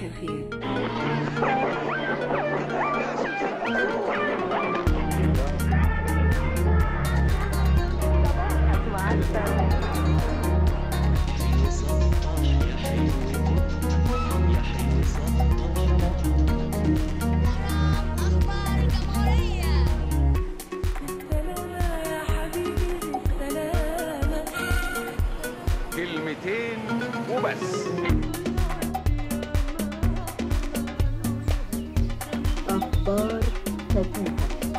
الخير أخبار الجمهورية كلمتين وبس أخبار فتاة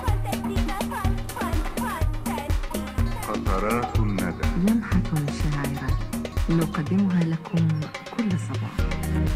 قطرات الندى لمحة شاعرة نقدمها لكم كل صباح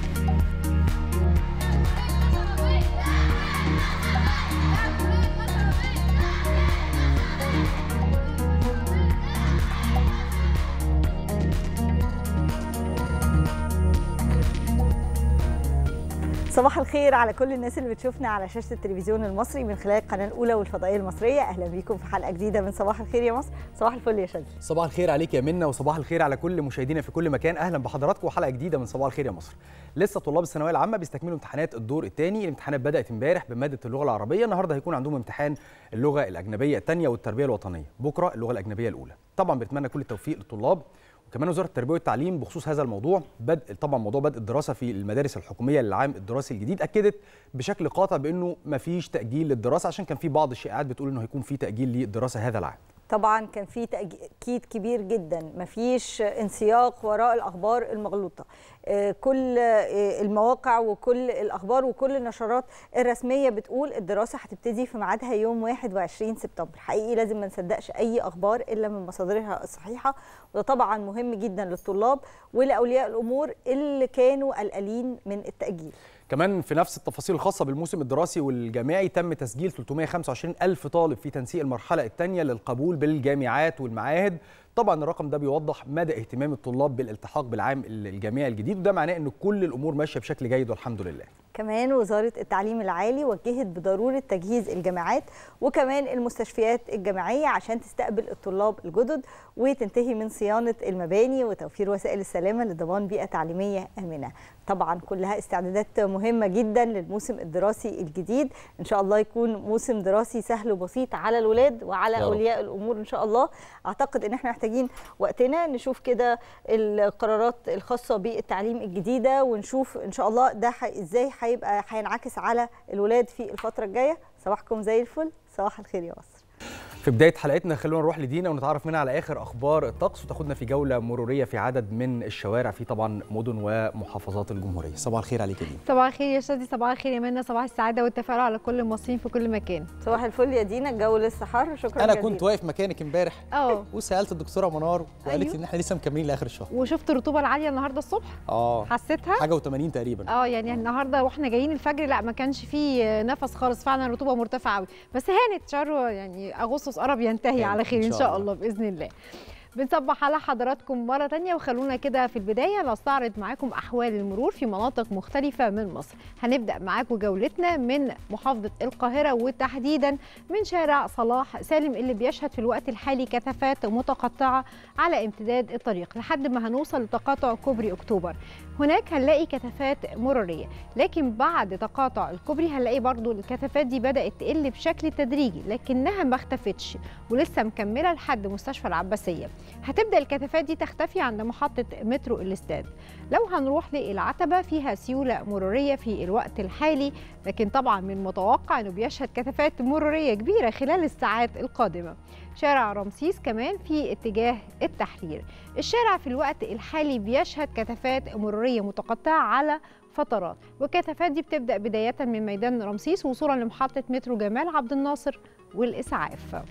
صباح الخير على كل الناس اللي بتشوفنا على شاشة التلفزيون المصري من خلال القناة الأولى والفضائية المصرية أهلا بيكم في حلقة جديدة من صباح الخير يا مصر صباح الفل يا شاذلي صباح الخير عليك يا منى وصباح الخير على كل مشاهدينا في كل مكان اهلا بحضراتكم وحلقه جديده من صباح الخير يا مصر لسه طلاب الثانويه العامه بيستكملوا امتحانات الدور الثاني الامتحانات بدات امبارح بماده اللغه العربيه النهارده هيكون عندهم امتحان اللغه الاجنبيه الثانيه والتربيه الوطنيه بكره اللغه الاجنبيه الاولى طبعا بنتمنى كل التوفيق للطلاب وكمان وزاره التربيه والتعليم بخصوص هذا الموضوع بدء طبعا موضوع بدء الدراسه في المدارس الحكوميه للعام الدراسي الجديد اكدت بشكل قاطع بانه مفيش تاجيل للدراسه عشان كان في بعض الشائعات بتقول انه هيكون في تاجيل للدراسه هذا العام طبعا كان في تأكيد كبير جدا مفيش انسياق وراء الأخبار المغلوطة آه، كل آه، المواقع وكل الأخبار وكل النشرات الرسمية بتقول الدراسة هتبتدي في ميعادها يوم 21 سبتمبر حقيقي لازم ما نصدقش أي أخبار إلا من مصادرها الصحيحة وده طبعا مهم جدا للطلاب ولأولياء الأمور اللي كانوا قلقانين من التأجيل كمان في نفس التفاصيل الخاصة بالموسم الدراسي والجامعي تم تسجيل 325 ألف طالب في تنسيق المرحلة الثانية للقبول بالجامعات والمعاهد طبعا الرقم ده بيوضح مدى اهتمام الطلاب بالالتحاق بالعام الجامعي الجديد وده معناه ان كل الامور ماشيه بشكل جيد والحمد لله كمان وزارة التعليم العالي وجهت بضرورة تجهيز الجامعات وكمان المستشفيات الجامعية عشان تستقبل الطلاب الجدد وتنتهي من صيانة المباني وتوفير وسائل السلامة لضمان بيئة تعليمية آمنة طبعا كلها استعدادات مهمة جدا للموسم الدراسي الجديد إن شاء الله يكون موسم دراسي سهل وبسيط على الولاد وعلى يا رب. أولياء الأمور إن شاء الله أعتقد إن احنا محتاجين وقتنا نشوف كده القرارات الخاصة بالتعليم الجديدة ونشوف إن شاء الله ده ح- إزاي هيبقى هينعكس على الولاد في الفترة الجاية صباحكم زي الفل صباح الخير يا مصر في بداية حلقتنا خلونا نروح لدينا ونتعرف منها على آخر أخبار الطقس وتاخدنا في جولة مرورية في عدد من الشوارع في طبعا مدن ومحافظات الجمهورية صباح الخير عليك يا دينا صباح الخير يا شادي صباح الخير يا منى صباح السعاده والتفاؤل على كل المصريين في كل مكان صباح الفل يا دينا الجو لسه حر شكرا أنا جزيلا. كنت واقف مكانك امبارح اه وسألت الدكتورة منار وقالت أيوه. لي إن إحنا لسه مكملين لآخر الشهر وشفت الرطوبه العاليه النهارده الصبح آه حسيتها حاجة و80 تقريبا اه يعني النهارده واحنا جايين الفجر لا ما كانش فيه نفس خالص فعلا الرطوبه مرتفعه قوي بس هانت شهر يعني اغسطس قرب ينتهي هانت على خير إن ان شاء شاء الله. الله باذن الله بنصبح على حضراتكم مرة تانية وخلونا كده في البداية نستعرض معاكم أحوال المرور في مناطق مختلفة من مصر هنبدأ معاكم جولتنا من محافظة القاهرة وتحديدا من شارع صلاح سالم اللي بيشهد في الوقت الحالي كثافات متقطعة على امتداد الطريق لحد ما هنوصل لتقاطع كوبري أكتوبر هناك هنلاقي كثافات مرورية لكن بعد تقاطع الكوبري هنلاقي برضو الكثافات دي بدأت تقل بشكل تدريجي لكنها ما اختفتش ولسه مكملة لحد مستشفى العباسية هتبدأ الكثافات دي تختفي عند محطة مترو الاستاد لو هنروح للعتبة فيها سيولة مرورية في الوقت الحالي لكن طبعا من المتوقع أنه بيشهد كثافات مرورية كبيرة خلال الساعات القادمة شارع رمسيس كمان في اتجاه التحرير الشارع في الوقت الحالي بيشهد كثافات مرورية متقطعة على فترات والكثافات دي بتبدأ بداية من ميدان رمسيس وصولا لمحطة مترو جمال عبد الناصر والإسعاف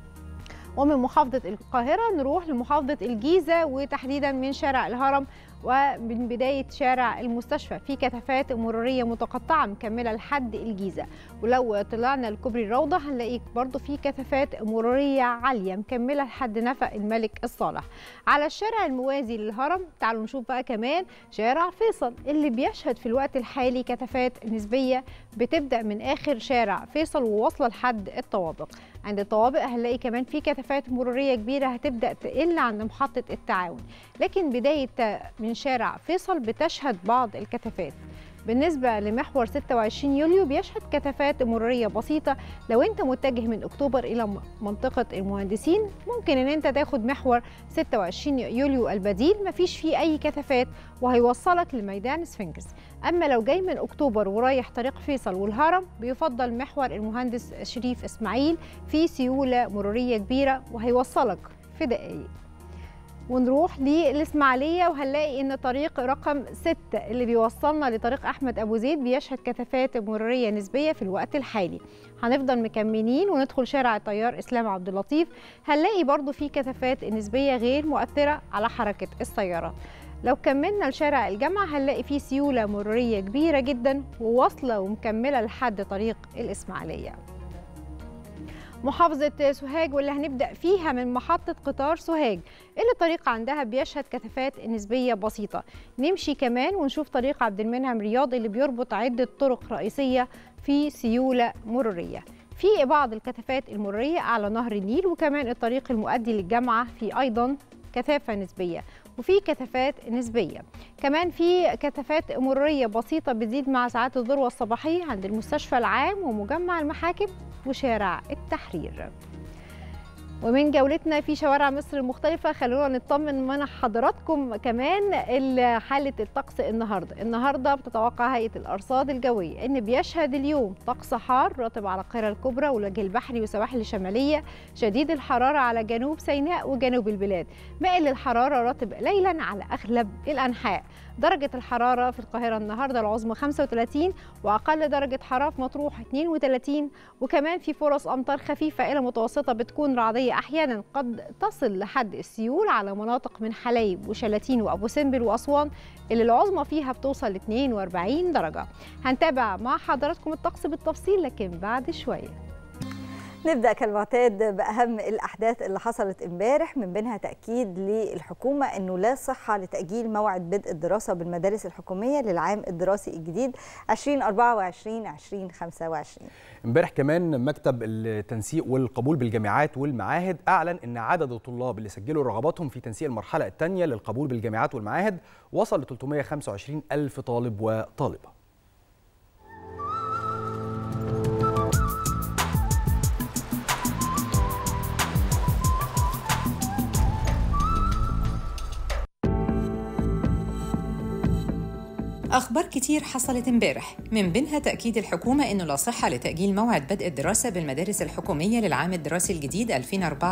ومن محافظة القاهرة نروح لمحافظة الجيزة وتحديدا من شارع الهرم ومن بداية شارع المستشفى في كثافات مرورية متقطعة مكملة لحد الجيزة ولو طلعنا لكوبري الروضة هنلاقي برضو في كثافات مرورية عالية مكملة لحد نفق الملك الصالح على الشارع الموازي للهرم تعالوا نشوف بقى كمان شارع فيصل اللي بيشهد في الوقت الحالي كثافات نسبية بتبدأ من آخر شارع فيصل وواصلة لحد الطوابق عند الطوابق هنلاقي كمان في كثافات مرورية كبيرة هتبدأ تقل عند محطة التعاون لكن بداية من شارع فيصل بتشهد بعض الكثافات بالنسبة لمحور 26 يوليو بيشهد كثافات مرورية بسيطة لو انت متجه من اكتوبر الى منطقة المهندسين ممكن ان انت تاخد محور 26 يوليو البديل مفيش فيه اي كثافات وهيوصلك لميدان سفنكس اما لو جاي من اكتوبر ورايح طريق فيصل والهرم بيفضل محور المهندس شريف اسماعيل في سيولة مرورية كبيرة وهيوصلك في دقايق ونروح للإسماعيلية وهنلاقي إن طريق رقم 6 اللي بيوصلنا لطريق أحمد أبو زيد بيشهد كثافات مرورية نسبية في الوقت الحالي هنفضل مكملين وندخل شارع الطيار إسلام عبد اللطيف هنلاقي برضو في كثافات نسبية غير مؤثرة على حركة السيارات لو كملنا لشارع الجامعة هنلاقي فيه سيولة مرورية كبيرة جدا وواصلة ومكملة لحد طريق الإسماعيلية محافظة سوهاج واللي هنبدأ فيها من محطة قطار سوهاج اللي الطريق عندها بيشهد كثافات نسبية بسيطة نمشي كمان ونشوف طريق عبد المنعم رياض اللي بيربط عدة طرق رئيسية في سيولة مرورية في بعض الكثافات المرورية على نهر النيل وكمان الطريق المؤدي للجامعة في أيضا كثافة نسبية وفي كثافات نسبية كمان في كثافات مرورية بسيطة بتزيد مع ساعات الذروة الصباحية عند المستشفى العام ومجمع المحاكم وشارع التحرير ومن جولتنا في شوارع مصر المختلفة خلونا نطمن من حضراتكم كمان حالة الطقس النهاردة النهاردة بتتوقع هيئة الأرصاد الجوية أن بيشهد اليوم طقس حار رطب على القاهرة الكبرى والوجه البحري والسواحل الشمالية شديد الحرارة على جنوب سيناء وجنوب البلاد مائل للحرارة رطب ليلا على أغلب الأنحاء درجة الحرارة في القاهرة النهاردة العظمى 35 وأقل درجة حرارة في مطروح 32 وكمان في فرص أمطار خفيفة إلى متوسطة بتكون رعدية أحيانا قد تصل لحد السيول على مناطق من حلايب وشلاتين وأبو سمبل وأسوان اللي العظمى فيها بتوصل ل 42 درجة هنتابع مع حضراتكم الطقس بالتفصيل لكن بعد شوية نبدا كالمعتاد باهم الاحداث اللي حصلت امبارح من بينها تاكيد للحكومه انه لا صحه لتاجيل موعد بدء الدراسه بالمدارس الحكوميه للعام الدراسي الجديد 2024 2025 امبارح كمان مكتب التنسيق والقبول بالجامعات والمعاهد اعلن ان عدد الطلاب اللي سجلوا رغباتهم في تنسيق المرحله الثانيه للقبول بالجامعات والمعاهد وصل ل 325 الف طالب وطالبه أخبار كتير حصلت امبارح من بينها تأكيد الحكومة إنه لا صحة لتأجيل موعد بدء الدراسة بالمدارس الحكومية للعام الدراسي الجديد 2024-2025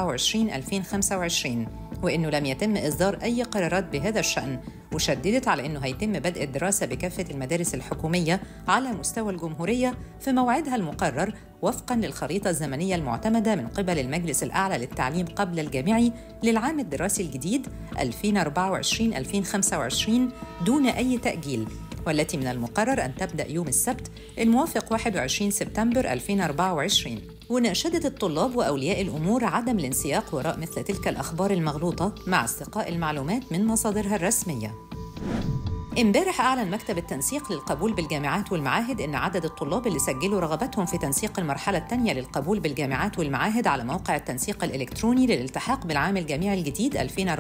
وإنه لم يتم إصدار أي قرارات بهذا الشأن وشددت على أنه هيتم بدء الدراسة بكافة المدارس الحكومية على مستوى الجمهورية في موعدها المقرر وفقا للخريطة الزمنية المعتمدة من قبل المجلس الأعلى للتعليم قبل الجامعي للعام الدراسي الجديد 2024-2025 دون أي تأجيل والتي من المقرر أن تبدأ يوم السبت الموافق 21 سبتمبر 2024 وناشدت الطلاب وأولياء الأمور عدم الانسياق وراء مثل تلك الأخبار المغلوطة مع استقاء المعلومات من مصادرها الرسمية امبارح أعلن مكتب التنسيق للقبول بالجامعات والمعاهد إن عدد الطلاب اللي سجلوا رغبتهم في تنسيق المرحلة الثانية للقبول بالجامعات والمعاهد على موقع التنسيق الإلكتروني للالتحاق بالعام الجامعي الجديد 2024-2025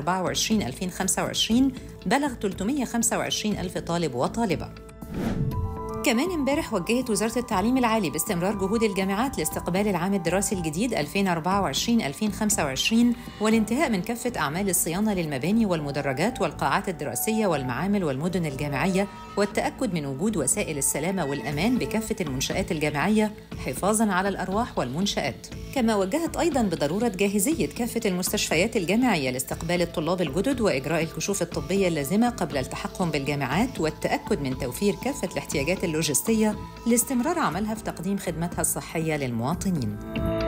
بلغ 325 ألف طالب وطالبة. كمان امبارح وجهت وزارة التعليم العالي باستمرار جهود الجامعات لاستقبال العام الدراسي الجديد 2024-2025 والانتهاء من كافة أعمال الصيانة للمباني والمدرجات والقاعات الدراسية والمعامل والمدن الجامعية والتأكد من وجود وسائل السلامة والأمان بكافة المنشآت الجامعية حفاظاً على الأرواح والمنشآت. كما وجهت أيضاً بضرورة جاهزية كافة المستشفيات الجامعية لاستقبال الطلاب الجدد وإجراء الكشوف الطبية اللازمة قبل التحقهم بالجامعات والتأكد من توفير كافة الاحتياجات اللوجستية لاستمرار عملها في تقديم خدمتها الصحية للمواطنين.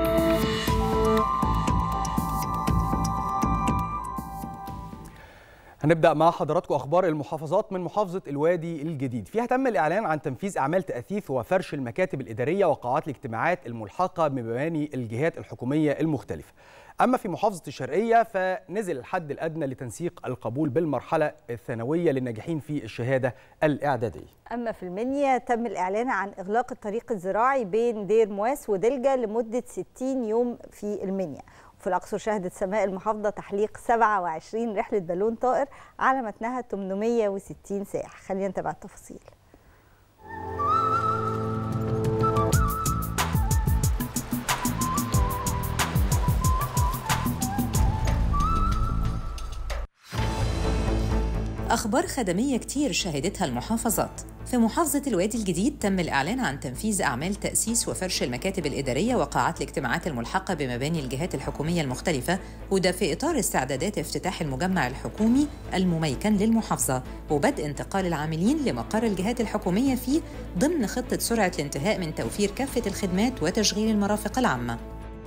هنبدأ مع حضراتكم أخبار المحافظات من محافظة الوادي الجديد فيها تم الإعلان عن تنفيذ أعمال تأثيث وفرش المكاتب الإدارية وقاعات الاجتماعات الملحقة بمباني الجهات الحكومية المختلفة أما في محافظة الشرقية فنزل الحد الأدنى لتنسيق القبول بالمرحلة الثانوية للناجحين في الشهادة الإعدادية أما في المنيا تم الإعلان عن إغلاق الطريق الزراعي بين دير مواس ودلجة لمدة 60 يوم في المنيا في الأقصر شهدت سماء المحافظة تحليق 27 رحلة بالون طائر على متنها 860 سائح خلينا نتابع التفاصيل أخبار خدمية كتير شهدتها المحافظات في محافظة الوادي الجديد تم الإعلان عن تنفيذ أعمال تأسيس وفرش المكاتب الإدارية وقاعات الاجتماعات الملحقة بمباني الجهات الحكومية المختلفة وده في إطار استعدادات افتتاح المجمع الحكومي المميكن للمحافظة وبدء انتقال العاملين لمقر الجهات الحكومية فيه ضمن خطة سرعة الانتهاء من توفير كافة الخدمات وتشغيل المرافق العامة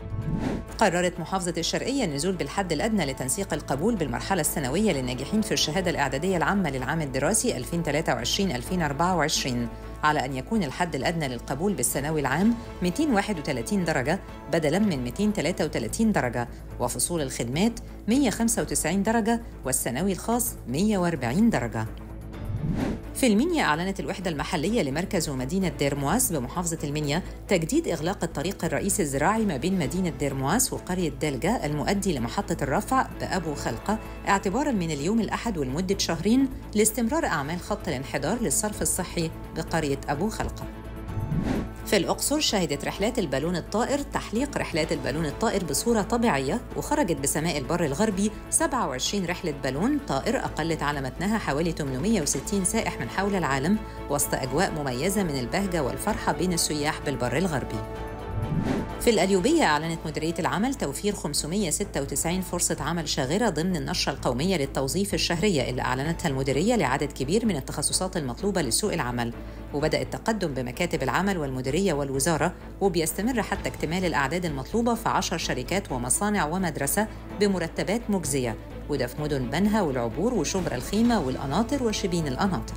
قررت محافظة الشرقية النزول بالحد الأدنى لتنسيق القبول بالمرحلة السنوية للناجحين في الشهادة الإعدادية العامة للعام الدراسي 2023-2024 على أن يكون الحد الأدنى للقبول بالثانوي العام 231 درجة بدلاً من 233 درجة وفصول الخدمات 195 درجة والثانوي الخاص 140 درجة في المنيا أعلنت الوحدة المحلية لمركز ومدينة ديرمواس بمحافظة المنيا تجديد إغلاق الطريق الرئيسي الزراعي ما بين مدينة ديرمواس وقرية دلجة المؤدي لمحطة الرفع بأبو خلقة اعتباراً من اليوم الأحد ولمدة شهرين لاستمرار أعمال خط الانحدار للصرف الصحي بقرية أبو خلقة. في الأقصر شهدت رحلات البالون الطائر تحليق رحلات البالون الطائر بصورة طبيعية وخرجت بسماء البر الغربي 27 رحلة بالون طائر أقلت على متنها حوالي 860 سائح من حول العالم وسط أجواء مميزة من البهجة والفرحة بين السياح بالبر الغربي في الأليوبية أعلنت مديرية العمل توفير 596 فرصة عمل شاغرة ضمن النشرة القومية للتوظيف الشهرية اللي أعلنتها المديرية لعدد كبير من التخصصات المطلوبة لسوق العمل وبدأ التقدم بمكاتب العمل والمديرية والوزارة وبيستمر حتى اكتمال الأعداد المطلوبة في 10 شركات ومصانع ومدرسة بمرتبات مجزية وده في مدن بنها والعبور وشبرا الخيمة والقناطر وشبين القناطر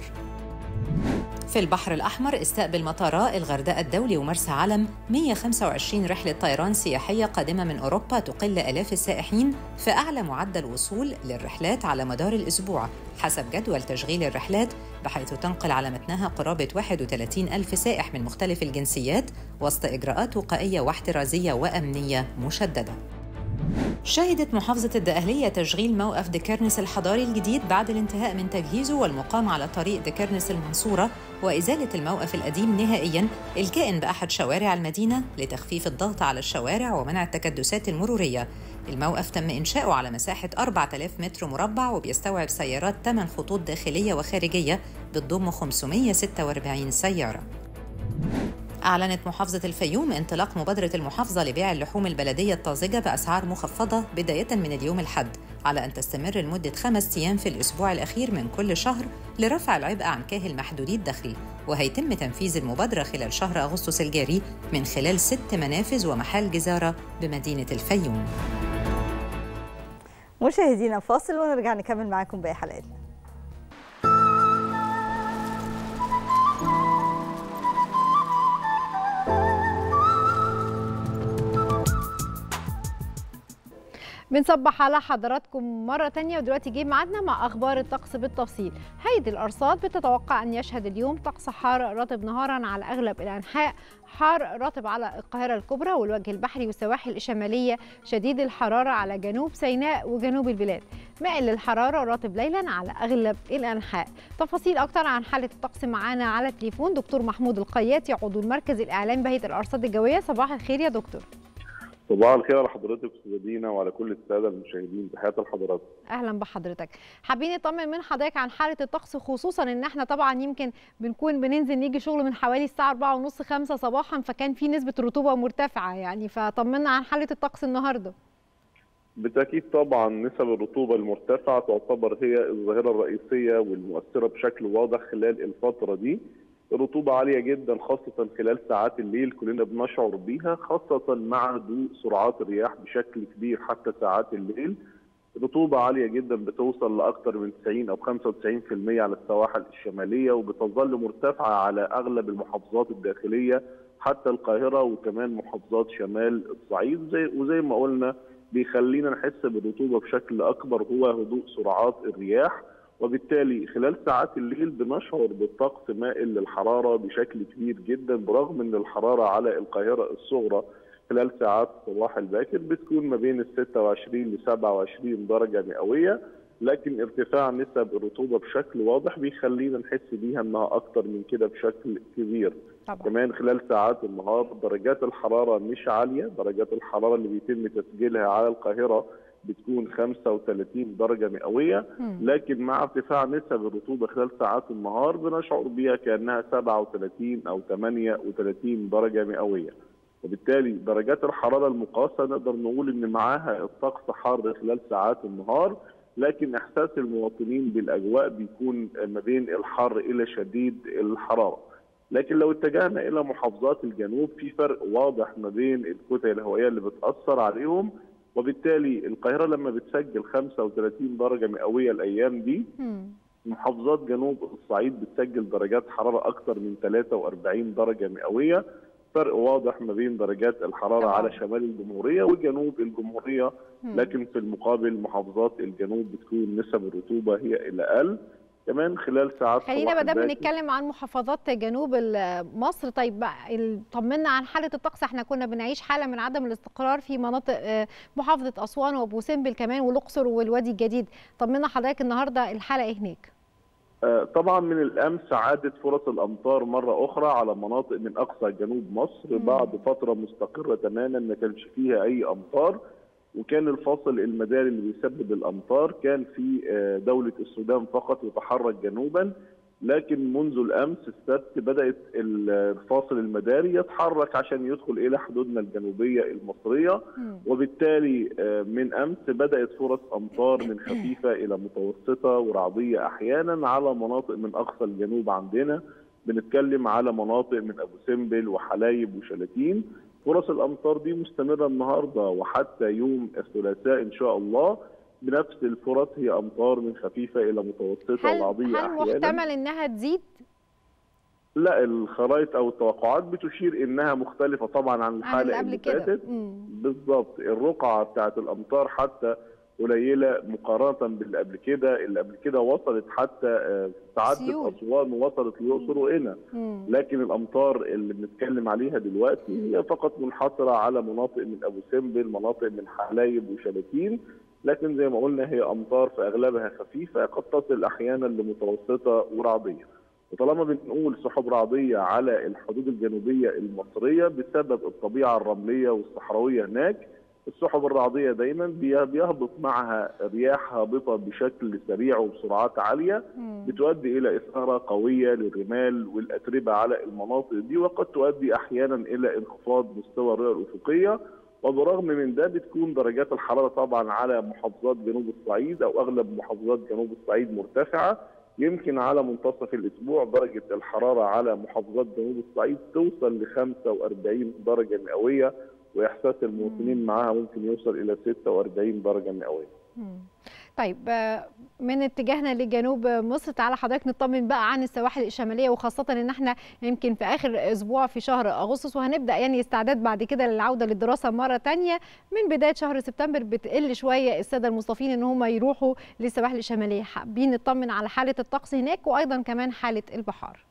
في البحر الأحمر استقبل مطارا الغردقة الدولي ومرسى علم 125 رحلة طيران سياحية قادمة من أوروبا تقل آلاف السائحين في أعلى معدل وصول للرحلات على مدار الأسبوع حسب جدول تشغيل الرحلات بحيث تنقل على متنها قرابة 31 ألف سائح من مختلف الجنسيات وسط إجراءات وقائية واحترازية وأمنية مشددة شهدت محافظة الدقهلية تشغيل موقف دكرنس الحضاري الجديد بعد الانتهاء من تجهيزه والمقام على طريق دكرنس المنصورة وإزالة الموقف القديم نهائياً الكائن بأحد شوارع المدينة لتخفيف الضغط على الشوارع ومنع التكدسات المرورية الموقف تم إنشاؤه على مساحة 4000 متر مربع وبيستوعب سيارات 8 خطوط داخلية وخارجية بتضم 546 سيارة أعلنت محافظة الفيوم انطلاق مبادرة المحافظة لبيع اللحوم البلدية الطازجة بأسعار مخفضة بداية من اليوم الحد على أن تستمر لمدة خمس أيام في الأسبوع الأخير من كل شهر لرفع العبء عن كاهل محدودي الدخل وهيتم تنفيذ المبادرة خلال شهر أغسطس الجاري من خلال ست منافذ ومحال جزارة بمدينة الفيوم مشاهدينا فاصل ونرجع نكمل معاكم باقي حلقاتنا بنصبح على حضراتكم مرة تانية ودلوقتي جه ميعادنا مع أخبار الطقس بالتفصيل هيئة الأرصاد بتتوقع أن يشهد اليوم طقس حار رطب نهارا على أغلب الأنحاء حار رطب على القاهرة الكبرى والوجه البحري والسواحل الشمالية شديد الحرارة على جنوب سيناء وجنوب البلاد مائل للحرارة رطب ليلا على أغلب الأنحاء تفاصيل أكتر عن حالة الطقس معانا على التليفون دكتور محمود القياتي عضو المركز الإعلامي بهيئة الأرصاد الجوية صباح الخير يا دكتور صباح الخير على حضرتك استاذه دينا وعلى كل الساده المشاهدين تحياتي لحضراتكم اهلا بحضرتك حابين نطمن من حضرتك عن حاله الطقس خصوصا ان احنا طبعا يمكن بنكون بننزل نيجي شغل من حوالي الساعه 4 ونص 5 صباحا فكان في نسبه رطوبه مرتفعه يعني فطمنا عن حاله الطقس النهارده بالتاكيد طبعا نسب الرطوبه المرتفعه تعتبر هي الظاهره الرئيسيه والمؤثره بشكل واضح خلال الفتره دي الرطوبة عالية جدا خاصة خلال ساعات الليل كلنا بنشعر بيها خاصة مع هدوء سرعات الرياح بشكل كبير حتى ساعات الليل رطوبة عالية جدا بتوصل لأكثر من 90 أو 95% على السواحل الشمالية وبتظل مرتفعة على أغلب المحافظات الداخلية حتى القاهرة وكمان محافظات شمال الصعيد زي وزي ما قلنا بيخلينا نحس بالرطوبة بشكل أكبر هو هدوء سرعات الرياح وبالتالي خلال ساعات الليل بنشعر بالطقس مائل للحراره بشكل كبير جدا برغم ان الحراره على القاهره الصغرى خلال ساعات الصباح الباكر بتكون ما بين ال 26 ل 27 درجه مئويه لكن ارتفاع نسب الرطوبه بشكل واضح بيخلينا نحس بيها انها اكتر من كده بشكل كبير طبعا. كمان خلال ساعات النهار درجات الحراره مش عاليه درجات الحراره اللي بيتم تسجيلها على القاهره بتكون 35 درجه مئويه مم. لكن مع ارتفاع نسب الرطوبه خلال ساعات النهار بنشعر بها كانها 37 او 38 درجه مئويه وبالتالي درجات الحراره المقاسه نقدر نقول ان معاها الطقس حار خلال ساعات النهار لكن احساس المواطنين بالاجواء بيكون ما بين الحر الى شديد الحراره لكن لو اتجهنا الى محافظات الجنوب في فرق واضح ما بين الكتل الهوائيه اللي بتاثر عليهم وبالتالي القاهره لما بتسجل 35 درجه مئويه الايام دي مم. محافظات جنوب الصعيد بتسجل درجات حراره اكثر من 43 درجه مئويه فرق واضح ما بين درجات الحراره طبعاً. على شمال الجمهوريه وجنوب الجمهوريه مم. لكن في المقابل محافظات الجنوب بتكون نسب الرطوبه هي الى اقل كمان خلال ساعات خلينا صباح ما دام الباكر- بنتكلم عن محافظات جنوب ال- مصر طيب بقى ال- طمنا عن حاله الطقس احنا كنا بنعيش حاله من عدم الاستقرار في مناطق آه، محافظه اسوان وابو سمبل كمان والاقصر والوادي الجديد طمنا حضرتك النهارده الحاله ايه هناك آه، طبعا من الامس عادت فرص الامطار مره اخرى على مناطق من اقصى جنوب مصر مم. بعد فتره مستقره تماما ما كانش فيها اي امطار وكان الفاصل المداري اللي بيسبب الامطار كان في آه، دوله السودان فقط يتحرك جنوبا لكن منذ الامس السبت بدات الفاصل المداري يتحرك عشان يدخل الى حدودنا الجنوبيه المصريه مم. وبالتالي آه، من امس بدات فرص امطار من خفيفه الى متوسطه ورعديه احيانا على مناطق من اقصى الجنوب عندنا بنتكلم على مناطق من ابو سمبل وحلايب وشلاتين فرص الامطار دي مستمره النهارده وحتى يوم الثلاثاء ان شاء الله بنفس الفرص هي امطار من خفيفه الى متوسطه هل ورعديه هل احيانا محتمل انها تزيد لا الخرائط او التوقعات بتشير انها مختلفه طبعا عن عن اللي الحاله قبل اللي كده فاتت مم. بالظبط الرقعه بتاعت الامطار حتى قليله مقارنه باللي قبل كده اللي قبل كده وصلت حتى آه، تعدت سيول. اسوان ووصلت الاقصر وهنا مم. لكن الامطار اللي بنتكلم عليها دلوقتي هي فقط منحصره على مناطق من ابو سمبل مناطق من حلايب وشلاتين لكن زي ما قلنا هي امطار في اغلبها خفيفه قد تصل احيانا لمتوسطه ورعديه وطالما بنقول سحب رعديه على الحدود الجنوبيه المصريه بسبب الطبيعه الرمليه والصحراويه هناك السحب الرعديه دايما بي- بيهبط معها رياح هابطه بشكل سريع وبسرعات عاليه مم. بتؤدي الى اثاره قويه للرمال والاتربه على المناطق دي وقد تؤدي احيانا الى انخفاض مستوى الرؤيه الافقيه وبرغم من ده بتكون درجات الحراره طبعا على محافظات جنوب الصعيد او اغلب محافظات جنوب الصعيد مرتفعه يمكن على منتصف الاسبوع درجه الحراره على محافظات جنوب الصعيد توصل ل 45 درجه مئويه واحساس المواطنين معاها ممكن يوصل الى 46 درجه مئويه. مم. طيب آه، من اتجاهنا لجنوب مصر تعالى حضرتك نطمن بقى عن السواحل الشماليه وخاصه ان احنا يمكن في اخر اسبوع في شهر اغسطس وهنبدا يعني استعداد بعد كده للعوده للدراسه مره تانية من بدايه شهر سبتمبر بتقل شويه الساده المصطفين ان هم يروحوا للسواحل الشماليه حابين نطمن على حاله الطقس هناك وايضا كمان حاله البحار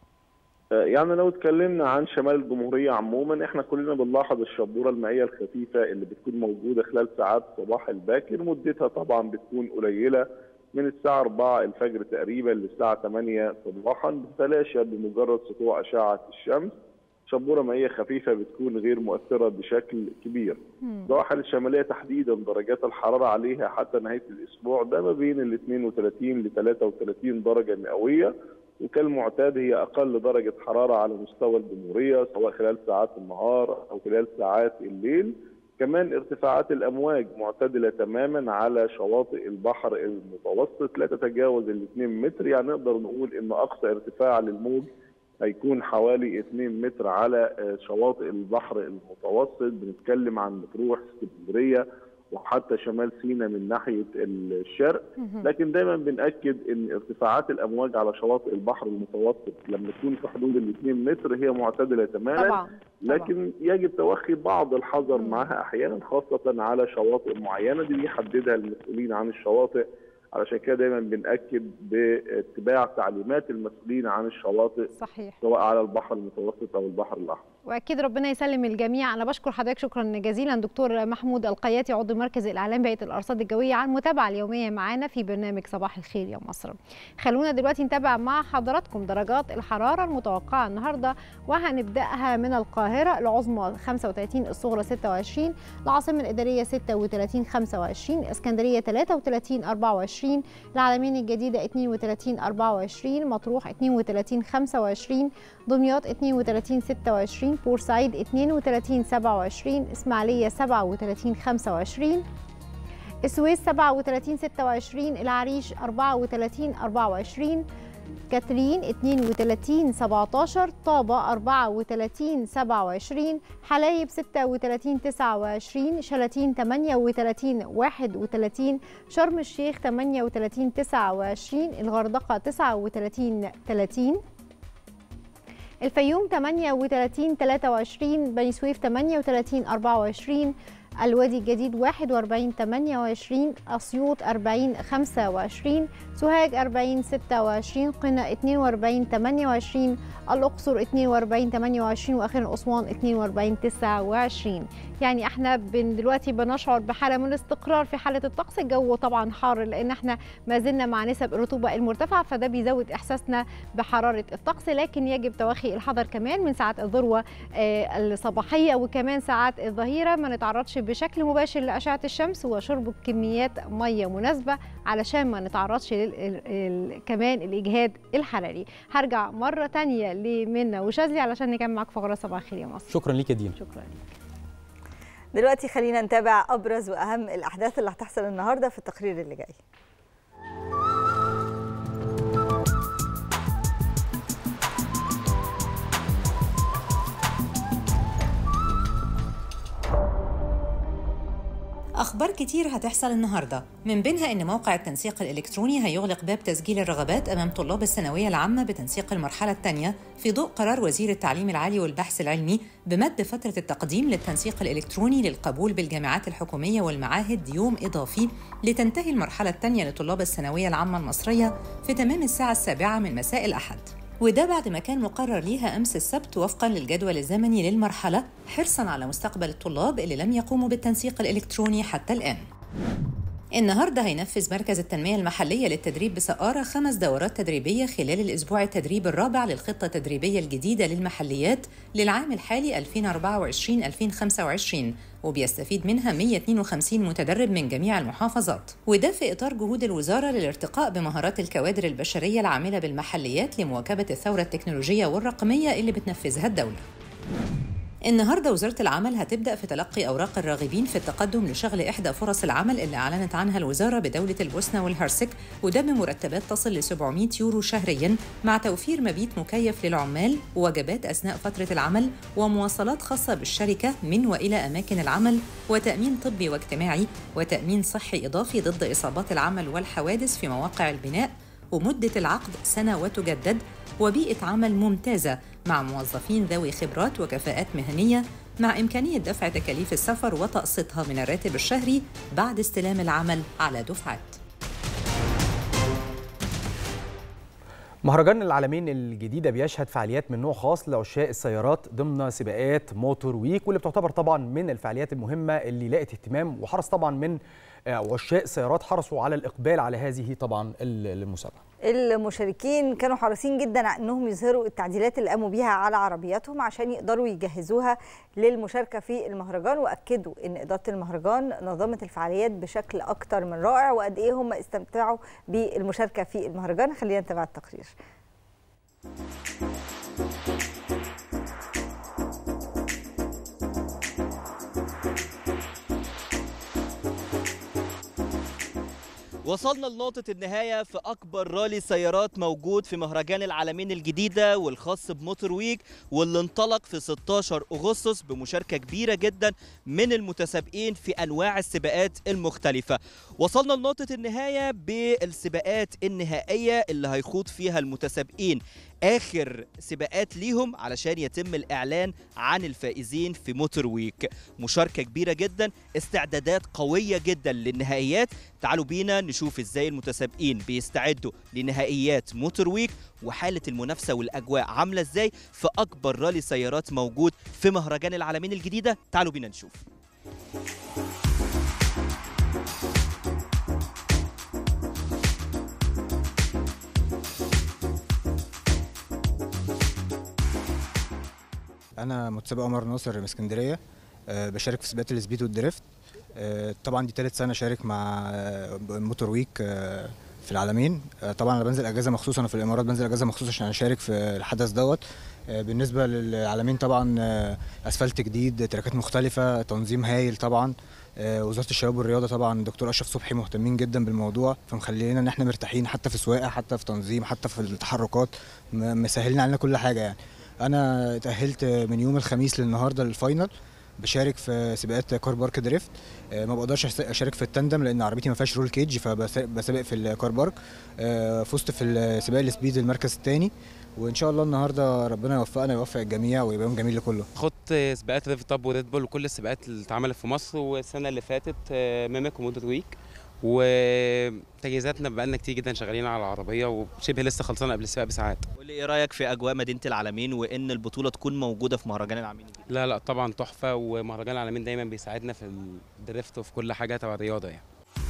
يعني لو اتكلمنا عن شمال الجمهورية عموما احنا كلنا بنلاحظ الشبورة المائية الخفيفة اللي بتكون موجودة خلال ساعات الصباح الباكر مدتها طبعا بتكون قليلة من الساعة 4 الفجر تقريبا للساعة 8 صباحا بتتلاشى بمجرد سطوع أشعة الشمس شبورة مائية خفيفة بتكون غير مؤثرة بشكل كبير مم. السواحل الشمالية تحديدا درجات الحرارة عليها حتى نهاية الأسبوع ده ما بين ال 32 ل 33 درجة مئوية وكالمعتاد هي أقل درجة حرارة على مستوى الجمهورية سواء خلال ساعات النهار أو خلال ساعات الليل كمان ارتفاعات الأمواج معتدلة تماما على شواطئ البحر المتوسط لا تتجاوز ال 2 متر يعني نقدر نقول إن أقصى ارتفاع للموج هيكون حوالي 2 متر على آه، شواطئ البحر المتوسط بنتكلم عن مطروح اسكندريه وحتى شمال سيناء من ناحيه الشرق مهم. لكن دايما بنأكد ان ارتفاعات الامواج على شواطئ البحر المتوسط لما تكون في حدود ال 2 متر هي معتدله تماما طبعا لكن يجب توخي بعض الحذر مم. معها احيانا خاصه على شواطئ معينه دي بيحددها المسؤولين عن الشواطئ علشان كده دايما بنأكد باتباع تعليمات المسؤولين عن الشواطئ صحيح سواء على البحر المتوسط او البحر الاحمر واكيد ربنا يسلم الجميع انا بشكر حضرتك شكرا جزيلا دكتور محمود القياتي عضو مركز الاعلام بهيئه الارصاد الجويه على المتابعه اليوميه معانا في برنامج صباح الخير يا مصر خلونا دلوقتي نتابع مع حضراتكم درجات الحراره المتوقعه النهارده وهنبداها من القاهره العظمى 35 الصغرى 26 العاصمه الاداريه 36 25 اسكندريه 33 24 العلمين الجديده 32 24 مطروح 32 25 دمياط 32 26 بورسعيد 32 27 اسماعيليه 37 25 السويس 37 26 العريش 34 24 كاترين 32 17 طابة 34 27 حلايب 36 29 شلاتين 38 31 شرم الشيخ 38 29 الغردقة 39 30 الفيوم 38 23 بني سويف 38 24 الوادي الجديد 41 28 أسيوط 40 25 سوهاج 40 26 قنا 42 28 الأقصر 42 28 وأخيرا أسوان 42 29 يعني احنا بن دلوقتي بنشعر بحالة من الاستقرار في حالة الطقس الجو طبعا حار لأن احنا ما زلنا مع نسب الرطوبة المرتفعة فده بيزود إحساسنا بحرارة الطقس لكن يجب توخي الحذر كمان من ساعات الذروة آه، الصباحية وكمان ساعات الظهيرة ما نتعرضش بشكل مباشر لأشعة الشمس وشرب كميات مية مناسبة علشان ما نتعرضش لل... ال- ال- كمان الإجهاد الحراري هرجع مرة تانية لمنى وشاذلي علشان نكمل معاك فقرة صباح الخير يا مصر شكرا ليك يا دينا شكرا لك دلوقتي خلينا نتابع ابرز واهم الاحداث اللي هتحصل النهارده في التقرير اللي جاي أخبار كتير هتحصل النهاردة من بينها إن موقع التنسيق الإلكتروني هيغلق باب تسجيل الرغبات أمام طلاب الثانوية العامة بتنسيق المرحلة الثانية في ضوء قرار وزير التعليم العالي والبحث العلمي بمد فترة التقديم للتنسيق الإلكتروني للقبول بالجامعات الحكومية والمعاهد يوم إضافي لتنتهي المرحلة الثانية لطلاب الثانوية العامة المصرية في تمام الساعة السابعة من مساء الأحد وده بعد ما كان مقرر ليها أمس السبت وفقا للجدول الزمني للمرحلة حرصا على مستقبل الطلاب اللي لم يقوموا بالتنسيق الإلكتروني حتى الآن النهارده هينفذ مركز التنمية المحلية للتدريب بسقارة خمس دورات تدريبية خلال الأسبوع التدريبي الرابع للخطة التدريبية الجديدة للمحليات للعام الحالي 2024-2025 وبيستفيد منها 152 متدرب من جميع المحافظات وده في إطار جهود الوزارة للارتقاء بمهارات الكوادر البشرية العاملة بالمحليات لمواكبة الثورة التكنولوجية والرقمية اللي بتنفذها الدولة النهارده وزاره العمل هتبدا في تلقي اوراق الراغبين في التقدم لشغل احدى فرص العمل اللي اعلنت عنها الوزاره بدوله البوسنه والهرسك وده بمرتبات تصل ل 700 يورو شهريا مع توفير مبيت مكيف للعمال ووجبات اثناء فتره العمل ومواصلات خاصه بالشركه من والى اماكن العمل وتامين طبي واجتماعي وتامين صحي اضافي ضد اصابات العمل والحوادث في مواقع البناء ومده العقد سنه وتجدد وبيئة عمل ممتازة مع موظفين ذوي خبرات وكفاءات مهنية مع إمكانية دفع تكاليف السفر وتقسيطها من الراتب الشهري بعد استلام العمل على دفعات مهرجان العالمين الجديدة بيشهد فعاليات من نوع خاص لعشاق السيارات ضمن سباقات موتور ويك واللي بتعتبر طبعا من الفعاليات المهمة اللي لقت اهتمام وحرص طبعا من آه، عشاق السيارات حرصوا على الإقبال على هذه طبعا المسابقة المشاركين كانوا حريصين جدا على انهم يظهروا التعديلات اللي قاموا بيها على عربياتهم عشان يقدروا يجهزوها للمشاركه في المهرجان واكدوا ان اداره المهرجان نظمت الفعاليات بشكل اكتر من رائع وقد ايه هم استمتعوا بالمشاركه في المهرجان خلينا نتابع التقرير وصلنا لنقطة النهاية في أكبر رالي سيارات موجود في مهرجان العالمين الجديدة والخاص بموتور ويك واللي انطلق في 16 أغسطس بمشاركة كبيرة جدا من المتسابقين في أنواع السباقات المختلفة وصلنا لنقطة النهاية بالسباقات النهائية اللي هيخوض فيها المتسابقين اخر سباقات ليهم علشان يتم الاعلان عن الفائزين في موتور ويك مشاركه كبيره جدا استعدادات قويه جدا للنهائيات تعالوا بينا نشوف ازاي المتسابقين بيستعدوا لنهائيات موتور ويك وحاله المنافسه والاجواء عامله ازاي في اكبر رالي سيارات موجود في مهرجان العالمين الجديده تعالوا بينا نشوف انا متسابق عمر ناصر من اسكندريه أه بشارك في سباقات السبيد والدريفت أه طبعا دي ثالث سنه شارك مع آه، موتور ويك أه في العالمين أه طبعا انا بنزل اجازه مخصوص انا في الامارات بنزل اجازه مخصوص عشان اشارك في الحدث دوت أه بالنسبه للعالمين طبعا أه اسفلت جديد تراكات مختلفه تنظيم هايل طبعا أه وزاره الشباب والرياضه طبعا دكتور اشرف صبحي مهتمين جدا بالموضوع فمخلينا ان احنا مرتاحين حتى في سواقه حتى في تنظيم حتى في التحركات م- مسهلين علينا كل حاجه يعني انا اتاهلت من يوم الخميس للنهارده للفاينل بشارك في سباقات كار بارك دريفت آه، ما بقدرش أس- اشارك في التندم لان عربيتي ما فيهاش رول كيج فبسابق في الكار بارك آه، فزت في السباق السبيد المركز الثاني وان شاء الله النهارده ربنا يوفقنا ويوفق الجميع ويبقى يوم جميل لكله خدت سباقات ريف توب وريد بول وكل السباقات اللي اتعملت في مصر والسنه اللي فاتت آه، ميمك وموتور ويك وتجهيزاتنا بقالنا كتير جدا شغالين على العربيه وشبه لسه خلصانه قبل السباق بساعات قول لي ايه رايك في اجواء مدينه العالمين وان البطوله تكون موجوده في مهرجان العالمين الجديد لا لا طبعا تحفه ومهرجان العالمين دايما بيساعدنا في الدريفت وفي كل حاجه تبع الرياضه يعني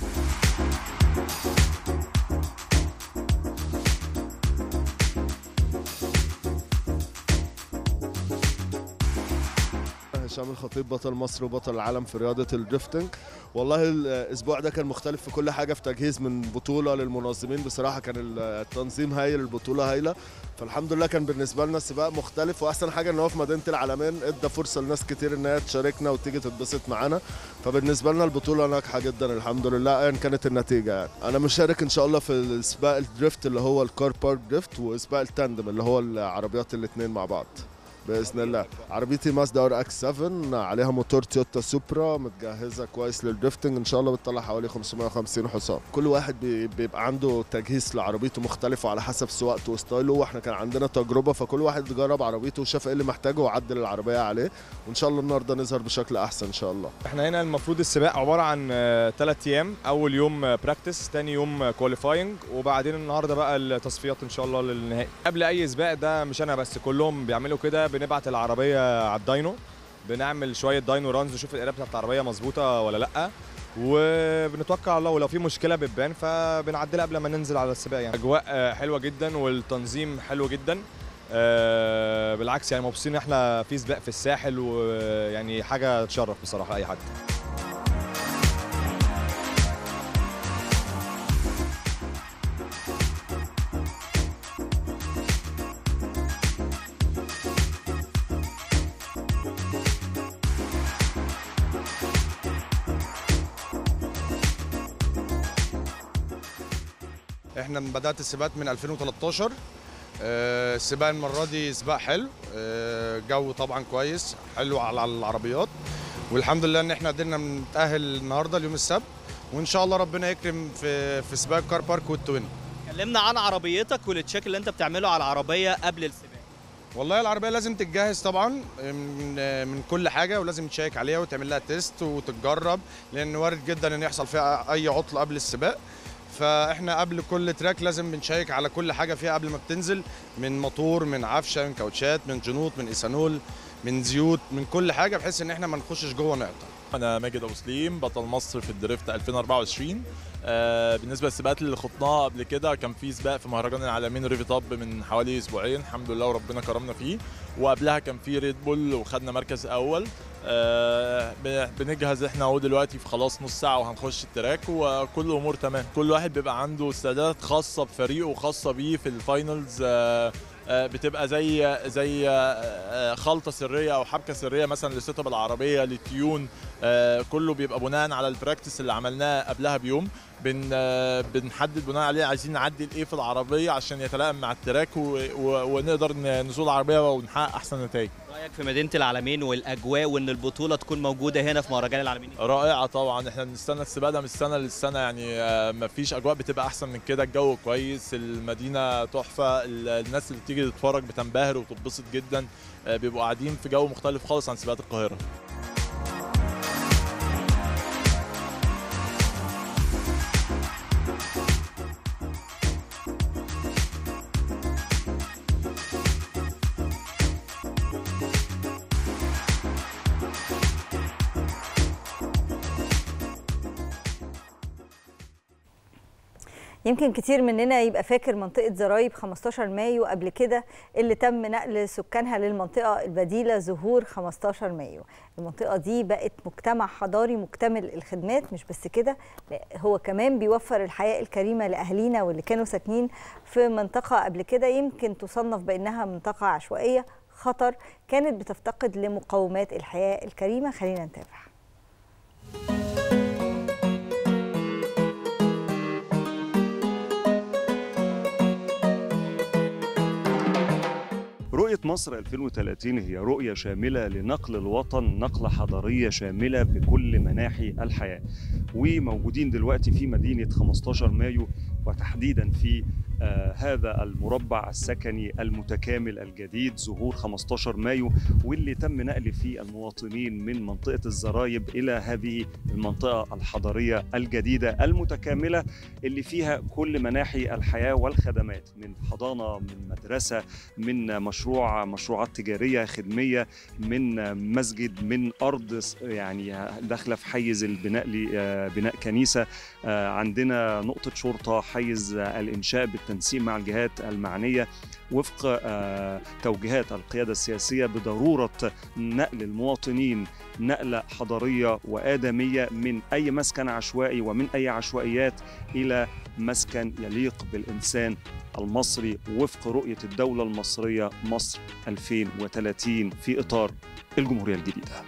هشام الخطيب بطل مصر وبطل العالم في رياضة الدريفتنج والله الأسبوع ده كان مختلف في كل حاجة في تجهيز من بطولة للمنظمين بصراحة كان التنظيم هايل البطولة هايلة فالحمد لله كان بالنسبة لنا السباق مختلف وأحسن حاجة إن هو في مدينة العالمين إدى فرصة لناس كتير إن هي تشاركنا وتيجي تتبسط معانا فبالنسبة لنا البطولة ناجحة جدا الحمد لله أيا كانت النتيجة يعني أنا مشارك إن شاء الله في السباق الدريفت اللي هو الكار بارك دريفت وسباق التاندم اللي هو العربيات الاتنين مع بعض باذن الله عربيتي مازدا ار اكس 7 عليها موتور تويوتا سوبرا متجهزه كويس للدريفتنج ان شاء الله بتطلع حوالي 550 حصان كل واحد بي- بيبقى عنده تجهيز لعربيته مختلف وعلى حسب سواقته وستايله واحنا كان عندنا تجربه فكل واحد جرب عربيته وشاف ايه اللي محتاجه وعدل العربيه عليه وان شاء الله النهارده نظهر بشكل احسن ان شاء الله احنا هنا المفروض السباق عباره عن ثلاث ايام اول يوم براكتس تاني يوم كواليفاينج وبعدين النهارده بقى التصفيات ان شاء الله للنهائي قبل اي سباق ده مش انا بس كلهم بيعملوا كده بنبعت العربيه على الداينو بنعمل شويه داينو رانز نشوف القرايه بتاعت العربيه مظبوطه ولا لا وبنتوكل على الله ولو في مشكله بتبان فبنعدلها قبل ما ننزل على السباق يعني اجواء آه، حلوه جدا والتنظيم حلو جدا آه، بالعكس يعني مبسوطين ان احنا في سباق في الساحل ويعني حاجه تشرف بصراحه اي حد احنا من بدات السباقات من 2013 آه، السباق المره دي سباق حلو آه، جو طبعا كويس حلو على العربيات والحمد لله ان احنا قدرنا نتاهل النهارده ليوم السبت وان شاء الله ربنا يكرم في في سباق كار بارك والتوين كلمنا عن عربيتك والتشيك اللي انت بتعمله على العربيه قبل السباق والله العربيه لازم تتجهز طبعا من من كل حاجه ولازم تشيك عليها وتعمل لها تيست وتتجرب لان وارد جدا ان يحصل فيها اي عطل قبل السباق فاحنا قبل كل تراك لازم بنشيك على كل حاجه فيها قبل ما بتنزل من موتور من عفشه من كاوتشات من جنوط من ايثانول من زيوت من كل حاجه بحيث ان احنا ما نخشش جوه نقطع انا ماجد ابو سليم بطل مصر في الدريفت 2024 آه بالنسبه للسباقات اللي خضناها قبل كده كان في سباق في مهرجان العالمين ريفي توب من حوالي اسبوعين الحمد لله وربنا كرمنا فيه وقبلها كان في ريد بول وخدنا مركز اول آه ب- بنجهز احنا اهو دلوقتي في خلاص نص ساعه وهنخش التراك وكل الامور تمام كل واحد بيبقى عنده استعدادات خاصه بفريقه وخاصه بيه في الفاينلز آه آه، بتبقى زي زي آه، آه، خلطه سريه او حبكه سريه مثلا لسيت اب العربيه للتيون آه، كله بيبقى بناء على البراكتس اللي عملناه قبلها بيوم بن آه، بنحدد بناء عليه عايزين نعدل ايه في العربيه عشان يتلائم مع التراك و- و- ونقدر ن- نزول العربيه ونحقق احسن نتائج رايك في مدينه العالمين والاجواء وان البطوله تكون موجوده هنا في مهرجان العالمين رائعه طبعا احنا بنستنى السباق ده من السنه للسنه يعني آه، مفيش اجواء بتبقى احسن من كده الجو كويس المدينه تحفه ال- الناس اللي بتيجي بتيجي تتفرج بتنبهر وتتبسط جدا آه، بيبقوا قاعدين في جو مختلف خالص عن سباقات القاهره يمكن كتير مننا يبقى فاكر منطقة زرايب 15 مايو قبل كده اللي تم نقل سكانها للمنطقة البديلة ظهور 15 مايو المنطقة دي بقت مجتمع حضاري مكتمل الخدمات مش بس كده لا، هو كمان بيوفر الحياة الكريمة لأهالينا واللي كانوا ساكنين في منطقة قبل كده يمكن تصنف بأنها منطقة عشوائية خطر كانت بتفتقد لمقومات الحياة الكريمة خلينا نتابع رؤية مصر 2030 هي رؤية شاملة لنقل الوطن نقلة حضارية شاملة بكل مناحي الحياة وموجودين دلوقتي في مدينة 15 مايو وتحديدا في آه هذا المربع السكني المتكامل الجديد ظهور 15 مايو واللي تم نقل فيه المواطنين من منطقة الزرايب إلى هذه المنطقة الحضارية الجديدة المتكاملة اللي فيها كل مناحي الحياة والخدمات من حضانة من مدرسة من مشروع مشروعات تجارية خدمية من مسجد من أرض يعني داخلة في حيز البناء بناء كنيسة آه عندنا نقطة شرطة حيز الإنشاء بالتنسيق مع الجهات المعنية وفق آه توجيهات القيادة السياسية بضرورة نقل المواطنين نقلة حضارية وآدمية من أي مسكن عشوائي ومن أي عشوائيات إلى مسكن يليق بالإنسان المصري وفق رؤية الدولة المصرية مصر 2030 في إطار الجمهورية الجديدة.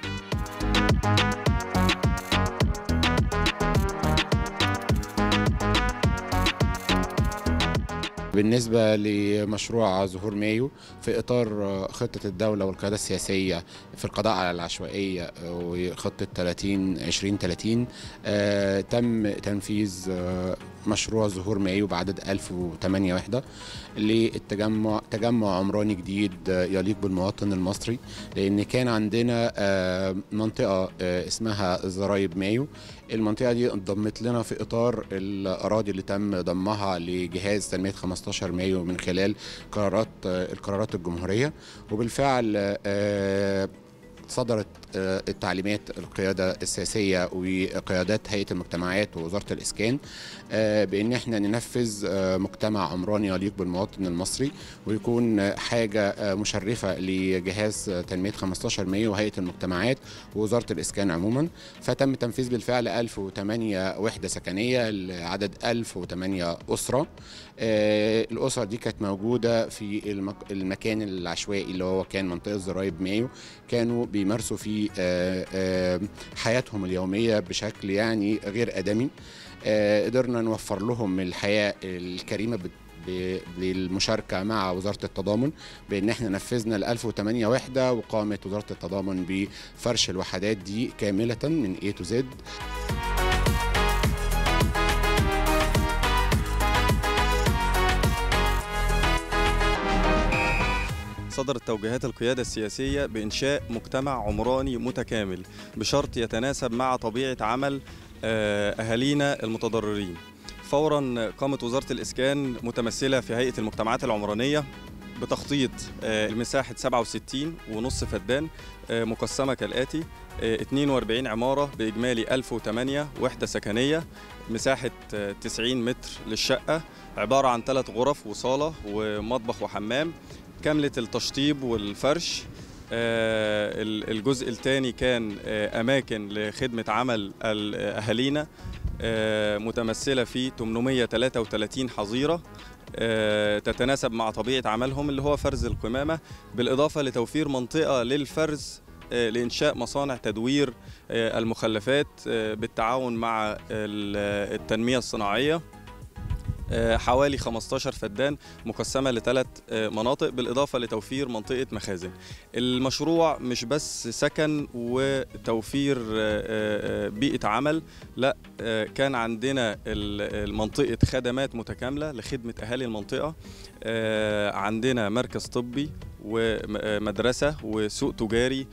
بالنسبة لمشروع ظهور مايو في إطار خطة الدولة والقيادة السياسية في القضاء على العشوائية وخطة 30 2030 آه تم تنفيذ آه مشروع ظهور مايو بعدد 1008 وحدة للتجمع تجمع عمراني جديد يليق بالمواطن المصري لأن كان عندنا آه منطقة اسمها زرايب مايو المنطقة دي انضمت لنا في إطار الأراضي اللي تم ضمها لجهاز تنمية 15 مايو من خلال قرارات القرارات الجمهورية وبالفعل صدرت التعليمات القيادة السياسية وقيادات هيئة المجتمعات ووزارة الإسكان بأن احنا ننفذ مجتمع عمراني يليق بالمواطن المصري ويكون حاجة مشرفة لجهاز تنمية 15 مايو وهيئة المجتمعات ووزارة الإسكان عموما فتم تنفيذ بالفعل 1008 وحدة سكنية لعدد 1008 أسرة الأسر دي كانت موجودة في المكان العشوائي اللي هو كان منطقة زرايب مايو كانوا بيمارسوا فيه حياتهم اليومية بشكل يعني غير آدمي قدرنا نوفر لهم الحياة الكريمة بالمشاركة مع وزارة التضامن بأن احنا نفذنا ال 1008 وحدة وقامت وزارة التضامن بفرش الوحدات دي كاملة من A to Z صدرت توجيهات القيادة السياسية بإنشاء مجتمع عمراني متكامل بشرط يتناسب مع طبيعة عمل أهالينا المتضررين فورا قامت وزارة الإسكان متمثلة في هيئة المجتمعات العمرانية بتخطيط المساحة 67 ونص فدان مقسمة كالآتي 42 عمارة بإجمالي 1008 وحدة سكنية مساحة 90 متر للشقة عبارة عن ثلاث غرف وصالة ومطبخ وحمام كاملة التشطيب والفرش الجزء الثاني كان أماكن لخدمة عمل أهالينا متمثلة في 833 حظيرة تتناسب مع طبيعة عملهم اللي هو فرز القمامة بالإضافة لتوفير منطقة للفرز لإنشاء مصانع تدوير المخلفات بالتعاون مع التنمية الصناعية آه، حوالي 15 فدان مقسمة لثلاث آه، مناطق بالإضافة لتوفير منطقة مخازن المشروع مش بس سكن وتوفير آه، آه، بيئة عمل لا آه، كان عندنا ال- المنطقة خدمات متكاملة لخدمة أهالي المنطقة آه، عندنا مركز طبي ومدرسة وسوق تجاري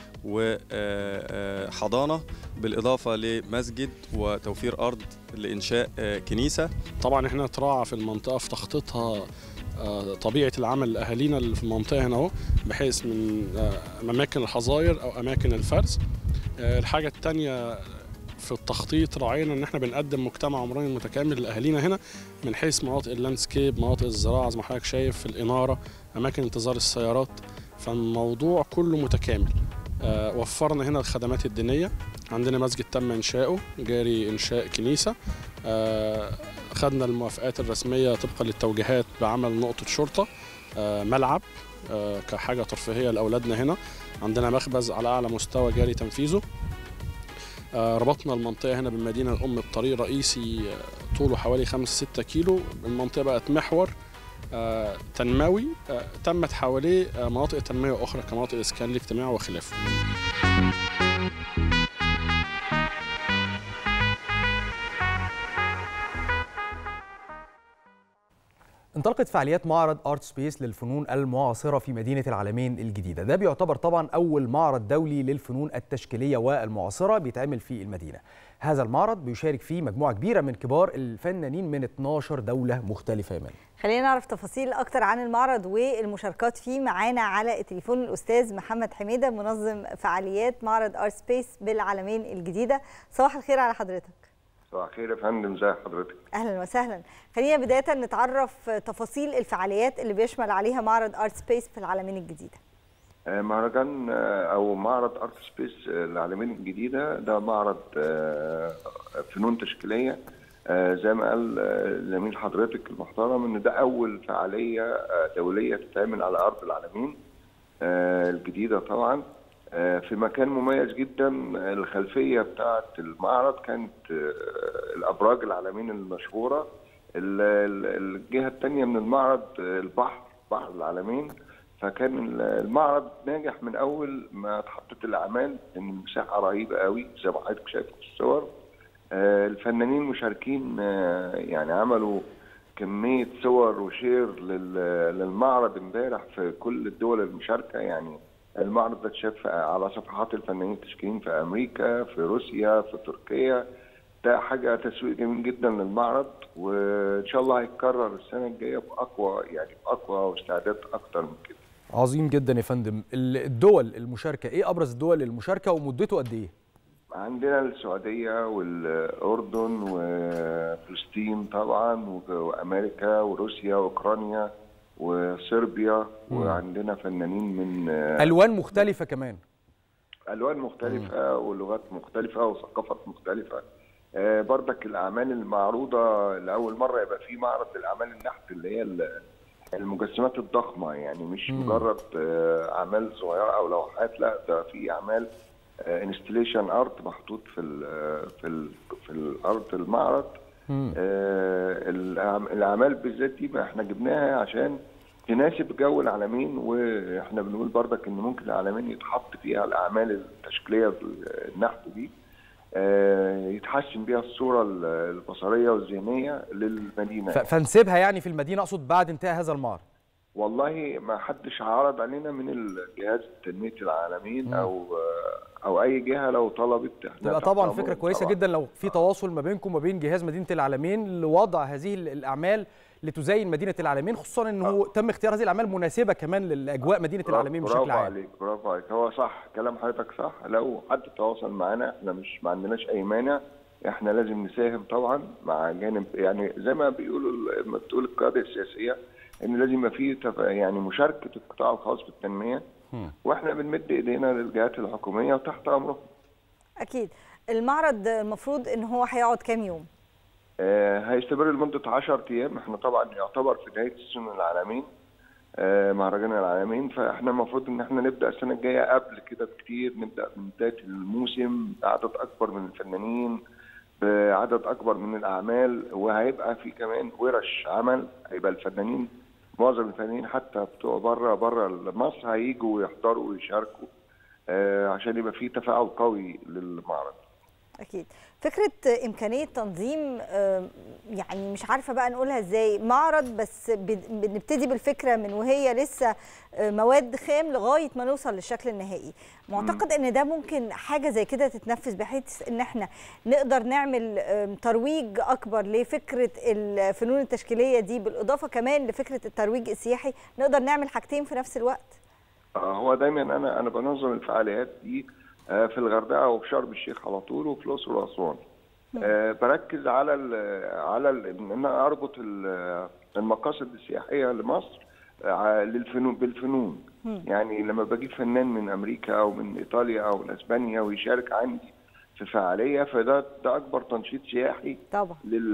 وحضانة بالإضافة لمسجد وتوفير أرض لإنشاء آه، كنيسة طبعا احنا نتراعى في المنطقه في تخطيطها آه، طبيعه العمل لاهالينا اللي في المنطقه هنا اهو بحيث من آه، اماكن الحظاير او اماكن الفرز آه، الحاجه الثانيه في التخطيط راعينا ان احنا بنقدم مجتمع عمراني متكامل لاهالينا هنا من حيث مناطق اللاندسكيب مناطق الزراعه زي ما حضرتك شايف الاناره اماكن انتظار السيارات فالموضوع كله متكامل آه، وفرنا هنا الخدمات الدينيه عندنا مسجد تم انشاؤه جاري انشاء كنيسه آه، خدنا الموافقات الرسميه طبقا للتوجيهات بعمل نقطه شرطه آه، ملعب آه، كحاجه ترفيهيه لاولادنا هنا عندنا مخبز على اعلى مستوى جاري تنفيذه آه، ربطنا المنطقه هنا بالمدينه الام بطريق رئيسي آه، طوله حوالي 5 6 كيلو المنطقه بقت محور آه، تنموي آه، تمت حواليه آه، مناطق تنميه اخرى كمناطق الاسكان الاجتماعي وخلافه انطلقت فعاليات معرض ارت سبيس للفنون المعاصره في مدينه العالمين الجديده ده بيعتبر طبعا اول معرض دولي للفنون التشكيليه والمعاصره بيتعمل في المدينه هذا المعرض بيشارك فيه مجموعه كبيره من كبار الفنانين من 12 دوله مختلفه يا مان خلينا نعرف تفاصيل اكتر عن المعرض والمشاركات فيه معانا على التليفون الاستاذ محمد حميده منظم فعاليات معرض ارت سبيس بالعالمين الجديده صباح الخير على حضرتك صباح الخير يا فندم ازي حضرتك اهلا وسهلا خلينا بدايه نتعرف تفاصيل الفعاليات اللي بيشمل عليها معرض ارت سبيس في العالمين الجديده آه، مهرجان آه، او معرض ارت سبيس آه، العالمين الجديده ده معرض آه، فنون تشكيليه آه، زي ما قال آه، زميل حضرتك المحترم ان ده اول فعاليه آه، دوليه تتعمل على ارض العالمين آه، الجديده طبعا آه، في مكان مميز جدا آه، الخلفيه بتاعه المعرض كانت آه، الابراج العالمين المشهوره ال- ال- الجهه الثانيه من المعرض آه، البحر بحر العالمين فكان ال- المعرض ناجح من اول ما اتحطت الاعمال لان المساحه رهيبه قوي زي ما حضرتك شايف في الصور آه، الفنانين مشاركين آه، يعني عملوا كميه صور وشير لل- للمعرض امبارح في كل الدول المشاركه يعني المعرض ده اتشاف على صفحات الفنانين التشكيليين في امريكا في روسيا في تركيا ده حاجه تسويق جميل جدا للمعرض وان شاء الله هيتكرر السنه الجايه باقوى يعني باقوى واستعداد اكتر من كده عظيم جدا يا فندم ال- الدول المشاركه ايه ابرز الدول المشاركه ومدته قد ايه عندنا السعودية والأردن وفلسطين طبعا و- وأمريكا وروسيا وأوكرانيا وصربيا وعندنا فنانين من الوان مختلفه كمان ألوان مختلفة ولغات مختلفة وثقافات مختلفة آه، بردك الأعمال المعروضة لأول مرة يبقى في معرض للأعمال النحت اللي هي ال- المجسمات الضخمة يعني مش مم. مجرد آه، أعمال صغيرة أو لوحات لا ده في أعمال انستليشن ارت محطوط في ال في ال في الارض المعرض آه، الأعم- الاعمال بالذات دي ما احنا جبناها عشان تناسب جو العالمين واحنا بنقول بردك ان ممكن العالمين يتحط فيها الاعمال التشكيليه النحت دي آه، يتحسن بيها الصوره ال- البصريه والذهنيه للمدينه ف- فنسيبها يعني في المدينه اقصد بعد انتهاء هذا المعرض والله ما حدش عرض علينا من الجهاز تنميه العالمين او او اي جهه لو طلبت احنا تبقى تحت طبعا أمرهم فكره كويسه طبعاً. جدا لو في تواصل ما بينكم وما بين جهاز مدينه العالمين لوضع هذه ال- الاعمال لتزين مدينه العالمين خصوصا انه تم اختيار هذه الاعمال مناسبه كمان لاجواء مدينه العالمين برافو بشكل عام عليك برافو عليك هو صح كلام حضرتك صح لو حد تواصل معانا احنا مش ما عندناش اي مانع احنا لازم نساهم طبعا مع جانب يعني زي ما بيقولوا ال- ما بتقول القياده السياسيه ان لازم يبقى في تف- يعني مشاركه القطاع الخاص في التنميه واحنا بنمد ايدينا للجهات الحكوميه وتحت امرهم اكيد المعرض المفروض ان هو هيقعد كام يوم آه، هيستمر لمدة 10 أيام احنا طبعا يعتبر في نهاية سيزون العالمين آه، مهرجان العالمين فاحنا المفروض ان احنا نبدأ السنة الجاية قبل كده بكتير نبدأ من بداية الموسم بعدد أكبر من الفنانين بعدد اكبر من الاعمال وهيبقى في كمان ورش عمل هيبقى الفنانين معظم الفنانين حتى بتوع بره بره مصر هيجوا ويحضروا ويشاركوا آه، عشان يبقى في تفاعل قوي للمعرض اكيد فكره امكانيه تنظيم آه، يعني مش عارفه بقى نقولها ازاي معرض بس بن- بنبتدي بالفكره من وهي لسه آه، مواد خام لغايه ما نوصل للشكل النهائي معتقد ان ده ممكن حاجه زي كده تتنفذ بحيث ان احنا نقدر نعمل آم، ترويج اكبر لفكره الفنون التشكيليه دي بالاضافه كمان لفكره الترويج السياحي نقدر نعمل حاجتين في نفس الوقت آه، هو دايما انا انا بنظم الفعاليات دي آه، في الغردقه وفي شرم الشيخ على طول وفي الاقصر واسوان آه، بركز على ال على ال ان انا اربط ال- المقاصد السياحيه لمصر آه، للفنون بالفنون يعني لما بجيب فنان من امريكا او من ايطاليا او من اسبانيا ويشارك عندي في فعاليه فده ده اكبر تنشيط سياحي طبعا لل-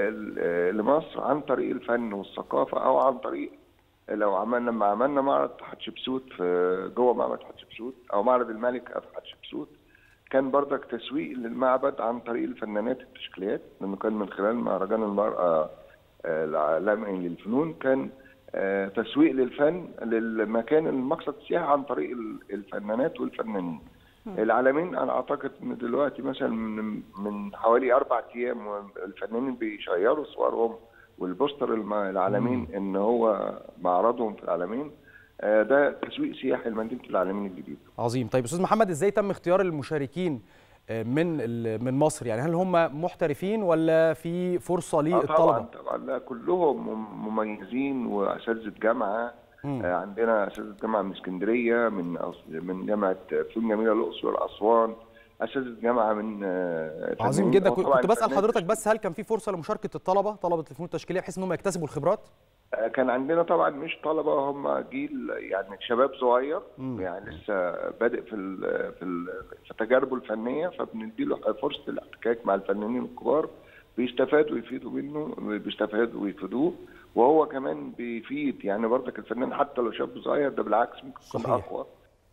ل- لمصر عن طريق الفن والثقافه او عن طريق لو عملنا لما عملنا معرض حتشبسوت في جوه معبد حتشبسوت او معرض الملك في حتشبسوت كان بردك تسويق للمعبد عن طريق الفنانات التشكيليات لانه كان من خلال مهرجان المراه آه، العالمي للفنون كان آه، تسويق للفن للمكان المقصد السياحي عن طريق ال- الفنانات والفنانين العالمين انا اعتقد ان دلوقتي مثلا من من حوالي اربع ايام الفنانين بيشيروا صورهم والبوستر الم- العالمين ان هو معرضهم في العالمين آه، ده تسويق سياحي لمدينه العالمين الجديده عظيم طيب استاذ محمد ازاي تم اختيار المشاركين آه، من ال- من مصر يعني هل هم محترفين ولا في فرصه آه، للطلبه طبعا طبعا لا كلهم مم- مميزين واساتذه جامعه آه، عندنا اساتذه جامعه من اسكندريه من أس- من جامعه فنون جميله الاقصر واسوان اساتذه جامعه من آه، عظيم فنانين. جدا أو كنت طبعاً كنت بسال فنانين حضرتك بس هل كان في فرصه لمشاركه الطلبه طلبه الفنون التشكيليه بحيث ان هم يكتسبوا الخبرات آه، كان عندنا طبعا مش طلبه هم جيل يعني شباب صغير مم. يعني لسه بادئ في ال في ال في تجاربه الفنيه فبنديله فرصه الاحتكاك مع الفنانين الكبار بيستفادوا ويفيدوا منه بيستفادوا ويفيدوه وهو كمان بيفيد يعني برضك الفنان حتى لو شاب صغير ده بالعكس ممكن يكون صحيح. اقوى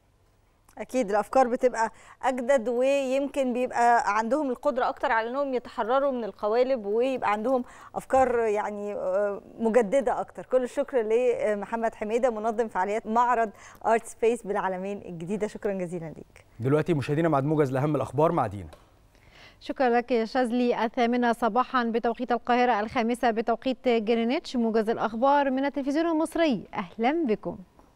اكيد الافكار بتبقى اجدد ويمكن بيبقى عندهم القدره اكتر على انهم يتحرروا من القوالب ويبقى عندهم افكار يعني آه، مجدده اكتر كل الشكر لمحمد حميده منظم فعاليات معرض ارت سبيس بالعالمين الجديده شكرا جزيلا ليك دلوقتي مشاهدينا مع موجز لاهم الاخبار مع دينا شكرا لك يا شاذلي الثامنة صباحا بتوقيت القاهرة الخامسة بتوقيت جرينتش موجز الأخبار من التلفزيون المصري أهلا بكم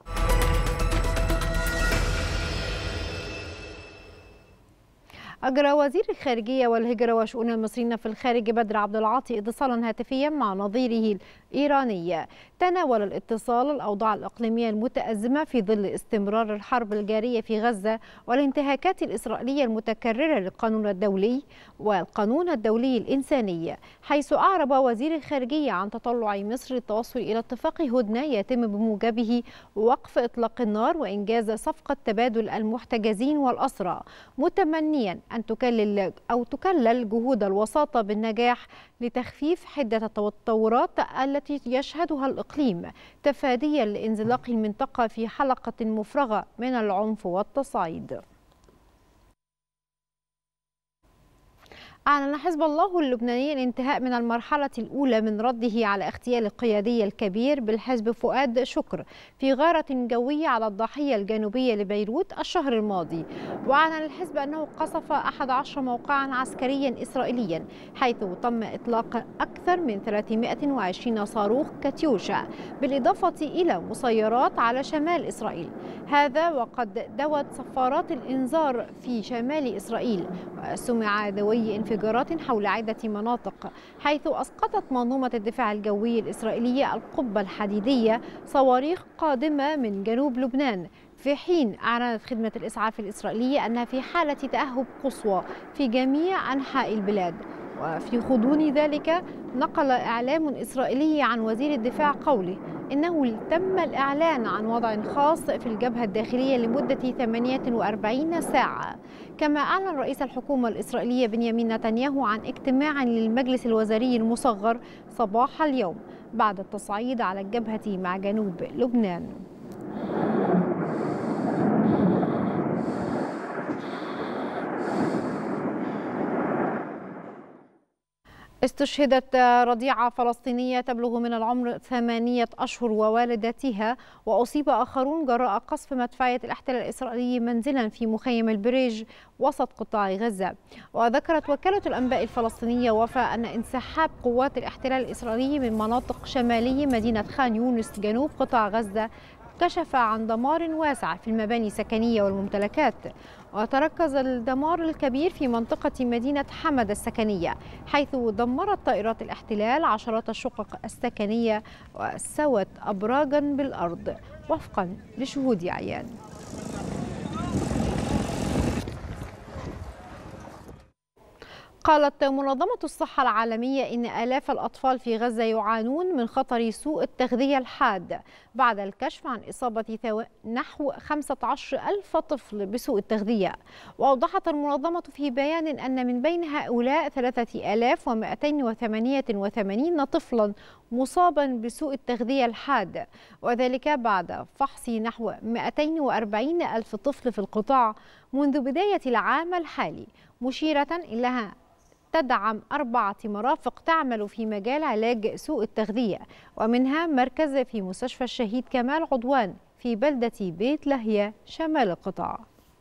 أجرى وزير الخارجية والهجرة وشؤون المصريين في الخارج بدر عبد العاطي اتصالا هاتفيا مع نظيره الإيراني تناول الاتصال الأوضاع الإقليمية المتأزمة في ظل استمرار الحرب الجارية في غزة والانتهاكات الإسرائيلية المتكررة للقانون الدولي والقانون الدولي الإنساني حيث أعرب وزير الخارجية عن تطلع مصر للتوصل إلى اتفاق هدنة يتم بموجبه وقف إطلاق النار وإنجاز صفقة تبادل المحتجزين والأسرى متمنيا أن تكلل أو تكلل جهود الوساطة بالنجاح لتخفيف حدة التطورات التي يشهدها الإقليم تفاديا لانزلاق المنطقة في حلقة مفرغة من العنف والتصعيد أعلن حزب الله اللبناني الانتهاء من المرحلة الأولى من رده على اغتيال القيادي الكبير بالحزب فؤاد شكر في غارة جوية على الضاحية الجنوبية لبيروت الشهر الماضي وأعلن الحزب أنه قصف 11 موقعا عسكريا إسرائيليا حيث تم إطلاق أكثر من 320 صاروخ كاتيوشا بالإضافة إلى مسيرات على شمال إسرائيل هذا وقد دوت صفارات الإنذار في شمال إسرائيل وسمع دوي انفجارات حول عدة مناطق حيث أسقطت منظومة الدفاع الجوي الإسرائيلية القبة الحديدية صواريخ قادمة من جنوب لبنان في حين أعلنت خدمة الإسعاف الإسرائيلية أنها في حالة تأهب قصوى في جميع أنحاء البلاد وفي غضون ذلك نقل إعلام إسرائيلي عن وزير الدفاع قوله إنه تم الإعلان عن وضع خاص في الجبهة الداخلية لمدة 48 ساعة كما أعلن رئيس الحكومة الإسرائيلية بنيامين نتنياهو عن اجتماع للمجلس الوزاري المصغر صباح اليوم بعد التصعيد على الجبهة مع جنوب لبنان استشهدت رضيعة فلسطينية تبلغ من العمر ثمانية أشهر ووالدتها وأصيب آخرون جراء قصف مدفعية الاحتلال الإسرائيلي منزلا في مخيم البريج وسط قطاع غزة وذكرت وكالة الأنباء الفلسطينية وفاء أن انسحاب قوات الاحتلال الإسرائيلي من مناطق شمالي مدينة خان يونس جنوب قطاع غزة كشف عن دمار واسع في المباني السكنية والممتلكات وتركز الدمار الكبير في منطقة مدينة حمد السكنية حيث دمرت طائرات الاحتلال عشرات الشقق السكنية وسوت أبراجا بالأرض وفقا لشهود عيان قالت منظمة الصحة العالمية إن آلاف الأطفال في غزة يعانون من خطر سوء التغذية الحاد بعد الكشف عن إصابة ثو... نحو 15 ألف طفل بسوء التغذية وأوضحت المنظمة في بيان أن من بين هؤلاء 3288 طفلا مصابا بسوء التغذية الحاد وذلك بعد فحص نحو 240 ألف طفل في القطاع منذ بداية العام الحالي مشيرة إلى تدعم أربعة مرافق تعمل في مجال علاج سوء التغذية ومنها مركز في مستشفى الشهيد كمال عضوان في بلدة بيت لهية شمال القطاع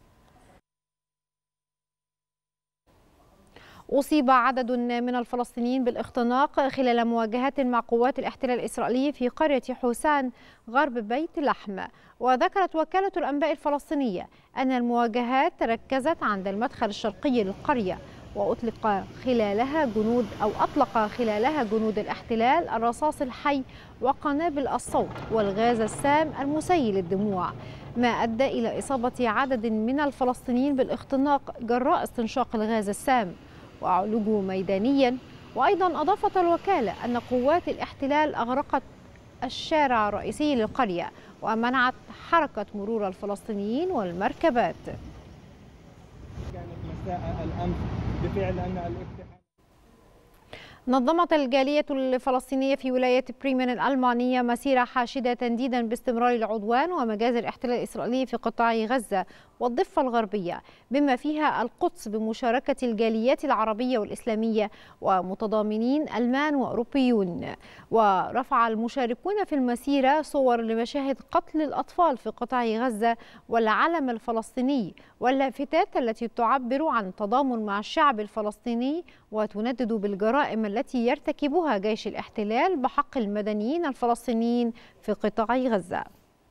أصيب عدد من الفلسطينيين بالاختناق خلال مواجهات مع قوات الاحتلال الإسرائيلي في قرية حسان غرب بيت لحم وذكرت وكالة الأنباء الفلسطينية أن المواجهات ركزت عند المدخل الشرقي للقرية وأطلق خلالها جنود أو أطلق خلالها جنود الاحتلال الرصاص الحي وقنابل الصوت والغاز السام المسيل الدموع ما أدى إلى إصابة عدد من الفلسطينيين بالاختناق جراء استنشاق الغاز السام وعلوجوا ميدانيا وأيضا أضافت الوكالة أن قوات الاحتلال أغرقت الشارع الرئيسي للقرية ومنعت حركة مرور الفلسطينيين والمركبات كانت مساء الأمس بفعل أن الاقتحام نظمت الجالية الفلسطينية في ولاية بريمن الألمانية مسيرة حاشدة تنديدا باستمرار العدوان ومجازر الاحتلال الإسرائيلي في قطاع غزة والضفة الغربية بما فيها القدس بمشاركة الجاليات العربية والإسلامية ومتضامنين ألمان وأوروبيون ورفع المشاركون في المسيرة صور لمشاهد قتل الأطفال في قطاع غزة والعلم الفلسطيني واللافتات التي تعبر عن تضامن مع الشعب الفلسطيني وتندد بالجرائم التي يرتكبها جيش الاحتلال بحق المدنيين الفلسطينيين في قطاع غزة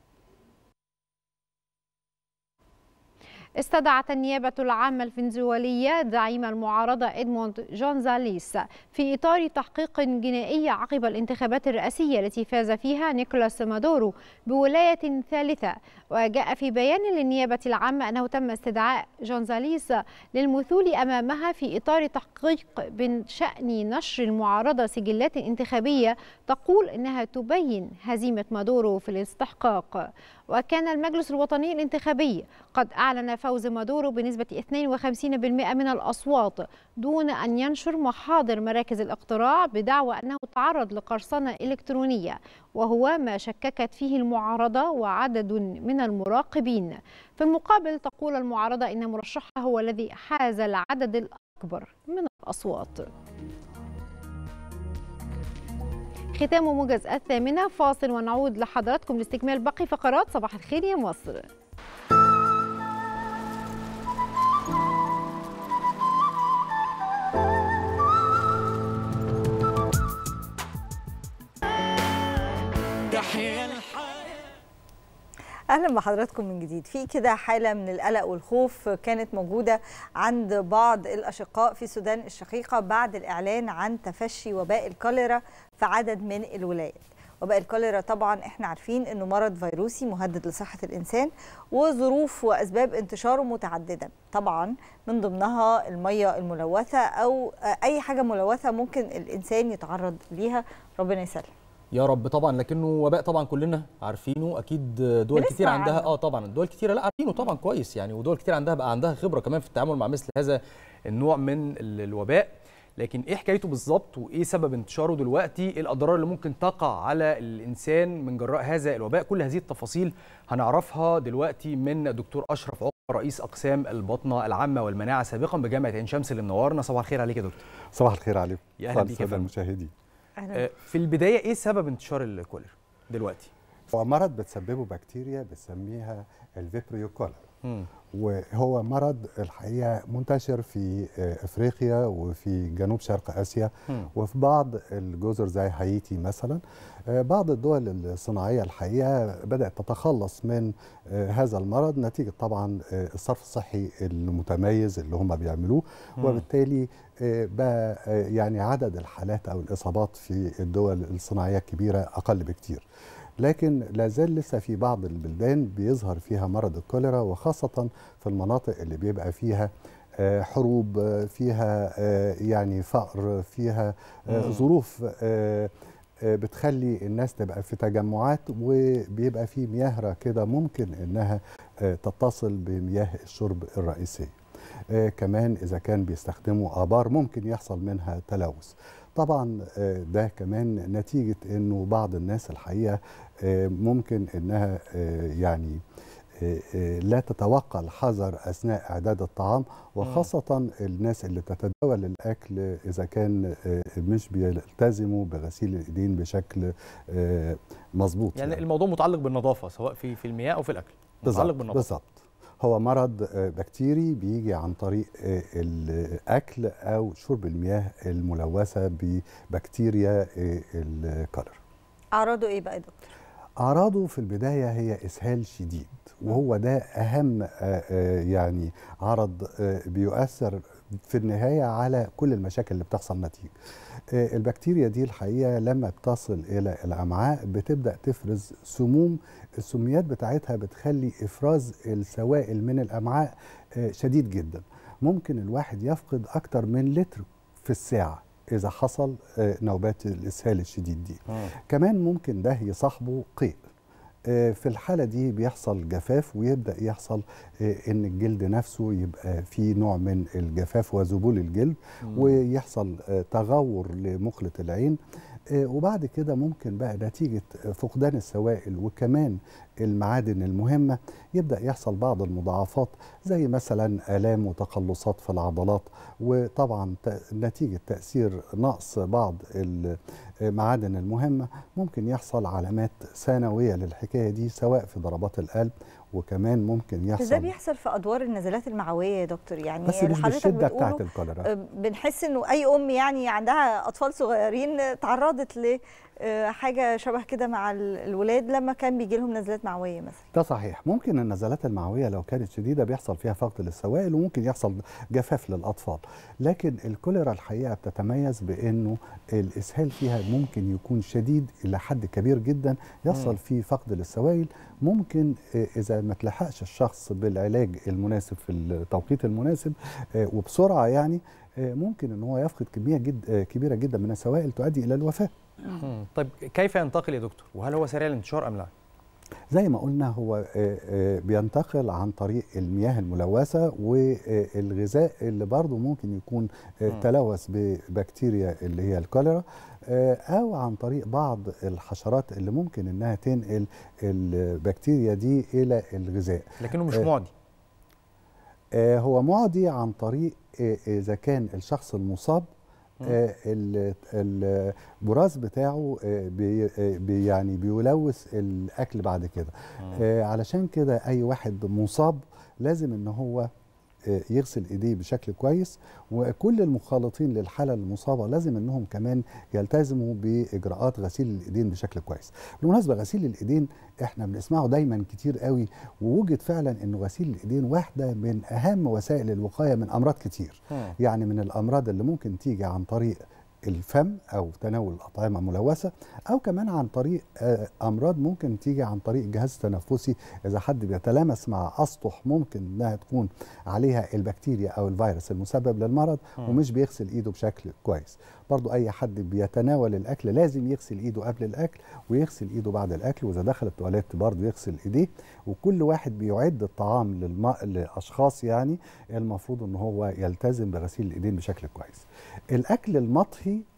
استدعت النيابة العامة الفنزويلية زعيم المعارضة إدموند جونزاليس في إطار تحقيق جنائي عقب الانتخابات الرئاسية التي فاز فيها نيكولاس مادورو بولاية ثالثة وجاء في بيان للنيابة العامة أنه تم استدعاء جونزاليس للمثول أمامها في إطار تحقيق بشأن نشر المعارضة سجلات انتخابية تقول إنها تبين هزيمة مادورو في الاستحقاق وكان المجلس الوطني الانتخابي قد أعلن فوز مادورو بنسبة 52% من الأصوات دون أن ينشر محاضر مراكز الاقتراع بدعوى أنه تعرض لقرصنة إلكترونية وهو ما شككت فيه المعارضة وعدد من المراقبين في المقابل تقول المعارضة إن مرشحها هو الذي حاز العدد الأكبر من الأصوات ختام موجز الثامنة فاصل ونعود لحضراتكم لاستكمال باقي فقرات صباح الخير يا مصر اهلا بحضراتكم من جديد في كده حاله من القلق والخوف كانت موجوده عند بعض الاشقاء في السودان الشقيقه بعد الاعلان عن تفشي وباء الكوليرا في عدد من الولايات وباء الكوليرا طبعا احنا عارفين انه مرض فيروسي مهدد لصحه الانسان وظروف واسباب انتشاره متعدده طبعا من ضمنها الميه الملوثه او اي حاجه ملوثه ممكن الانسان يتعرض ليها ربنا يسلم يا رب طبعا لكنه وباء طبعا كلنا عارفينه اكيد دول كتير عندها عنه. اه طبعا دول كتير لا عارفينه طبعا كويس يعني ودول كتير عندها بقى عندها خبره كمان في التعامل مع مثل هذا النوع من الوباء لكن ايه حكايته بالظبط وايه سبب انتشاره دلوقتي ايه الاضرار اللي ممكن تقع على الانسان من جراء هذا الوباء كل هذه التفاصيل هنعرفها دلوقتي من دكتور اشرف رئيس اقسام البطنه العامه والمناعه سابقا بجامعه عين شمس اللي منورنا صباح الخير عليك يا دكتور صباح الخير عليكم يا اهلا بيك يا الساده فندم المشاهدين آه، في البدايه ايه سبب انتشار الكوليرا دلوقتي هو مرض بتسببه بكتيريا بنسميها الفيبريو كولر مم. وهو مرض الحقيقه منتشر في آه، افريقيا وفي جنوب شرق اسيا مم. وفي بعض الجزر زي هايتي مثلا آه، بعض الدول الصناعيه الحقيقه بدات تتخلص من آه، هذا المرض نتيجه طبعا آه، الصرف الصحي المتميز اللي هم بيعملوه مم. وبالتالي آه، بقى آه، يعني عدد الحالات او الاصابات في الدول الصناعيه الكبيره اقل بكتير لكن لا زال لسه في بعض البلدان بيظهر فيها مرض الكوليرا وخاصة في المناطق اللي بيبقى فيها آه، حروب آه، فيها آه، يعني فقر فيها آه، مم. ظروف آه، آه، بتخلي الناس تبقى في تجمعات وبيبقى في مياه راكده ممكن انها آه، تتصل بمياه الشرب الرئيسيه آه، كمان اذا كان بيستخدموا ابار ممكن يحصل منها تلوث طبعا آه، ده كمان نتيجه انه بعض الناس الحقيقه آه، ممكن انها آه، يعني آه، آه، لا تتوقع الحذر اثناء اعداد الطعام وخاصه الناس اللي تتداول الاكل اذا كان آه، مش بيلتزموا بغسيل الايدين بشكل آه، مظبوط يعني الموضوع متعلق بالنظافه سواء في في المياه او في الاكل متعلق بالظبط بالنظافه بالظبط هو مرض آه، بكتيري بيجي عن طريق آه، الاكل او شرب المياه الملوثه ببكتيريا آه، الكولر اعراضه ايه بقى يا دكتور اعراضه في البدايه هي اسهال شديد وهو ده اهم آه، آه، يعني عرض آه، بيؤثر في النهايه على كل المشاكل اللي بتحصل نتيجه آه، البكتيريا دي الحقيقه لما بتصل الى الامعاء بتبدا تفرز سموم السميات بتاعتها بتخلي افراز السوائل من الامعاء آه، شديد جدا ممكن الواحد يفقد اكتر من لتر في الساعه اذا حصل آه، نوبات الاسهال الشديد دي كمان ممكن ده يصاحبه قيء آه، في الحالة دي بيحصل جفاف ويبدأ يحصل آه، إن الجلد نفسه يبقى فيه نوع من الجفاف وذبول الجلد مم. ويحصل آه، تغور لمخلة العين آه، وبعد كده ممكن بقى نتيجة فقدان السوائل وكمان المعادن المهمة يبدأ يحصل بعض المضاعفات زي مثلا آلام وتقلصات في العضلات وطبعا ت- نتيجة تأثير نقص بعض المعادن المهمة ممكن يحصل علامات ثانوية للحكاية دي سواء في ضربات القلب وكمان ممكن بس ده يحصل بيحصل في ادوار النزلات المعويه يا دكتور يعني بس اللي مش حضرتك بالشدة بتقوله، بتاعت الكوليرا. آه، بنحس انه اي ام يعني عندها اطفال صغيرين آه، تعرضت ل آه، حاجه شبه كده مع ال- الولاد لما كان بيجي لهم نزلات معويه مثلا ده صحيح ممكن النزلات المعوية لو كانت شديدة بيحصل فيها فقد للسوائل وممكن يحصل جفاف للأطفال لكن الكوليرا الحقيقة بتتميز بأنه الإسهال فيها ممكن يكون شديد إلى حد كبير جدا مم. يحصل فيه فقد للسوائل ممكن آه، إذا ما تلحقش الشخص بالعلاج المناسب في التوقيت المناسب آه، وبسرعة يعني آه، ممكن ان هو يفقد كميه جد آه، كبيره جدا من السوائل تؤدي الى الوفاه مم. طيب كيف ينتقل يا دكتور وهل هو سريع الانتشار ام لا زي ما قلنا هو آه، آه، بينتقل عن طريق المياه الملوثة والغذاء اللي برضه ممكن يكون آه، مم. تلوث ببكتيريا اللي هي الكوليرا آه، أو عن طريق بعض الحشرات اللي ممكن إنها تنقل البكتيريا دي إلى الغذاء لكنه مش آه، معدي آه، هو معدي عن طريق آه، إذا كان الشخص المصاب مم. آه، ال- البراز بتاعه آه، بي آه، بي يعني بيلوث الاكل بعد كده آه، علشان كده اي واحد مصاب لازم ان هو آه، يغسل ايديه بشكل كويس وكل المخالطين للحاله المصابه لازم انهم كمان يلتزموا باجراءات غسيل الايدين بشكل كويس بالمناسبه غسيل الايدين احنا بنسمعه دايما كتير قوي ووجد فعلا انه غسيل الايدين واحده من اهم وسائل الوقايه من امراض كتير يعني من الامراض اللي ممكن تيجي عن طريق الفم او تناول اطعمه ملوثه او كمان عن طريق آه، امراض ممكن تيجي عن طريق الجهاز التنفسي اذا حد بيتلامس مع اسطح ممكن انها تكون عليها البكتيريا او الفيروس المسبب للمرض مم. ومش بيغسل ايده بشكل كويس برضو اي حد بيتناول الاكل لازم يغسل ايده قبل الاكل ويغسل ايده بعد الاكل واذا دخل التواليت برضو يغسل ايديه وكل واحد بيعد الطعام للم... لاشخاص يعني المفروض ان هو يلتزم بغسيل الايدين بشكل كويس الاكل المطهي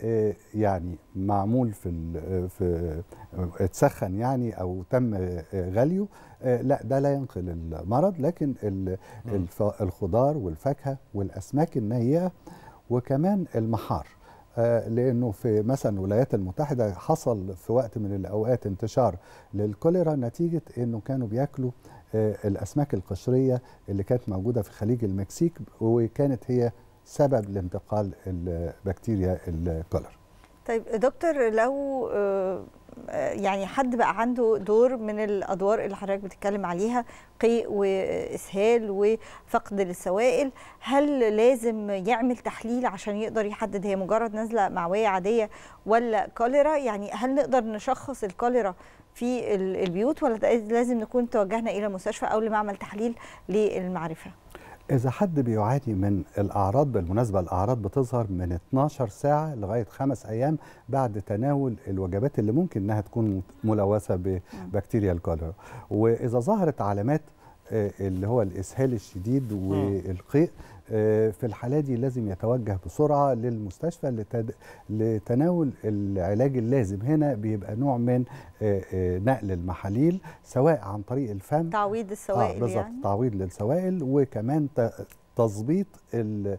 آه، يعني معمول في ال- في اتسخن يعني او تم آه، غليه آه، لا ده لا ينقل المرض لكن ال- الف- الخضار والفاكهه والاسماك النيئه وكمان المحار آه، لانه في مثلا الولايات المتحده حصل في وقت من الاوقات انتشار للكوليرا نتيجه انه كانوا بياكلوا آه، الاسماك القشريه اللي كانت موجوده في خليج المكسيك وكانت هي سبب لانتقال البكتيريا الكوليرا طيب دكتور لو آه، آه، يعني حد بقى عنده دور من الادوار اللي حضرتك بتتكلم عليها قيء واسهال وفقد للسوائل هل لازم يعمل تحليل عشان يقدر يحدد هي مجرد نزله معويه عاديه ولا كوليرا يعني هل نقدر نشخص الكوليرا في ال- البيوت ولا ده لازم نكون توجهنا الى المستشفى او لمعمل تحليل للمعرفه إذا حد بيعاني من الأعراض بالمناسبة الأعراض بتظهر من 12 ساعة لغاية خمس أيام بعد تناول الوجبات اللي ممكن إنها تكون ملوثة ببكتيريا الكوليرا وإذا ظهرت علامات آه، اللي هو الإسهال الشديد والقيء آه، في الحالة دي لازم يتوجه بسرعة للمستشفى لتد... لتناول العلاج اللازم هنا بيبقى نوع من آه، آه، نقل المحاليل سواء عن طريق الفم تعويض السوائل بالظبط يعني تعويض للسوائل وكمان ت- تظبيط ال-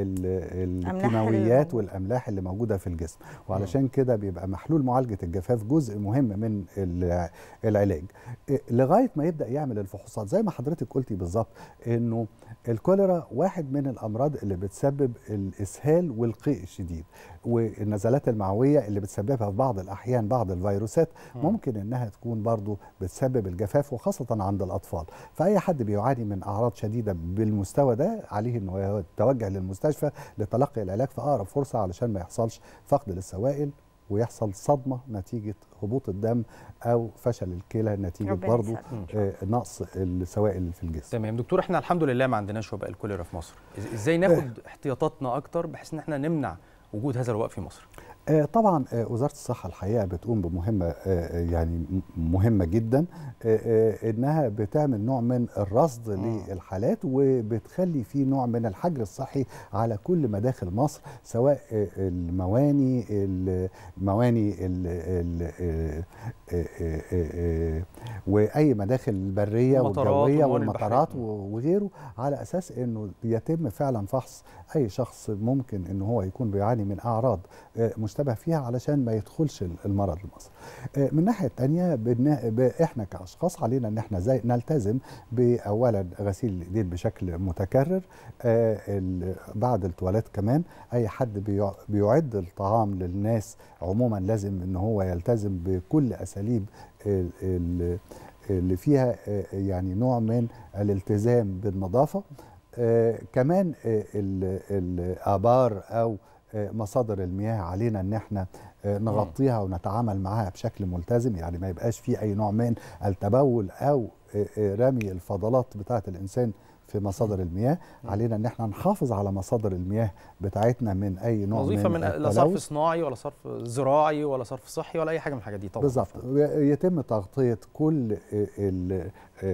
ال- الكيماويات والاملاح اللي موجوده في الجسم وعلشان كده بيبقى محلول معالجه الجفاف جزء مهم من الع- العلاج إيه، لغايه ما يبدا يعمل الفحوصات زي ما حضرتك قلتي بالظبط انه الكوليرا واحد من الامراض اللي بتسبب الاسهال والقيء الشديد والنزلات المعويه اللي بتسببها في بعض الاحيان بعض الفيروسات مم. ممكن انها تكون برضو بتسبب الجفاف وخاصه عند الاطفال فاي حد بيعاني من اعراض شديده بالمستوى ده عليه انه يتوجه للمستشفى لتلقي العلاج في اقرب فرصه علشان ما يحصلش فقد للسوائل ويحصل صدمه نتيجه هبوط الدم او فشل الكلى نتيجه ربنا برضو يسلمك. آه، نقص السوائل اللي في الجسم تمام دكتور احنا الحمد لله ما عندناش وباء الكوليرا في مصر إز- ازاي ناخد احتياطاتنا اكتر بحيث ان احنا نمنع وجود هذا الوباء في مصر آه، طبعا آه، وزاره الصحه الحقيقه بتقوم بمهمه آه، يعني م- مهمه جدا آه، آه، انها بتعمل نوع من الرصد للحالات وبتخلي في نوع من الحجر الصحي على كل مداخل مصر سواء آه، المواني المواني ال- ال- آه، آه، آه، آه، واي مداخل البريه المطارات والجويه والموانئ والمطارات البحرية. وغيره على اساس انه يتم فعلا فحص اي شخص ممكن ان هو يكون بيعاني من اعراض آه، مشتبه فيها علشان ما يدخلش المرض لمصر. آه، من الناحيه الثانيه احنا كاشخاص علينا ان احنا زي نلتزم باولا غسيل الايدين بشكل متكرر آه، ال- بعد التواليت كمان اي حد بيع- بيعد الطعام للناس عموما لازم ان هو يلتزم بكل اساليب ال- ال- اللي فيها آه، يعني نوع من الالتزام بالنظافه آه، كمان آه، ال- الابار او آه، مصادر المياه علينا ان احنا آه، نغطيها ونتعامل معاها بشكل ملتزم يعني ما يبقاش في اي نوع من التبول او آه، آه، رمي الفضلات بتاعه الانسان في مصادر المياه علينا ان احنا نحافظ على مصادر المياه بتاعتنا من اي نوع وظيفه من من لا صرف التلوث صناعي ولا صرف زراعي ولا صرف صحي ولا اي حاجه من الحاجات دي طبعا بالظبط يتم تغطيه كل ال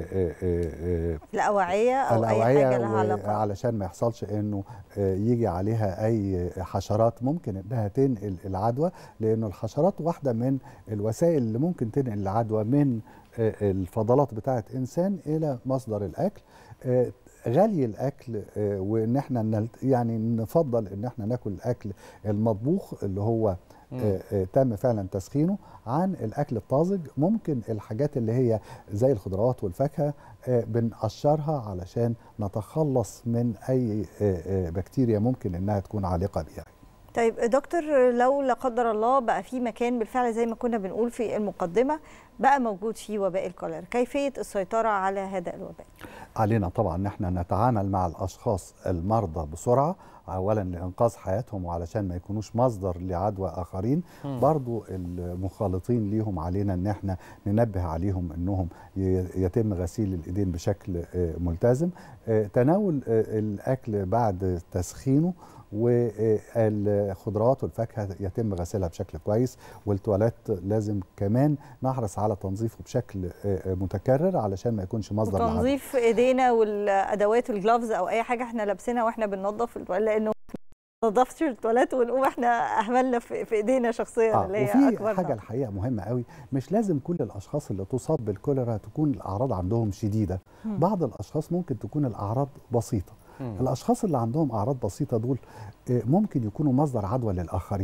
الاوعيه او اي حاجه لها علاقه علشان ما يحصلش انه آه، يجي عليها اي حشرات ممكن انها تنقل العدوى لانه الحشرات واحده من الوسائل اللي ممكن تنقل العدوى من آه، الفضلات بتاعه انسان الى مصدر الاكل آه، غلي الاكل آه، وان احنا نلت- يعني نفضل ان احنا ناكل الاكل المطبوخ اللي هو مم. آه، آه، تم فعلا تسخينه عن الاكل الطازج ممكن الحاجات اللي هي زي الخضروات والفاكهه آه، بنقشرها علشان نتخلص من اي آه، آه، بكتيريا ممكن انها تكون عالقه بيها طيب دكتور لو لا قدر الله بقى في مكان بالفعل زي ما كنا بنقول في المقدمه بقى موجود فيه وباء الكوليرا كيفيه السيطره على هذا الوباء علينا طبعا ان احنا نتعامل مع الاشخاص المرضى بسرعه اولا لانقاذ حياتهم وعلشان ما يكونوش مصدر لعدوى اخرين مم. برضو المخالطين ليهم علينا ان احنا ننبه عليهم انهم ي- يتم غسيل الايدين بشكل آه، ملتزم آه، تناول آه، الاكل بعد تسخينه والخضروات والفاكهه يتم غسيلها بشكل كويس والتواليت لازم كمان نحرص على تنظيفه بشكل آه، آه، متكرر علشان ما يكونش مصدر لعدوى وتنظيف ايدينا والادوات الجلافز او اي حاجه احنا لابسينها واحنا بننظف لانه نضفتش التواليت ونقوم احنا اهملنا في, في ايدينا شخصيا آه اللي هي وفي اكبر حاجه نقص. الحقيقه مهمه قوي مش لازم كل الاشخاص اللي تصاب بالكوليرا تكون الاعراض عندهم شديده مم. بعض الاشخاص ممكن تكون الاعراض بسيطه مم. الاشخاص اللي عندهم اعراض بسيطه دول آه، ممكن يكونوا مصدر عدوى للاخرين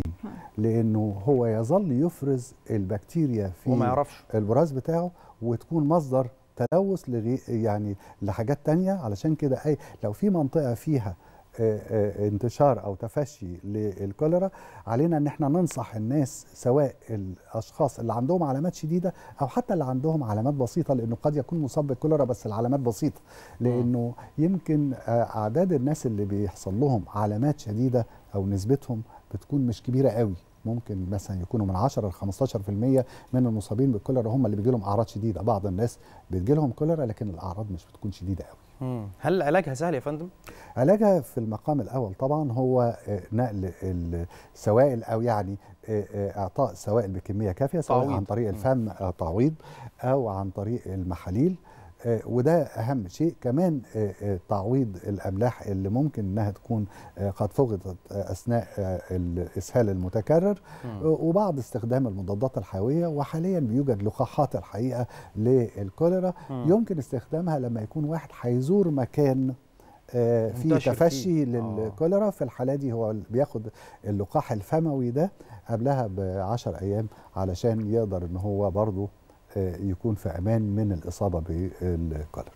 لانه هو يظل يفرز البكتيريا في وما يعرفش. البراز بتاعه وتكون مصدر تلوث لغي يعني لحاجات تانية علشان كده اي لو في منطقه فيها آه، آه، انتشار او تفشي للكوليرا علينا ان احنا ننصح الناس سواء الاشخاص اللي عندهم علامات شديده او حتى اللي عندهم علامات بسيطه لانه قد يكون مصاب بالكوليرا بس العلامات بسيطه لانه يمكن آه، اعداد الناس اللي بيحصل لهم علامات شديده او نسبتهم بتكون مش كبيره قوي ممكن مثلا يكونوا من 10 ل 15% من المصابين بالكوليرا هم اللي بيجي لهم اعراض شديده بعض الناس بيجي لهم كوليرا لكن الاعراض مش بتكون شديده قوي مم. هل علاجها سهل يا فندم؟ علاجها في المقام الاول طبعا هو آه، نقل السوائل او يعني آه، آه، اعطاء سوائل بكميه كافيه سواء تعويض. عن طريق الفم آه، تعويض او عن طريق المحاليل آه، وده اهم شيء كمان آه، آه، تعويض الاملاح اللي ممكن انها تكون آه، قد فقدت آه، اثناء آه، الاسهال المتكرر مم. آه، وبعض استخدام المضادات الحيويه وحاليا بيوجد لقاحات الحقيقه للكوليرا مم. يمكن استخدامها لما يكون واحد هيزور مكان آه، في منتشر فيه. تفشي للكوليرا في الحاله دي هو بياخد اللقاح الفموي ده قبلها ب 10 ايام علشان يقدر ان هو برضه آه، يكون في امان من الاصابه بالكوليرا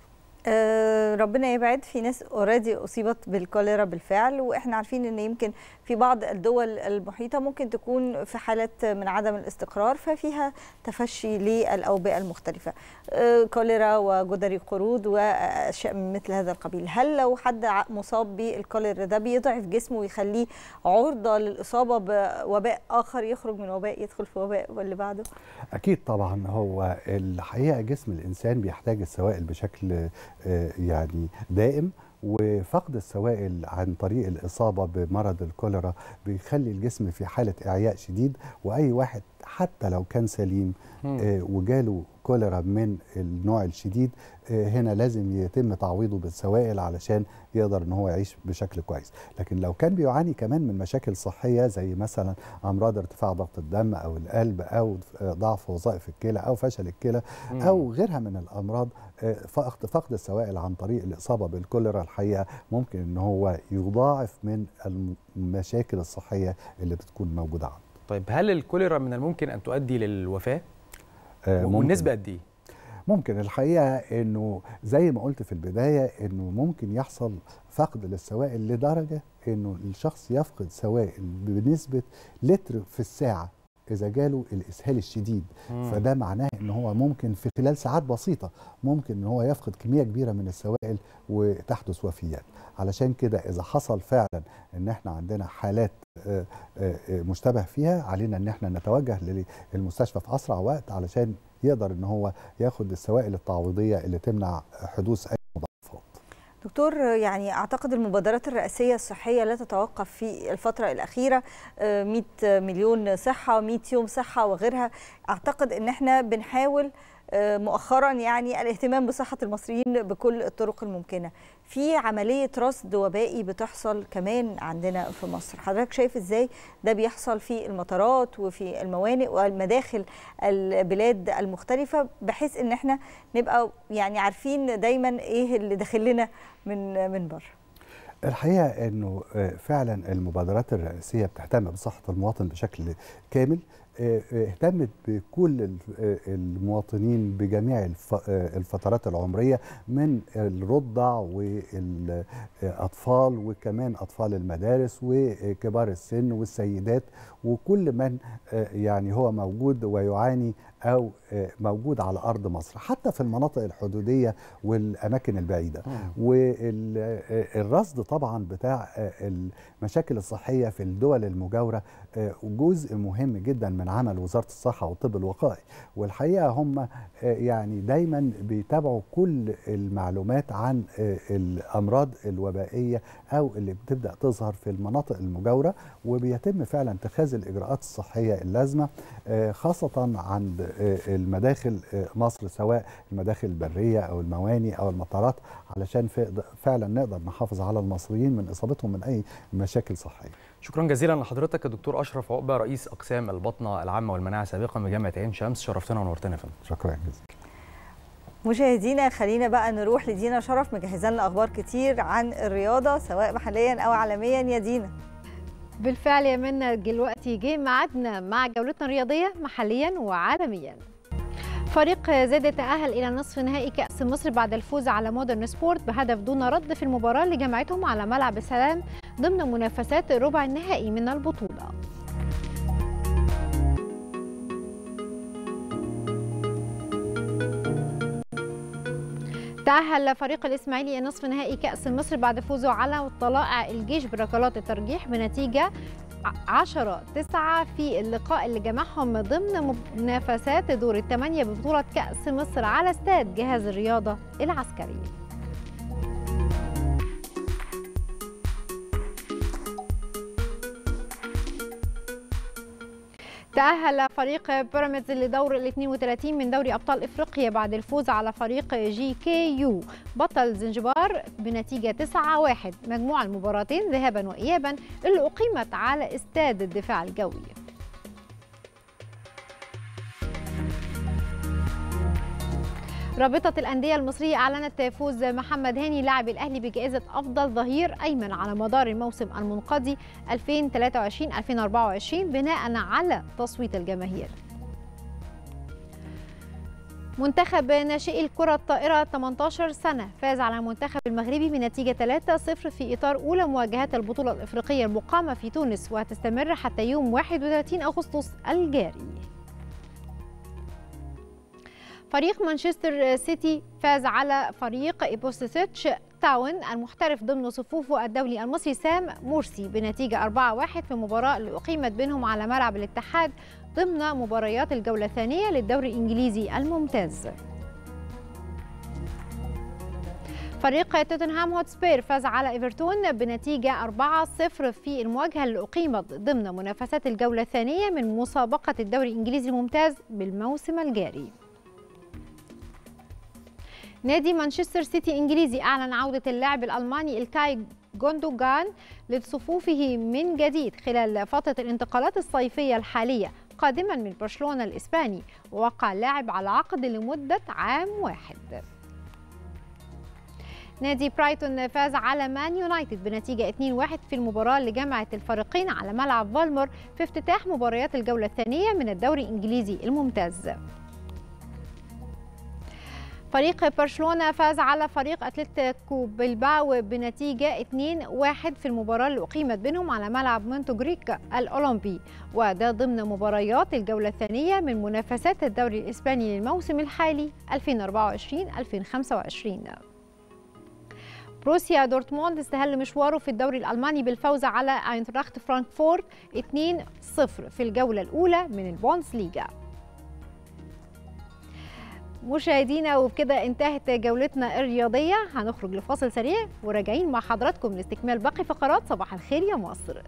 آه، ربنا يبعد في ناس اوريدي اصيبت بالكوليرا بالفعل واحنا عارفين ان يمكن في بعض الدول المحيطه ممكن تكون في حاله من عدم الاستقرار ففيها تفشي للاوبئه المختلفه آه، كوليرا وجدري قرود واشياء من مثل هذا القبيل هل لو حد ع- مصاب بالكوليرا ده بيضعف جسمه ويخليه عرضه للاصابه بوباء اخر يخرج من وباء يدخل في وباء واللي بعده اكيد طبعا هو الحقيقه جسم الانسان بيحتاج السوائل بشكل آه، يعني دائم وفقد السوائل عن طريق الإصابة بمرض الكوليرا بيخلي الجسم في حالة إعياء شديد وأي واحد حتى لو كان سليم مم. آه، وجاله كوليرا من النوع الشديد آه، هنا لازم يتم تعويضه بالسوائل علشان يقدر ان هو يعيش بشكل كويس لكن لو كان بيعاني كمان من مشاكل صحيه زي مثلا امراض ارتفاع ضغط الدم او القلب او آه، ضعف وظائف الكلى او فشل الكلى مم. او غيرها من الامراض آه، فقد فقد السوائل عن طريق الاصابه بالكوليرا الحقيقه ممكن ان هو يضاعف من المشاكل الصحيه اللي بتكون موجوده عنده طيب هل الكوليرا من الممكن ان تؤدي للوفاه؟ آه، ممكن. والنسبه قد ايه؟ ممكن الحقيقه انه زي ما قلت في البدايه انه ممكن يحصل فقد للسوائل لدرجه انه الشخص يفقد سوائل بنسبه لتر في الساعه اذا جاله الاسهال الشديد مم. فده معناه ان هو ممكن في خلال ساعات بسيطه ممكن ان هو يفقد كميه كبيره من السوائل وتحدث وفيات علشان كده اذا حصل فعلا ان احنا عندنا حالات آه، آه، آه، مشتبه فيها علينا ان احنا نتوجه للمستشفى في اسرع وقت علشان يقدر ان هو ياخد السوائل التعويضيه اللي تمنع حدوث اي مضاعفات دكتور يعني اعتقد المبادرات الرئاسيه الصحيه لا تتوقف في الفتره الاخيره آه، 100 مليون صحه 100 يوم صحه وغيرها اعتقد ان احنا بنحاول آه، مؤخرا يعني الاهتمام بصحه المصريين بكل الطرق الممكنه في عمليه رصد وبائي بتحصل كمان عندنا في مصر حضرتك شايف ازاي ده بيحصل في المطارات وفي الموانئ والمداخل البلاد المختلفه بحيث ان احنا نبقى يعني عارفين دايما ايه اللي داخل لنا من من بره الحقيقه انه آه، فعلا المبادرات الرئاسيه بتهتم بصحه المواطن بشكل كامل آه، آه، اهتمت بكل ال- آه، المواطنين بجميع الف- آه، الفترات العمريه من الرضع والاطفال وكمان اطفال المدارس وكبار السن والسيدات وكل من آه، يعني هو موجود ويعاني او آه، موجود على ارض مصر حتى في المناطق الحدوديه والاماكن البعيده والرصد طبعا بتاع آه، المشاكل الصحيه في الدول المجاوره آه، جزء مهم جدا من عمل وزاره الصحه والطب الوقائي والحقيقه هم آه، يعني دايما بيتابعوا كل المعلومات عن آه، الامراض الوبائيه او اللي بتبدا تظهر في المناطق المجاوره وبيتم فعلا اتخاذ الاجراءات الصحيه اللازمه آه، خاصه عند آه، المداخل آه، مصر سواء المداخل البريه او المواني او المطارات علشان فقد- فعلا نقدر نحافظ على المصريين من اصابتهم من اي مشاكل صحيه شكرا جزيلا لحضرتك الدكتور اشرف عقبه رئيس اقسام البطنه العامه والمناعه سابقا بجامعه عين شمس شرفتنا ونورتنا يا فندم شكرا جزيلا مشاهدينا خلينا بقى نروح لدينا شرف مجهزه لنا اخبار كتير عن الرياضه سواء محليا او عالميا يا دينا بالفعل يا منى دلوقتي جه ميعادنا مع جولتنا الرياضيه محليا وعالميا فريق زد تأهل إلى نصف نهائي كأس مصر بعد الفوز على مودرن سبورت بهدف دون رد في المباراة اللي جمعتهم على ملعب السلام ضمن منافسات ربع النهائي من البطولة تأهل فريق الإسماعيلي إلى نصف نهائي كأس مصر بعد فوزه على طلائع الجيش بركلات الترجيح بنتيجة 10 9 في اللقاء اللي جمعهم ضمن منافسات دور الثمانية ببطولة كأس مصر على استاد جهاز الرياضة العسكري تأهل فريق بيراميدز لدور ال 32 من دوري أبطال إفريقيا بعد الفوز على فريق جي كي يو بطل زنجبار بنتيجة 9-1 مجموع المباراتين ذهابا وإيابا اللي أقيمت على استاد الدفاع الجوي رابطة الأندية المصرية أعلنت فوز محمد هاني لاعب الأهلي بجائزة أفضل ظهير أيمن على مدار الموسم المنقضي 2023-2024 بناء على تصويت الجماهير منتخب ناشئي الكرة الطائرة 18 سنة فاز على المنتخب المغربي بنتيجة 3-0 في إطار أولى مواجهات البطولة الإفريقية المقامة في تونس وهتستمر حتى يوم 31 أغسطس الجاري فريق مانشستر سيتي فاز على فريق إيبوسيتش تاون المحترف ضمن صفوفه الدولي المصري سام مرسي بنتيجة 4-1 في مباراة اللي أقيمت بينهم على ملعب الاتحاد ضمن مباريات الجولة الثانية للدوري الإنجليزي الممتاز فريق توتنهام هوتسبير فاز على ايفرتون بنتيجة 4-0 في المواجهة اللي أقيمت ضمن منافسات الجولة الثانية من مسابقة الدوري الإنجليزي الممتاز بالموسم الجاري نادي مانشستر سيتي الانجليزي اعلن عوده اللاعب الالماني الكاي جوندوجان لصفوفه من جديد خلال فتره الانتقالات الصيفيه الحاليه قادما من برشلونه الاسباني ووقع اللاعب على عقد لمده عام واحد نادي برايتون فاز على مان يونايتد بنتيجة 2-1 في المباراة اللي جمعت الفريقين على ملعب فالمور في افتتاح مباريات الجولة الثانية من الدوري الإنجليزي الممتاز فريق برشلونة فاز على فريق أتلتيكو بلباو بنتيجة 2-1 في المباراة اللي أقيمت بينهم على ملعب مونتوغريك الأولمبي وده ضمن مباريات الجولة الثانية من منافسات الدوري الإسباني للموسم الحالي 2024-2025 بروسيا دورتموند استهل مشواره في الدوري الألماني بالفوز على اينتراخت فرانكفورت 2-0 في الجولة الأولى من البوندسليغا مشاهدينا وبكده انتهت جولتنا الرياضية هنخرج لفاصل سريع وراجعين مع حضراتكم لاستكمال باقي فقرات صباح الخير يا مصر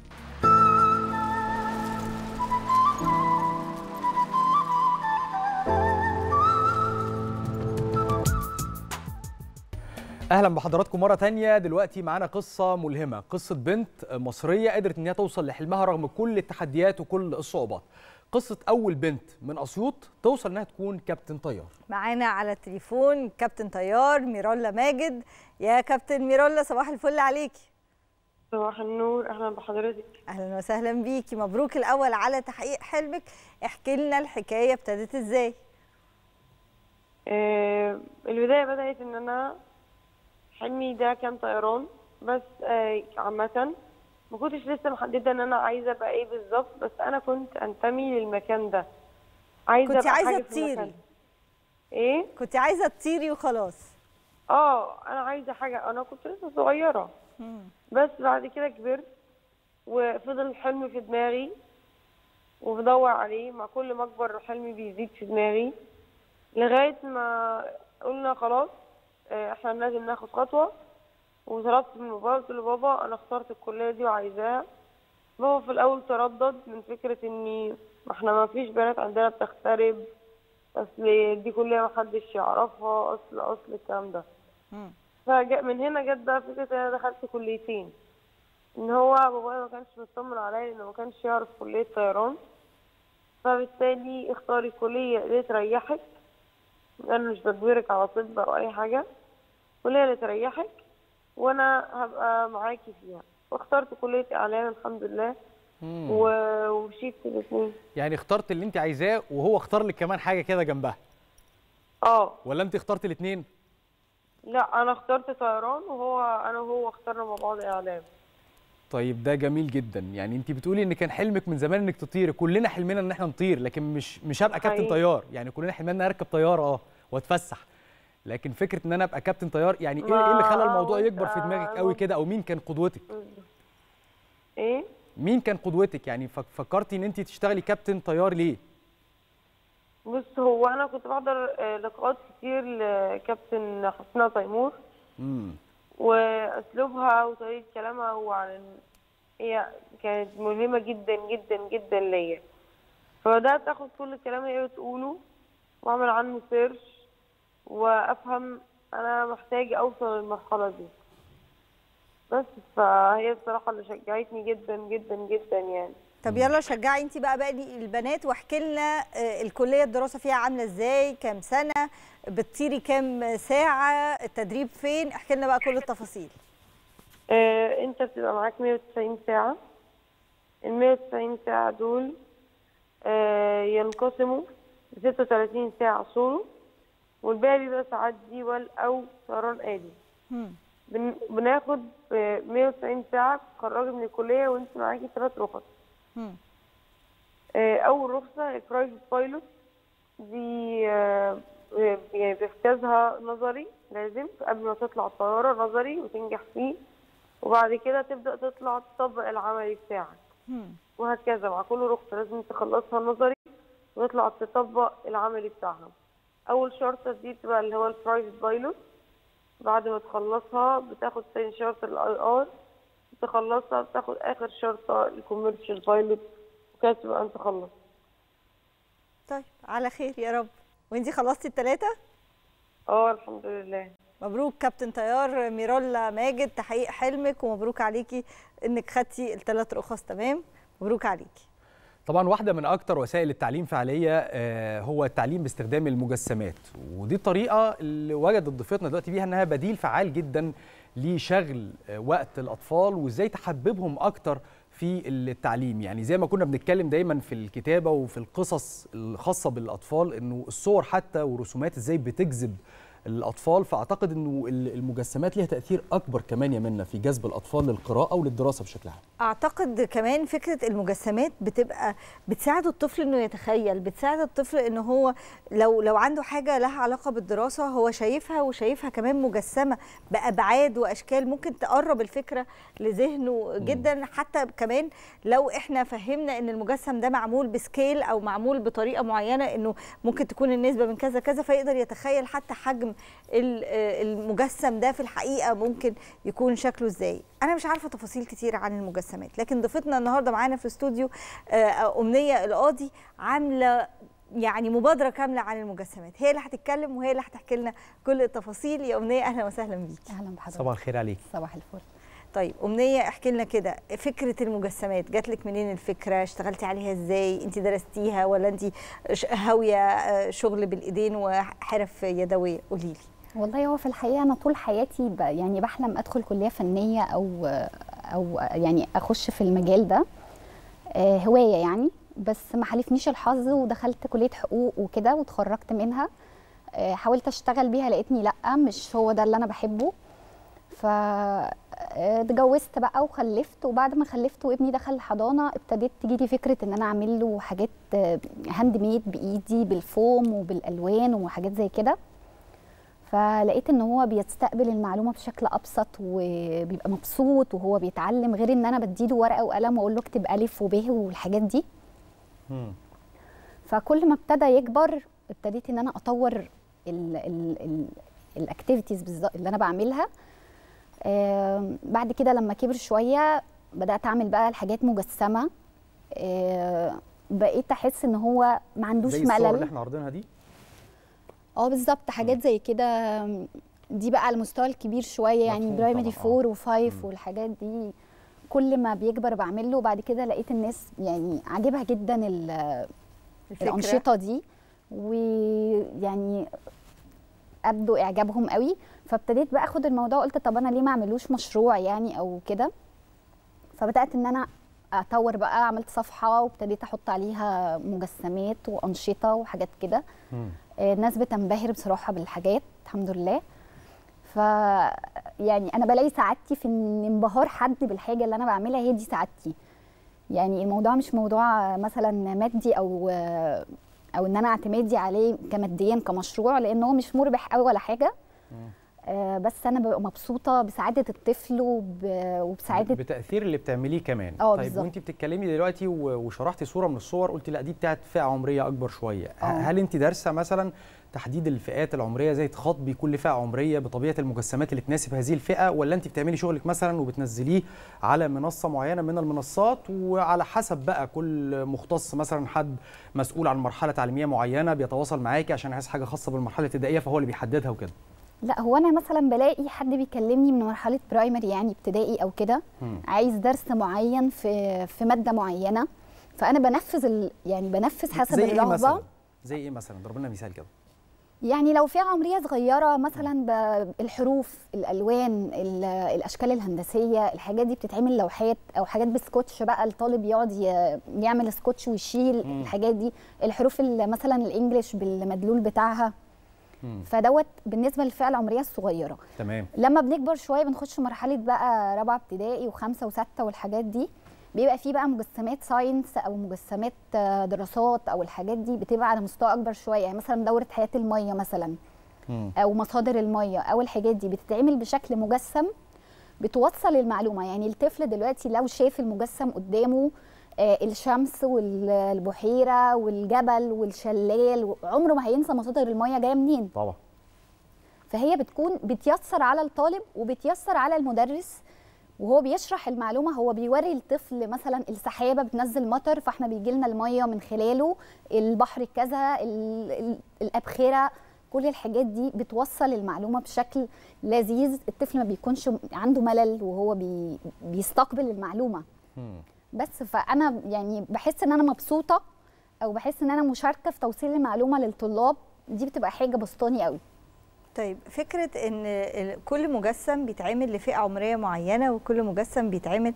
اهلا بحضراتكم مره تانية دلوقتي معانا قصه ملهمه قصه بنت مصريه قدرت ان هي توصل لحلمها رغم كل التحديات وكل الصعوبات قصه اول بنت من اسيوط توصل انها تكون كابتن طيار معانا على التليفون كابتن طيار ميرولا ماجد يا كابتن ميرولا صباح الفل عليكي صباح النور اهلا بحضرتك اهلا وسهلا بيكي مبروك الاول على تحقيق حلمك احكي لنا الحكايه ابتدت ازاي آه البدايه بدات ان انا حلمي ده كان طيران بس آه عامه ما كنتش لسه محدده ان انا عايزه ابقى ايه بالظبط بس انا كنت انتمي للمكان ده عايزه كنت ابقى عايزه حاجه في تطيري المكان ايه كنت عايزه تطيري وخلاص اه انا عايزه حاجه انا كنت لسه صغيره بس بعد كده كبرت وفضل الحلم في دماغي وبدور عليه مع كل ما اكبر حلمي بيزيد في دماغي لغايه ما قلنا خلاص آه، احنا لازم ناخد خطوه وطلبت من بابا قلت له بابا انا اخترت الكليه دي وعايزاها بابا في الاول تردد من فكره اني ما احنا ما فيش بنات عندنا بتغترب اصل دي كليه محدش يعرفها اصل اصل الكلام ده فجاء من هنا جت بقى فكره ان انا دخلت كليتين ان هو بابايا ما كانش مطمن عليا لانه ما كانش يعرف كليه طيران فبالتالي اختاري الكليه اللي تريحك انا مش بجبرك على طب او اي حاجه الكليه اللي تريحك وانا هبقى معاكي فيها واخترت كليه اعلام الحمد لله مم. و- ومشيت في الاثنين يعني اخترت اللي انت عايزاه وهو اختار لك كمان حاجه كده جنبها اه ولا انت اخترت الاثنين لا انا اخترت طيران وهو انا وهو اخترنا مع بعض اعلام طيب ده جميل جدا يعني انت بتقولي ان كان حلمك من زمان انك تطيري كلنا حلمنا ان احنا نطير لكن مش مش هبقى كابتن حقيقي. طيار يعني كلنا حلمنا ان أنا اركب طياره اه واتفسح لكن فكره ان انا ابقى كابتن طيار يعني ايه إيه اللي خلى الموضوع يكبر في دماغك قوي كده او مين كان قدوتك ايه مين كان قدوتك يعني فك- فكرتي ان انت تشتغلي كابتن طيار ليه بص هو انا كنت بحضر آه، لقاءات كتير لكابتن حسناء تيمور امم واسلوبها وطريقه كلامها وعن ال- هي كانت ملهمه جدا جدا جدا ليا فبدات اخد كل الكلام اللي هي بتقوله واعمل عنه سيرش وافهم انا محتاجه اوصل للمرحله دي بس فهي بصراحه اللي شجعتني جدا جدا جدا يعني طب يلا شجعي انت بقى باقي البنات واحكي لنا آه، الكليه الدراسه فيها عامله ازاي كام سنه بتطيري كام ساعه التدريب فين احكي لنا بقى كل التفاصيل آه، انت بتبقى معاك 190 ساعة ال 190 ساعة دول آه، ينقسموا ل 36 ساعة سولو والباقي بيبقى ساعات ديول أو طيران آلي بن- بناخد آه، 190 ساعة تتخرجي من الكلية وانت معاكي ثلاث رخص آه، أول رخصة البرايفت بايلوت دي آه، آه، يعني بيجتازها نظري لازم قبل ما تطلع الطيارة نظري وتنجح فيه وبعد كده تبدأ تطلع تطبق العملي بتاعك وهكذا مع كل رخصة لازم تخلصها نظري وتطلع تطبق العملي بتاعها أول شرطة دي بتبقى اللي هو البرايفت بايلوت بعد ما تخلصها بتاخد تاني شرطة الاي ار تخلصها بتاخد آخر شرطة الكوميرشال بايلوت وكده تبقى أنت خلصت طيب على خير يا رب وانت خلصتي الثلاثه اه الحمد لله مبروك كابتن طيار ميرولا ماجد تحقيق حلمك ومبروك عليكي انك خدتي الثلاث رخص تمام مبروك عليكي طبعا واحده من اكتر وسائل التعليم فعاليه آه، هو التعليم باستخدام المجسمات ودي الطريقه اللي وجدت ضيفتنا دلوقتي بيها انها بديل فعال جدا لشغل آه، وقت الاطفال وازاي تحببهم اكتر في التعليم يعني زي ما كنا بنتكلم دايما في الكتابه وفي القصص الخاصه بالاطفال انه الصور حتى ورسومات ازاي بتجذب الاطفال فاعتقد انه المجسمات ليها تاثير اكبر كمان يا منى في جذب الاطفال للقراءه وللدراسه بشكل عام اعتقد كمان فكره المجسمات بتبقى بتساعد الطفل انه يتخيل بتساعد الطفل ان هو لو لو عنده حاجه لها علاقه بالدراسه هو شايفها وشايفها كمان مجسمه بابعاد واشكال ممكن تقرب الفكره لذهنه جدا حتى كمان لو احنا فهمنا ان المجسم ده معمول بسكيل او معمول بطريقه معينه انه ممكن تكون النسبه من كذا كذا فيقدر يتخيل حتى حجم ال- آه، المجسم ده في الحقيقه ممكن يكون شكله ازاي انا مش عارفه تفاصيل كتير عن المجسمات لكن ضيفتنا النهارده معانا في الاستوديو آه، امنيه القاضي عامله يعني مبادره كامله عن المجسمات هي اللي هتتكلم وهي اللي هتحكي لنا كل التفاصيل يا امنيه اهلا وسهلا بيكي اهلا بحضرتك صباح الخير عليك صباح الفل طيب امنيه احكي لنا كده فكره المجسمات جات لك منين الفكره اشتغلتي عليها ازاي انت درستيها ولا انت ش- هاويه آه، شغل بالايدين وحرف يدويه قولي لي والله هو في الحقيقه انا طول حياتي ب... يعني بحلم ادخل كليه فنيه او او يعني اخش في المجال ده آه، هوايه يعني بس ما حالفنيش الحظ ودخلت كليه حقوق وكده واتخرجت منها آه، حاولت اشتغل بيها لقيتني لا مش هو ده اللي انا بحبه ف آه، اتجوزت بقى وخلفت وبعد ما خلفت وابني دخل الحضانه ابتديت تجيلي فكره ان انا اعمل له حاجات آه، هاند ميد بايدي بالفوم وبالالوان وحاجات زي كده فلقيت ان هو بيستقبل المعلومه بشكل ابسط وبيبقى مبسوط وهو بيتعلم غير ان انا بديله ورقه وقلم واقول له اكتب الف وب والحاجات دي فكل ما ابتدى يكبر ابتديت ان انا اطور الاكتيفيتيز اللي انا بعملها آم، بعد كده لما كبر شويه بدات اعمل بقى الحاجات مجسمه آه، بقيت احس ان هو ما عندوش زي الصور اللي ملل احنا عارضينها دي اه بالظبط حاجات زي كده دي بقى على المستوى الكبير شويه يعني مفهوم برايمري طبعاً، آه. 4 و5 والحاجات دي كل ما بيكبر بعمل له وبعد كده لقيت الناس يعني عاجبها جدا ال- الفكرة. الانشطه دي ويعني ابدوا اعجابهم قوي فابتديت بقى اخد الموضوع قلت طب انا ليه ما اعملوش مشروع يعني او كده فبدات ان انا اطور بقى عملت صفحه وابتديت احط عليها مجسمات وانشطه وحاجات كده آه، الناس بتنبهر بصراحه بالحاجات الحمد لله ف يعني انا بلاقي سعادتي في ان انبهار حد بالحاجه اللي انا بعملها هي دي سعادتي يعني الموضوع مش موضوع مثلا مادي او او ان انا اعتمادي عليه كماديا كمشروع لان هو مش مربح قوي ولا حاجه آه، بس انا ببقى مبسوطه بسعاده الطفل وب... وبسعاده بتاثير اللي بتعمليه كمان اه طيب بالظبط. وانت بتتكلمي دلوقتي و- وشرحتي صوره من الصور قلتي لا دي بتاعت فئه عمريه اكبر شويه ه- هل انت دارسه مثلا تحديد الفئات العمريه زي تخاطبي كل فئه عمريه بطبيعه المجسمات اللي تناسب هذه الفئه ولا انت بتعملي شغلك مثلا وبتنزليه على منصه معينه من المنصات وعلى حسب بقى كل مختص مثلا حد مسؤول عن مرحله تعليميه معينه بيتواصل معاكي عشان عايز حاجه خاصه بالمرحله الابتدائيه فهو اللي بيحددها وكده لا هو انا مثلا بلاقي حد بيكلمني من مرحله برايمري يعني ابتدائي او كده مم. عايز درس معين في في ماده معينه فانا بنفذ ال... يعني بنفذ حسب زي ايه الرغبه مثلا زي ايه مثلا ضرب لنا مثال كده يعني لو فئه عمريه صغيره مثلا ب- الحروف الالوان ال- الاشكال الهندسيه الحاجات دي بتتعمل لوحات او حاجات بسكوتش بقى الطالب يقعد ي- يعمل سكوتش ويشيل مم. الحاجات دي الحروف ال- مثلا الانجليش بالمدلول بتاعها فدوت بالنسبه للفئه العمريه الصغيره تمام لما بنكبر شويه بنخش مرحله بقى رابعه ابتدائي وخمسه وسته والحاجات دي بيبقى في بقى مجسمات ساينس او مجسمات آه، دراسات او الحاجات دي بتبقى على مستوى اكبر شويه يعني مثلا دوره حياه الميه مثلا او مصادر الميه او الحاجات دي بتتعمل بشكل مجسم بتوصل المعلومه يعني الطفل دلوقتي لو شاف المجسم قدامه آه، الشمس والبحيره والجبل والشلال عمره ما هينسى مصادر الميه جايه منين طبعا فهي بتكون بتيسر على الطالب وبتيسر على المدرس وهو بيشرح المعلومه هو بيوري الطفل مثلا السحابه بتنزل مطر فاحنا بيجي لنا الميه من خلاله البحر كذا ال- ال- الابخره كل الحاجات دي بتوصل المعلومه بشكل لذيذ الطفل ما بيكونش عنده ملل وهو بي بيستقبل المعلومه بس فانا يعني بحس ان انا مبسوطه او بحس ان انا مشاركه في توصيل المعلومه للطلاب دي بتبقى حاجه بسطاني قوي طيب فكرة ان ال- كل مجسم بيتعمل لفئة عمرية معينة وكل مجسم بيتعمل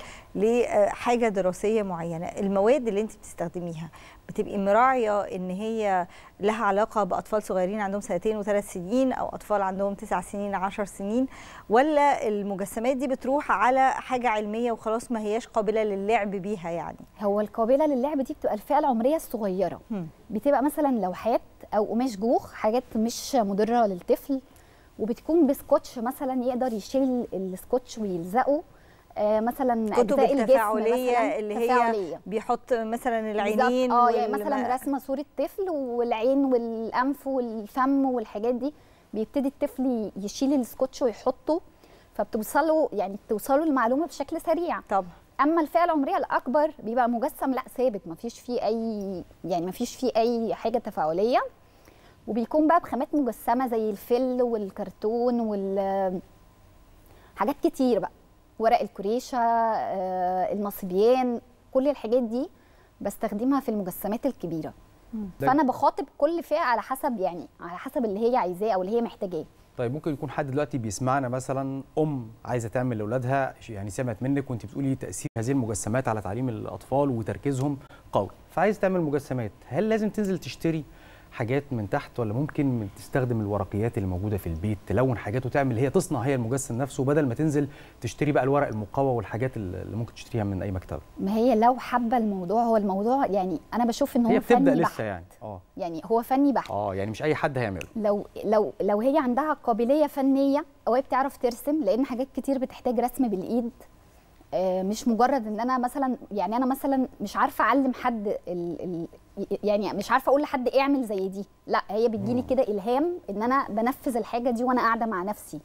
لحاجة دراسية معينة المواد اللي انت بتستخدميها بتبقي مراعية ان هي لها علاقة بأطفال صغيرين عندهم سنتين وثلاث سنين او أطفال عندهم تسع سنين عشر سنين ولا المجسمات دي بتروح على حاجة علمية وخلاص ما هياش قابلة للعب بيها يعني هو القابله للعب دي بتبقى الفئه العمريه الصغيره بتبقى مثلا لوحات او قماش جوخ حاجات مش مضره للطفل وبتكون بسكوتش مثلا يقدر يشيل السكوتش ويلزقه آه مثلا كتب أجزاء الجسم التفاعلية مثلاً اللي هي تفاعلية. بيحط مثلا العينين بالظبط. اه يعني والم- مثلا رسمه صوره طفل والعين والانف والفم والحاجات دي بيبتدي الطفل يشيل السكوتش ويحطه فبتوصله يعني بتوصله المعلومه بشكل سريع طبعا اما الفئه العمريه الاكبر بيبقى مجسم لا ثابت ما فيش فيه اي يعني ما فيش فيه اي حاجه تفاعليه وبيكون بقى بخامات مجسمه زي الفل والكرتون وال حاجات كتير بقى ورق الكريشه آه، النصبيان كل الحاجات دي بستخدمها في المجسمات الكبيره ده- فانا بخاطب كل فئه على حسب يعني على حسب اللي هي عايزاه او اللي هي محتاجاه طيب ممكن يكون حد دلوقتي بيسمعنا مثلا ام عايزه تعمل لاولادها يعني سمعت منك وانت بتقولي تاثير هذه المجسمات على تعليم الاطفال وتركيزهم قوي فعايز تعمل مجسمات هل لازم تنزل تشتري حاجات من تحت ولا ممكن تستخدم الورقيات اللي موجوده في البيت تلون حاجات وتعمل هي تصنع هي المجسم نفسه بدل ما تنزل تشتري بقى الورق المقوى والحاجات اللي ممكن تشتريها من اي مكتبه ما هي لو حابه الموضوع هو الموضوع يعني انا بشوف ان هو هي بتبدا فني لسه بحت يعني اه يعني هو فني بحت اه يعني مش اي حد هيعمله لو لو لو هي عندها قابليه فنيه او هي بتعرف ترسم لان حاجات كتير بتحتاج رسم بالايد آه، مش مجرد ان انا مثلا يعني انا مثلا مش عارفه اعلم حد ال ال يعني مش عارفه اقول لحد اعمل زي دي لا هي بتجيلي كده الهام ان انا بنفذ الحاجه دي وانا قاعده مع نفسي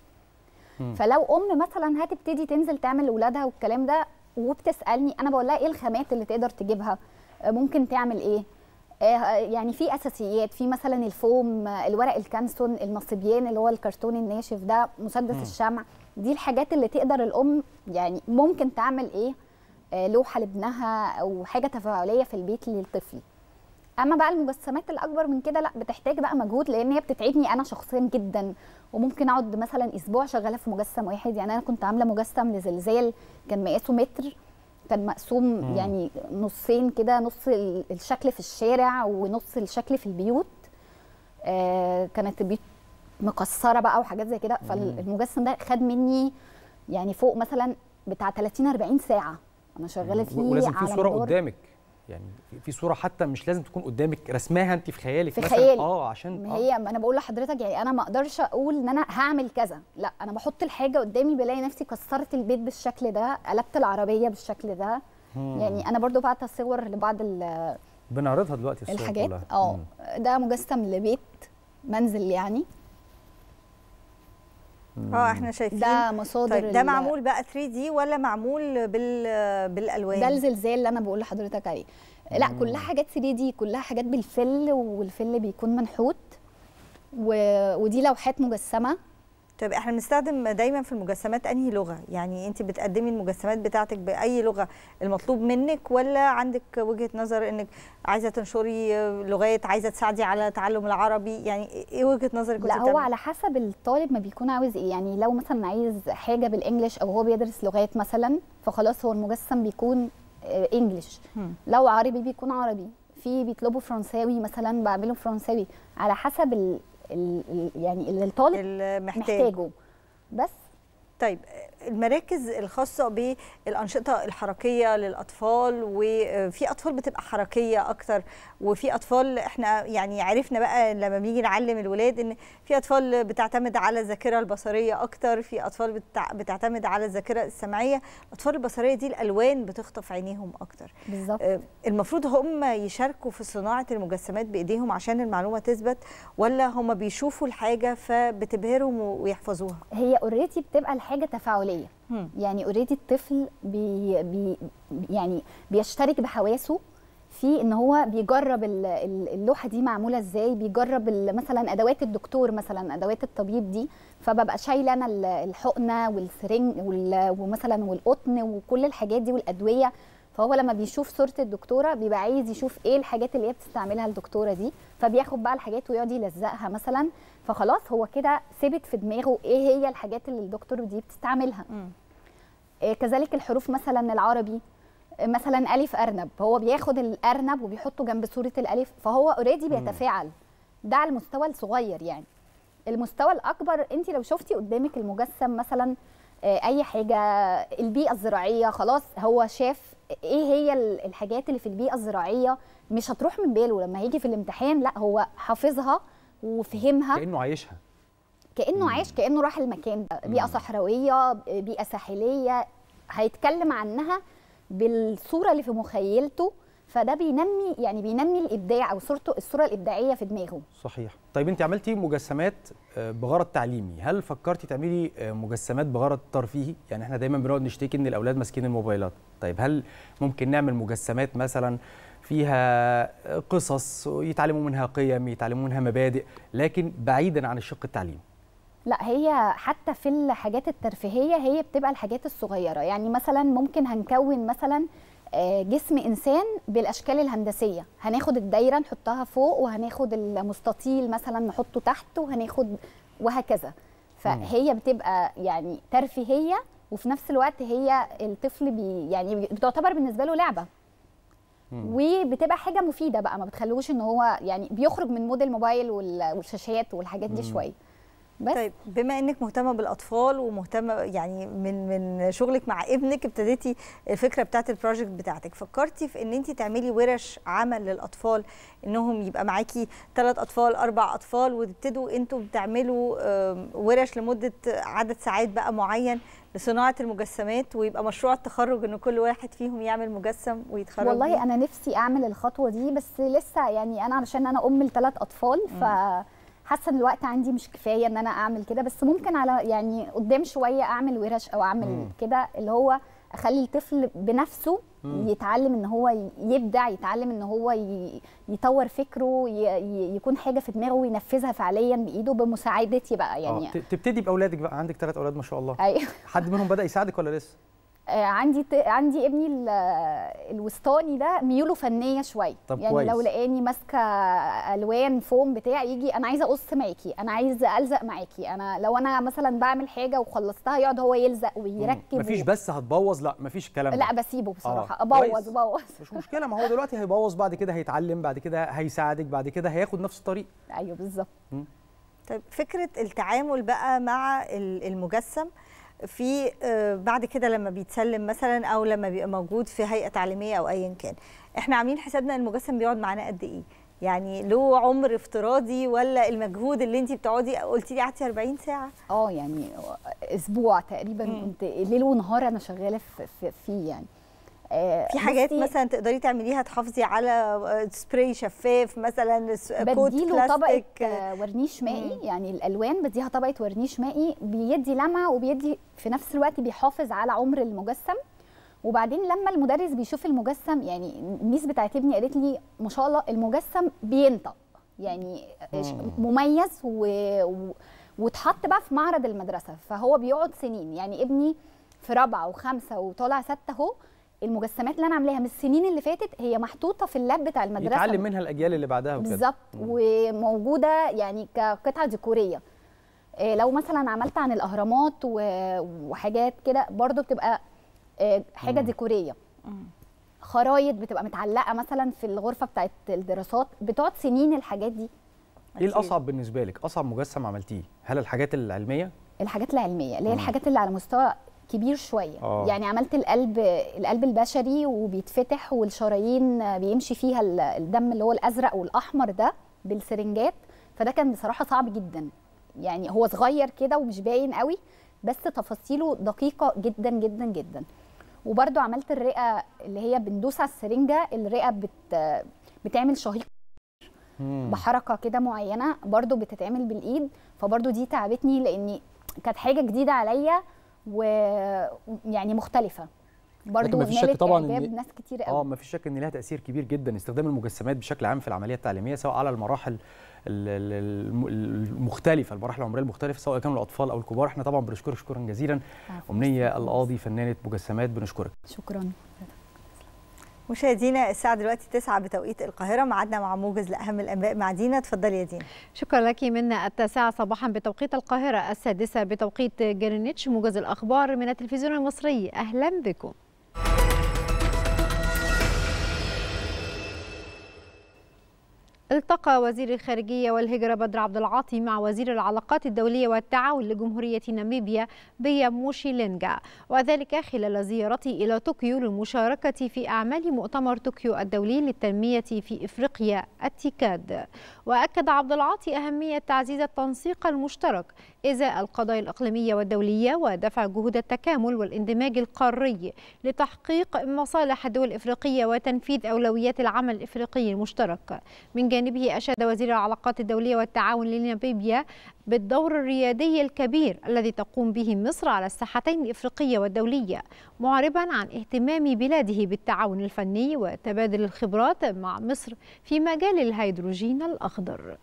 فلو ام مثلا هتبتدي تنزل تعمل لاولادها والكلام ده وبتسالني انا بقول لها ايه الخامات اللي تقدر تجيبها آه، ممكن تعمل ايه آه، يعني في اساسيات في مثلا الفوم آه، الورق الكانسون النصبيان اللي هو الكرتون الناشف ده مسدس مم. الشمع دي الحاجات اللي تقدر الام يعني ممكن تعمل ايه آه، لوحه لابنها او حاجه تفاعليه في البيت للطفل اما بقى المجسمات الاكبر من كده لا بتحتاج بقى مجهود لان هي بتتعبني انا شخصيا جدا وممكن اقعد مثلا اسبوع شغاله في مجسم واحد يعني انا كنت عامله مجسم لزلزال كان مقاسه متر كان مقسوم مم. يعني نصين كده نص ال- الشكل في الشارع ونص الشكل في البيوت آه كانت البيوت مكسره بقى وحاجات زي كده فالمجسم ده خد مني يعني فوق مثلا بتاع 30 40 ساعه انا شغاله فيه ولازم في على صوره مدار- قدامك يعني في- في صوره حتى مش لازم تكون قدامك رسماها انت في خيالك في مثلا خيالي اه عشان ما هي ما انا بقول لحضرتك يعني انا ما اقدرش اقول ان انا هعمل كذا لا انا بحط الحاجه قدامي بلاقي نفسي كسرت البيت بالشكل ده قلبت العربيه بالشكل ده مم. يعني انا برضو بعت صور لبعض ال- بنعرضها دلوقتي الصور الحاجات كلها. اه مم. ده مجسم لبيت منزل يعني اه احنا شايفين ده مصادر طيب ده ال- معمول بقى 3 دي ولا معمول بال بالالوان ده الزلزال اللي انا بقول لحضرتك عليه لا مم. كلها حاجات 3 دي كلها حاجات بالفل والفل بيكون منحوت و... ودي لوحات مجسمه طيب احنا بنستخدم دايما في المجسمات انهي لغه يعني انت بتقدمي المجسمات بتاعتك باي لغه المطلوب منك ولا عندك وجهه نظر انك عايزه تنشري لغات عايزه تساعدي على تعلم العربي يعني ايه وجهه نظرك لا وانت هو بتعملي؟ على حسب الطالب ما بيكون عاوز ايه يعني لو مثلا عايز حاجه بالانجلش او هو بيدرس لغات مثلا فخلاص هو المجسم بيكون آه، انجلش مم. لو عربي بيكون عربي في بيطلبوا فرنساوي مثلا بعمله فرنساوي على حسب ال ال ال يعني اللي الطالب المحتاج. محتاجه بس طيب المراكز الخاصة بالأنشطة الحركية للأطفال وفي أطفال بتبقى حركية أكتر وفي أطفال إحنا يعني عرفنا بقى لما بنيجي نعلم الولاد إن في أطفال بتعتمد على الذاكرة البصرية أكتر في أطفال بتع- بتعتمد على الذاكرة السمعية الأطفال البصرية دي الألوان بتخطف عينيهم أكتر بالظبط آه، المفروض هم يشاركوا في صناعة المجسمات بإيديهم عشان المعلومة تثبت ولا هم بيشوفوا الحاجة فبتبهرهم ويحفظوها هي اوريدي بتبقى الحاجه تفاعليه مم. يعني اوريدي الطفل بي بي يعني بيشترك بحواسه في ان هو بيجرب ال- ال- اللوحه دي معموله ازاي بيجرب ال- مثلا ادوات الدكتور مثلا ادوات الطبيب دي فببقى شايله انا ال- الحقنه والسرنج وال- ومثلا والقطن وكل الحاجات دي والادويه فهو لما بيشوف صوره الدكتوره بيبقى عايز يشوف ايه الحاجات اللي هي بتستعملها الدكتوره دي فبياخد بقى الحاجات ويقعد يلزقها مثلا فخلاص هو كده ثبت في دماغه ايه هي الحاجات اللي الدكتور دي بتستعملها آه، كذلك الحروف مثلا العربي آه، مثلا الف ارنب هو بياخد الارنب وبيحطه جنب صوره الالف فهو اوريدي مم. بيتفاعل ده على المستوى الصغير يعني المستوى الاكبر انت لو شفتي قدامك المجسم مثلا آه، اي حاجه البيئه الزراعيه خلاص هو شاف ايه هي ال- الحاجات اللي في البيئه الزراعيه مش هتروح من باله لما هيجي في الامتحان لا هو حافظها وفهمها كانه عايشها كانه عايش كانه راح المكان ده بيئه صحراويه بيئه ساحليه هيتكلم عنها بالصوره اللي في مخيلته فده بينمي يعني بينمي الابداع او صورته الصوره الابداعيه في دماغه صحيح طيب انت عملتي مجسمات آه، بغرض تعليمي هل فكرتي تعملي آه، مجسمات بغرض ترفيهي يعني احنا دايما بنقعد نشتكي ان الاولاد ماسكين الموبايلات طيب هل ممكن نعمل مجسمات مثلا فيها آه، قصص يتعلموا منها قيم يتعلموا منها مبادئ لكن بعيدا عن الشق التعليمي لا هي حتى في الحاجات الترفيهيه هي بتبقى الحاجات الصغيره يعني مثلا ممكن هنكون مثلا آه، جسم انسان بالاشكال الهندسيه هناخد الدايره نحطها فوق وهناخد المستطيل مثلا نحطه تحت وهناخد وهكذا فهي بتبقى يعني ترفيهيه وفي نفس الوقت هي الطفل بي يعني بتعتبر بالنسبه له لعبه وبتبقى حاجه مفيده بقى ما بتخلوش ان هو يعني بيخرج من مود الموبايل وال- والشاشات والحاجات دي مم. شويه بس طيب بما انك مهتمه بالاطفال ومهتمه يعني من من شغلك مع ابنك ابتديتي الفكره بتاعت البروجكت بتاعتك فكرتي في ان انت تعملي ورش عمل للاطفال انهم يبقى معاكي ثلاث اطفال اربع اطفال وتبتدوا انتوا بتعملوا آم، ورش لمده عدد ساعات بقى معين لصناعه المجسمات ويبقى مشروع التخرج ان كل واحد فيهم يعمل مجسم ويتخرج والله بيه؟ انا نفسي اعمل الخطوه دي بس لسه يعني انا علشان انا ام لثلاث اطفال ف حاسه ان الوقت عندي مش كفايه ان انا اعمل كده بس ممكن على يعني قدام شويه اعمل ورش او اعمل مم. كده اللي هو اخلي الطفل بنفسه مم. يتعلم ان هو ي- يبدع يتعلم ان هو ي- يطور فكره ي- ي- يكون حاجه في دماغه وينفذها فعليا بايده بمساعدتي بقى يعني آه، ت- تبتدي باولادك بقى عندك ثلاث اولاد ما شاء الله ايوه حد منهم بدا يساعدك ولا لسه آه، عندي ت... عندي ابني ال- الوسطاني ده ميوله فنيه شويه طب يعني كويس. لو لقاني ماسكه الوان فوم بتاع يجي انا عايزه اقص معاكي انا عايزه الزق معاكي انا لو انا مثلا بعمل حاجه وخلصتها يقعد هو يلزق ويركب مفيش و... بس هتبوظ لا مفيش الكلام ده لا بسيبه بصراحه آه، ابوظ كويس. ابوظ مش مشكله ما هو دلوقتي هيبوظ بعد كده هيتعلم بعد كده هيساعدك بعد كده هياخد نفس الطريق ايوه بالظبط طيب فكره التعامل بقى مع ال- المجسم في آه، بعد كده لما بيتسلم مثلا او لما بيبقى موجود في هيئه تعليميه او ايا كان احنا عاملين حسابنا المجسم بيقعد معانا قد ايه يعني له عمر افتراضي ولا المجهود اللي انت بتقعدي قلتي لي قعدتي 40 ساعه اه يعني اسبوع تقريبا كنت ليل ونهار انا شغاله في في- فيه يعني آه، في حاجات بصي، مثلا تقدري تعمليها تحافظي على آه، سبراي شفاف مثلا س- كوت بديله طبقه بلاستيك آه، ورنيش مائي يعني الالوان بديها طبقه ورنيش مائي بيدي لمعه وبيدي في نفس الوقت بيحافظ على عمر المجسم وبعدين لما المدرس بيشوف المجسم يعني الميس بتاعت ابني قالت لي ما شاء الله المجسم بينطق يعني مم. مميز و... و... واتحط بقى في معرض المدرسه فهو بيقعد سنين يعني ابني في رابعه وخمسه وطالع سته اهو المجسمات اللي انا عاملاها من السنين اللي فاتت هي محطوطه في اللاب بتاع المدرسه يتعلم منها الاجيال اللي بعدها وكده بالظبط وموجوده يعني كقطعه ديكوريه إيه، لو مثلا عملت عن الاهرامات و- وحاجات كده برضو بتبقى إيه، حاجه مم. ديكوريه خرايط بتبقى متعلقه مثلا في الغرفه بتاعت الدراسات بتقعد سنين الحاجات دي ايه الاصعب بالنسبه لك اصعب مجسم عملتيه هل الحاجات العلميه الحاجات العلميه اللي هي مم. الحاجات اللي على مستوى كبير شويه آه. يعني عملت القلب القلب البشري وبيتفتح والشرايين بيمشي فيها ال- الدم اللي هو الازرق والاحمر ده بالسرنجات فده كان بصراحه صعب جدا يعني هو صغير كده ومش باين قوي بس تفاصيله دقيقه جدا جدا جدا وبرده عملت الرئه اللي هي بندوس على السرنجه الرئه بت بتعمل شهيق بحركه كده معينه برضو بتتعمل بالايد فبرضو دي تعبتني لاني كانت حاجه جديده عليا ويعني مختلفه برضو لكن مفيش شك نالت طبعا اعجاب إن- ناس كتير اه قوي مفيش شك ان لها تاثير كبير جدا استخدام المجسمات بشكل عام في العمليه التعليميه سواء على المراحل ال- ال- الم- المختلفه المراحل العمريه المختلفه سواء كانوا الاطفال او الكبار احنا طبعا بنشكرك شكرا جزيلا امنيه القاضي فنانه مجسمات بنشكرك شكرا مشاهدينا الساعه دلوقتي 9 بتوقيت القاهره ميعادنا مع موجز لاهم الانباء مع دينا اتفضلي يا دينا شكرا لك منا التاسعة صباحا بتوقيت القاهرة السادسة بتوقيت جرينتش موجز الأخبار من التلفزيون المصري أهلا بكم التقى وزير الخارجية والهجرة بدر عبد العاطي مع وزير العلاقات الدولية والتعاون لجمهورية ناميبيا بيا موشي لينجا وذلك خلال زيارته إلى طوكيو للمشاركة في أعمال مؤتمر طوكيو الدولي للتنمية في إفريقيا التيكاد وأكد عبد العاطي أهمية تعزيز التنسيق المشترك إزاء القضايا الإقليمية والدولية ودفع جهود التكامل والاندماج القاري لتحقيق مصالح الدول الإفريقية وتنفيذ أولويات العمل الإفريقي المشترك من جانبه أشاد وزير العلاقات الدولية والتعاون لناميبيا بالدور الريادي الكبير الذي تقوم به مصر على الساحتين الإفريقية والدولية معربا عن اهتمام بلاده بالتعاون الفني وتبادل الخبرات مع مصر في مجال الهيدروجين الأخضر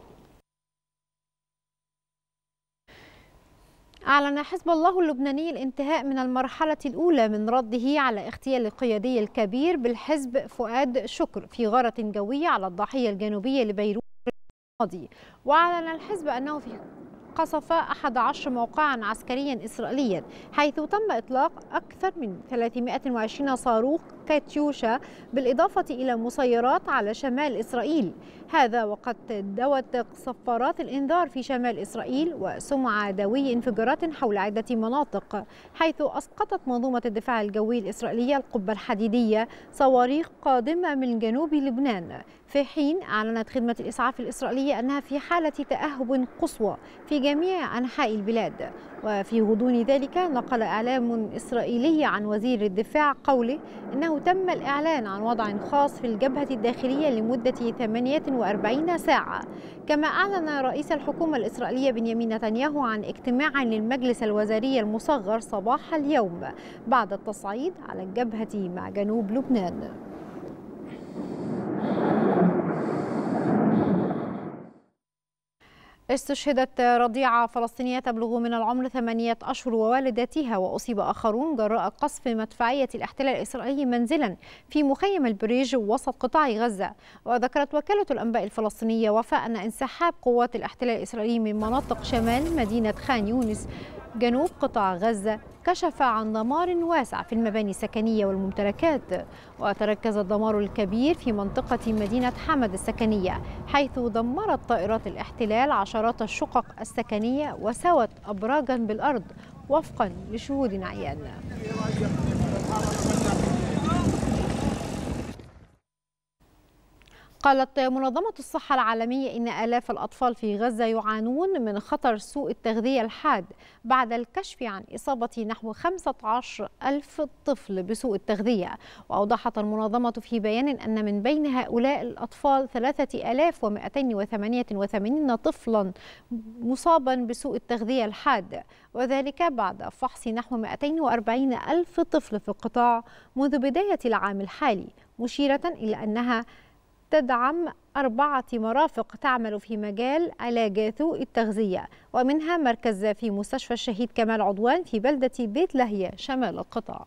أعلن حزب الله اللبناني الانتهاء من المرحلة الأولى من رده على اغتيال القيادي الكبير بالحزب فؤاد شكر في غارة جوية على الضاحية الجنوبية لبيروت الماضي وأعلن الحزب أنه في قصف 11 موقعا عسكريا إسرائيليا حيث تم إطلاق أكثر من 320 صاروخ كاتيوشا بالإضافة إلى مسيرات على شمال إسرائيل هذا وقد دوت صفارات الإنذار في شمال إسرائيل وسمع دوي انفجارات حول عدة مناطق حيث أسقطت منظومة الدفاع الجوي الإسرائيلية القبة الحديدية صواريخ قادمة من جنوب لبنان في حين أعلنت خدمة الإسعاف الإسرائيلية أنها في حالة تأهب قصوى في جميع أنحاء البلاد وفي غضون ذلك نقل إعلام إسرائيلي عن وزير الدفاع قوله إنه أنه تم الإعلان عن وضع خاص في الجبهة الداخلية لمدة 48 ساعة كما أعلن رئيس الحكومة الإسرائيلية بنيامين نتنياهو عن اجتماع للمجلس الوزاري المصغر صباح اليوم بعد التصعيد على الجبهة مع جنوب لبنان استشهدت رضيعة فلسطينية تبلغ من العمر ثمانية أشهر ووالدتها وأصيب آخرون جراء قصف مدفعية الاحتلال الإسرائيلي منزلا في مخيم البريج وسط قطاع غزة وذكرت وكالة الأنباء الفلسطينية وفاء أن انسحاب قوات الاحتلال الإسرائيلي من مناطق شمال مدينة خان يونس جنوب قطاع غزة كشف عن دمار واسع في المباني السكنية والممتلكات وتركز الدمار الكبير في منطقة مدينة حمد السكنية حيث دمرت طائرات الاحتلال عشرات الشقق السكنية وسوت أبراجا بالأرض وفقا لشهود عيان قالت منظمة الصحة العالمية إن آلاف الأطفال في غزة يعانون من خطر سوء التغذية الحاد بعد الكشف عن إصابة نحو 15 ألف طفل بسوء التغذية وأوضحت المنظمة في بيان أن من بين هؤلاء الأطفال 3288 طفلا مصابا بسوء التغذية الحاد وذلك بعد فحص نحو 240 ألف طفل في القطاع منذ بداية العام الحالي مشيرة إلى أنها تدعم أربعة مرافق تعمل في مجال علاج سوء التغذية ومنها مركز في مستشفى الشهيد كمال عضوان في بلدة بيت لاهية شمال القطاع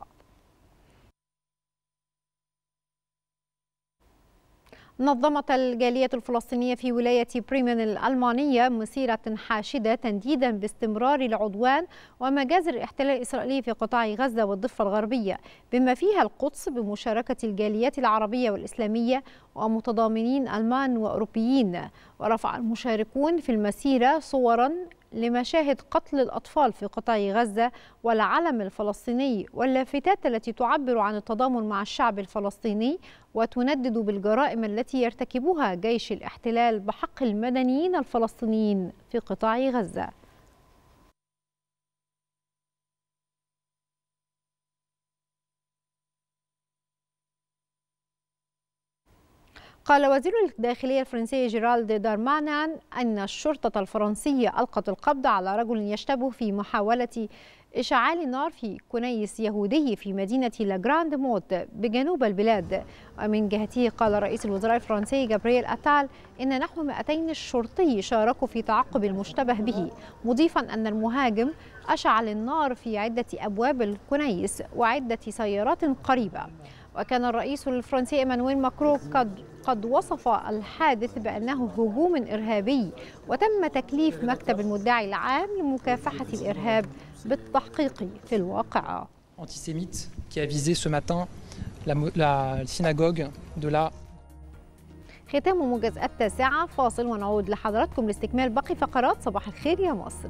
نظمت الجالية الفلسطينية في ولاية بريمن الألمانية مسيرة حاشدة تنديدا باستمرار العدوان ومجازر الاحتلال الإسرائيلي في قطاع غزة والضفة الغربية بما فيها القدس بمشاركة الجاليات العربية والإسلامية ومتضامنين ألمان وأوروبيين ورفع المشاركون في المسيرة صورا لمشاهد قتل الأطفال في قطاع غزة والعلم الفلسطيني واللافتات التي تعبر عن التضامن مع الشعب الفلسطيني وتندد بالجرائم التي يرتكبها جيش الاحتلال بحق المدنيين الفلسطينيين في قطاع غزة قال وزير الداخلية الفرنسي جيرالد دارمانان أن الشرطة الفرنسية ألقت القبض على رجل يشتبه في محاولة إشعال النار في كنيس يهودي في مدينة لاجراند موت بجنوب البلاد ومن جهته قال رئيس الوزراء الفرنسي جابرييل أتال إن نحو 200 شرطي شاركوا في تعقب المشتبه به مضيفا أن المهاجم أشعل النار في عدة أبواب الكنيس وعدة سيارات قريبة وكان الرئيس الفرنسي ايمانويل ماكرون قد قد وصف الحادث بانه هجوم ارهابي وتم تكليف مكتب المدعي العام لمكافحه الارهاب بالتحقيق في الواقعه. antisémite qui a visé ce matin la, la synagogue de la ختام موجز التاسعة فاصل ونعود لحضراتكم لاستكمال باقي فقرات صباح الخير يا مصر.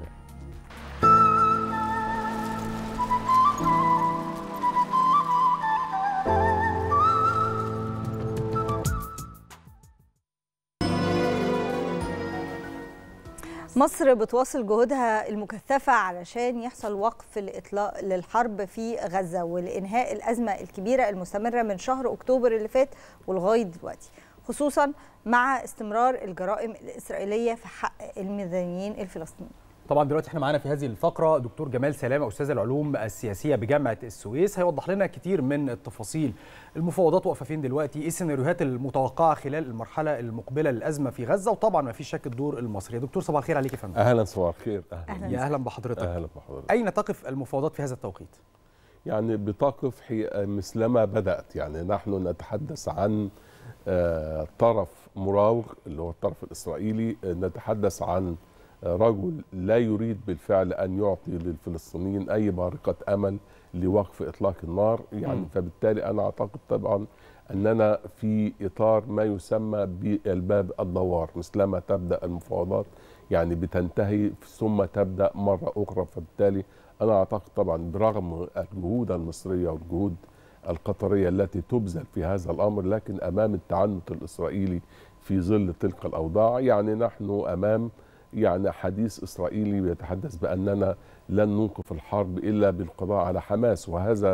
مصر بتواصل جهودها المكثفة علشان يحصل وقف الإطلاق للحرب في غزة ولإنهاء الأزمة الكبيرة المستمرة من شهر أكتوبر اللي فات ولغاية دلوقتي خصوصا مع استمرار الجرائم الإسرائيلية في حق المدنيين الفلسطينيين طبعا دلوقتي احنا معانا في هذه الفقره دكتور جمال سلامه استاذ العلوم السياسيه بجامعه السويس هيوضح لنا كتير من التفاصيل المفاوضات واقفه فين دلوقتي ايه السيناريوهات المتوقعه خلال المرحله المقبله للازمه في غزه وطبعا ما فيش شك الدور المصري يا دكتور صباح الخير عليك يا فندم اهلا صباح الخير اهلا يا اهلا بحضرتك اهلا بحضرتك اين تقف المفاوضات في هذا التوقيت يعني بتقف مثلما بدات يعني نحن نتحدث عن طرف مراوغ اللي هو الطرف الاسرائيلي نتحدث عن رجل لا يريد بالفعل ان يعطي للفلسطينيين اي بارقه امل لوقف اطلاق النار يعني م. فبالتالي انا اعتقد طبعا اننا في اطار ما يسمى بالباب الدوار مثلما تبدا المفاوضات يعني بتنتهي ثم تبدا مره اخرى فبالتالي انا اعتقد طبعا برغم الجهود المصريه والجهود القطريه التي تبذل في هذا الامر لكن امام التعنت الاسرائيلي في ظل تلك الاوضاع يعني نحن امام يعني حديث اسرائيلي يتحدث باننا لن نوقف الحرب الا بالقضاء على حماس وهذا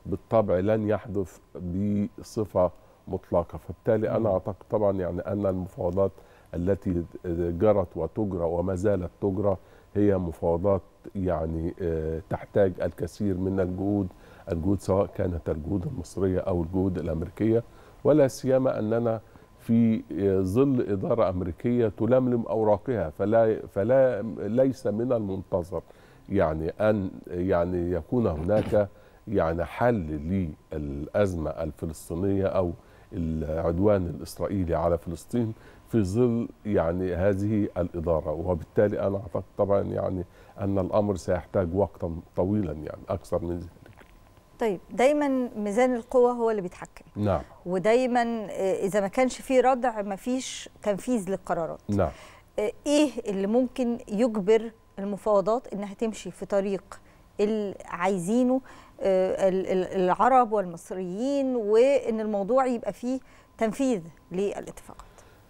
بالطبع لن يحدث بصفه مطلقه فبالتالي انا اعتقد طبعا يعني ان المفاوضات التي جرت وتجرى وما زالت تجرى هي مفاوضات يعني آه، تحتاج الكثير من الجهود الجهود سواء كانت الجهود المصريه او الجهود الامريكيه ولا سيما اننا في آه، ظل اداره امريكيه تلملم اوراقها فلا فلا ليس من المنتظر يعني ان يعني يكون هناك يعني حل للازمه الفلسطينيه او العدوان الاسرائيلي على فلسطين في ظل يعني هذه الاداره وبالتالي انا اعتقد طبعا يعني ان الامر سيحتاج وقتا طويلا يعني اكثر من ذلك طيب دايما ميزان القوة هو اللي بيتحكم نعم ودايما آه، إذا ما كانش فيه ردع ما فيش تنفيذ للقرارات نعم آه، إيه اللي ممكن يجبر المفاوضات إنها تمشي في طريق اللي عايزينه آه، ال- ال- العرب والمصريين وإن الموضوع يبقى فيه تنفيذ للاتفاقات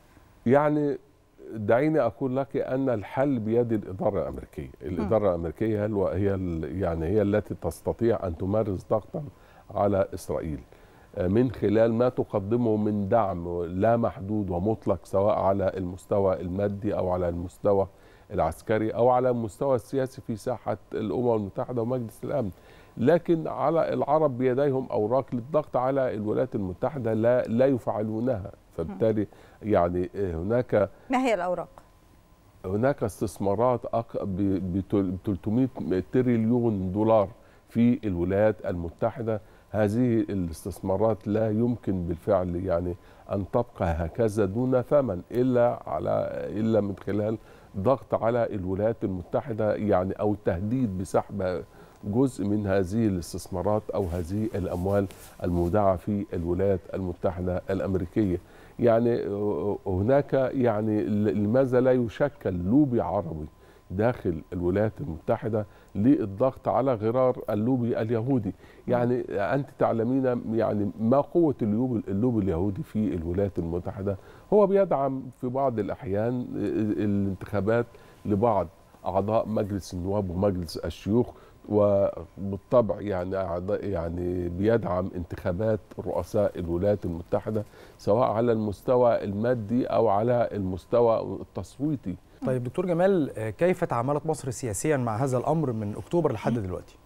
يعني دعيني اقول لك ان الحل بيد الاداره الامريكيه، الاداره الامريكيه هي الو- هي ال- يعني هي التي تستطيع ان تمارس ضغطا على اسرائيل آه، من خلال ما تقدمه من دعم لا محدود ومطلق سواء على المستوى المادي او على المستوى العسكري او على المستوى السياسي في ساحه الامم المتحده ومجلس الامن. لكن على العرب بيديهم اوراق للضغط على الولايات المتحده لا لا يفعلونها فبالتالي يعني هناك ما هي الأوراق؟ هناك استثمارات أق- ب ب 300 تريليون دولار في الولايات المتحدة هذه الاستثمارات لا يمكن بالفعل يعني أن تبقى هكذا دون ثمن إلا على إلا من خلال ضغط على الولايات المتحدة يعني أو التهديد بسحب جزء من هذه الاستثمارات أو هذه الأموال المودعة في الولايات المتحدة الأمريكية يعني هناك يعني لماذا لا يشكل لوبي عربي داخل الولايات المتحدة للضغط على غرار اللوبي اليهودي يعني أنت تعلمين يعني ما قوة اللوبي, اللوبي اليهودي في الولايات المتحدة هو بيدعم في بعض الأحيان الانتخابات لبعض أعضاء مجلس النواب ومجلس الشيوخ وبالطبع يعني أعضاء يعني بيدعم انتخابات رؤساء الولايات المتحدة سواء على المستوى المادي أو على المستوى التصويتي طيب دكتور جمال آه، كيف تعاملت مصر سياسيا مع هذا الامر من اكتوبر لحد دلوقتي؟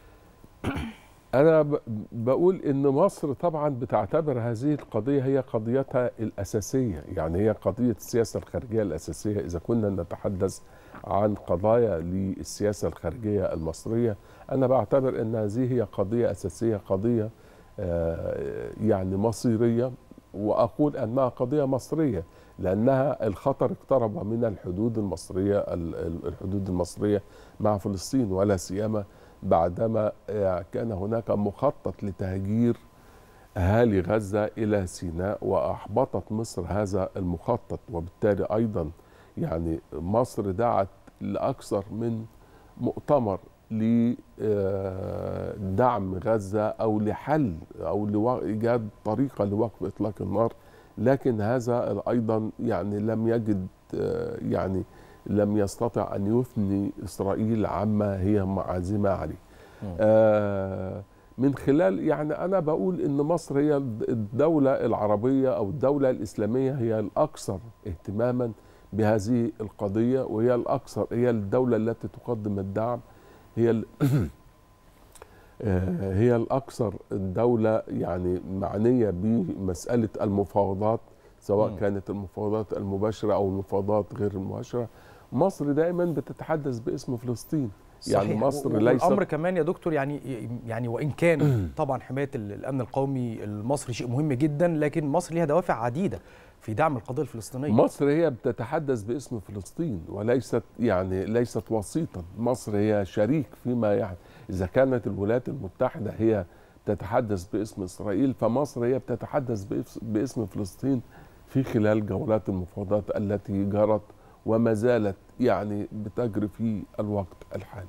أنا ب- بقول إن مصر طبعا بتعتبر هذه القضية هي قضيتها الأساسية يعني هي قضية السياسة الخارجية الأساسية إذا كنا نتحدث عن قضايا للسياسة الخارجية المصرية أنا بعتبر أن هذه هي قضية أساسية قضية آه، يعني مصيرية وأقول أنها قضية مصرية لأنها الخطر اقترب من الحدود المصرية ال- ال- الحدود المصرية مع فلسطين ولا سيما بعدما آه، كان هناك مخطط لتهجير أهالي غزة إلى سيناء وأحبطت مصر هذا المخطط وبالتالي أيضا يعني مصر دعت لأكثر من مؤتمر لدعم غزة أو لحل أو لإيجاد طريقة لوقف إطلاق النار لكن هذا أيضا يعني لم يجد آه، يعني لم يستطع أن يثني إسرائيل عما هي معازمة عليه آه، من خلال يعني أنا بقول إن مصر هي الدولة العربية أو الدولة الإسلامية هي الأكثر اهتماما بهذه القضية وهي الأكثر هي الدولة التي تقدم الدعم هي ال- آه، هي الأكثر الدولة يعني معنية بمسألة المفاوضات سواء مم. كانت المفاوضات المباشرة أو المفاوضات غير المباشرة مصر دائما بتتحدث باسم فلسطين يعني صحيح. مصر و- ليست والامر كمان يا دكتور يعني يعني وان كان طبعا حمايه ال- الامن القومي المصري شيء مهم جدا لكن مصر ليها دوافع عديده في دعم القضيه الفلسطينيه مصر هي بتتحدث باسم فلسطين وليست يعني ليست وسيطا مصر هي شريك فيما يعني إذا كانت الولايات المتحدة هي تتحدث باسم إسرائيل فمصر هي بتتحدث بإس- باسم فلسطين في خلال جولات المفاوضات التي جرت وما زالت يعني بتجري في الوقت الحالي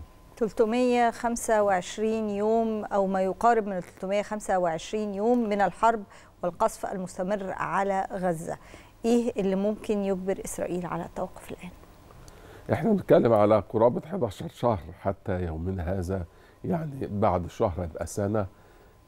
325 يوم أو ما يقارب من 325 يوم من الحرب والقصف المستمر على غزة إيه اللي ممكن يجبر إسرائيل على التوقف الآن؟ احنا بنتكلم على قرابة 11 شهر حتى يومنا هذا يعني بعد شهر يبقى سنة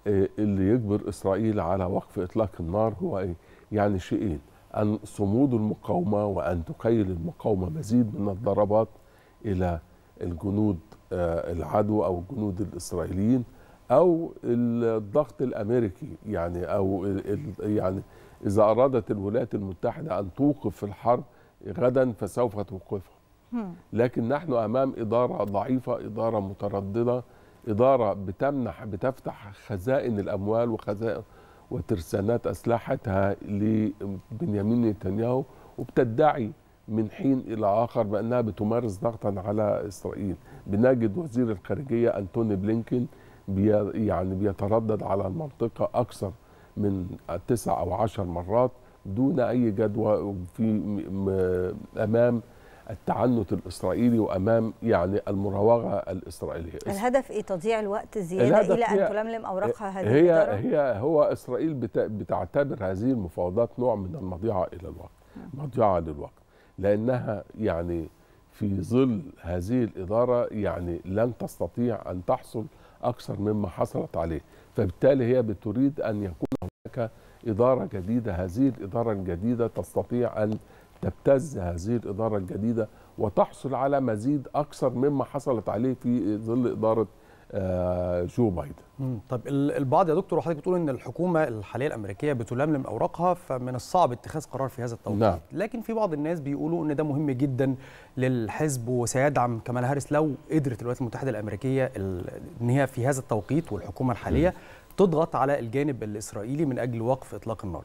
آه، اللي يجبر اسرائيل على وقف اطلاق النار هو ايه؟ يعني شيئين ان صمود المقاومه وان تكيل المقاومه مزيد من الضربات الى الجنود آه، العدو او الجنود الاسرائيليين او الضغط الامريكي يعني او ال- ال- يعني اذا ارادت الولايات المتحده ان توقف الحرب غدا فسوف توقفها لكن نحن امام اداره ضعيفه اداره متردده اداره بتمنح بتفتح خزائن الاموال وخزائن وترسانات اسلحتها لبنيامين نتنياهو وبتدعي من حين الى اخر بانها بتمارس ضغطا على اسرائيل بنجد وزير الخارجيه انتوني بلينكين بي يعني بيتردد على المنطقه اكثر من تسع او عشر مرات دون اي جدوى في م- م- امام التعنت الاسرائيلي وامام يعني المراوغه الاسرائيليه الهدف ايه تضييع الوقت زياده الهدف الى ان هي- تلملم اوراقها هذه هي الإدارة؟ هي هو اسرائيل بت- بتعتبر هذه المفاوضات نوع من المضيعه الى الوقت مضيعه للوقت لانها يعني في ظل هذه الاداره يعني لن تستطيع ان تحصل اكثر مما حصلت عليه فبالتالي هي بتريد ان يكون هناك اداره جديده هذه الاداره الجديده تستطيع ان تبتز هذه الاداره الجديده وتحصل على مزيد اكثر مما حصلت عليه في ظل اداره آه، جو بايدن مم. طب ال- البعض يا دكتور وحضرتك بتقول ان الحكومه الحاليه الامريكيه بتلملم اوراقها فمن الصعب اتخاذ قرار في هذا التوقيت نعم. لكن في بعض الناس بيقولوا ان ده مهم جدا للحزب وسيدعم كمال هاريس لو قدرت الولايات المتحده الامريكيه ال- ان هي في هذا التوقيت والحكومه الحاليه تضغط على الجانب الاسرائيلي من اجل وقف اطلاق النار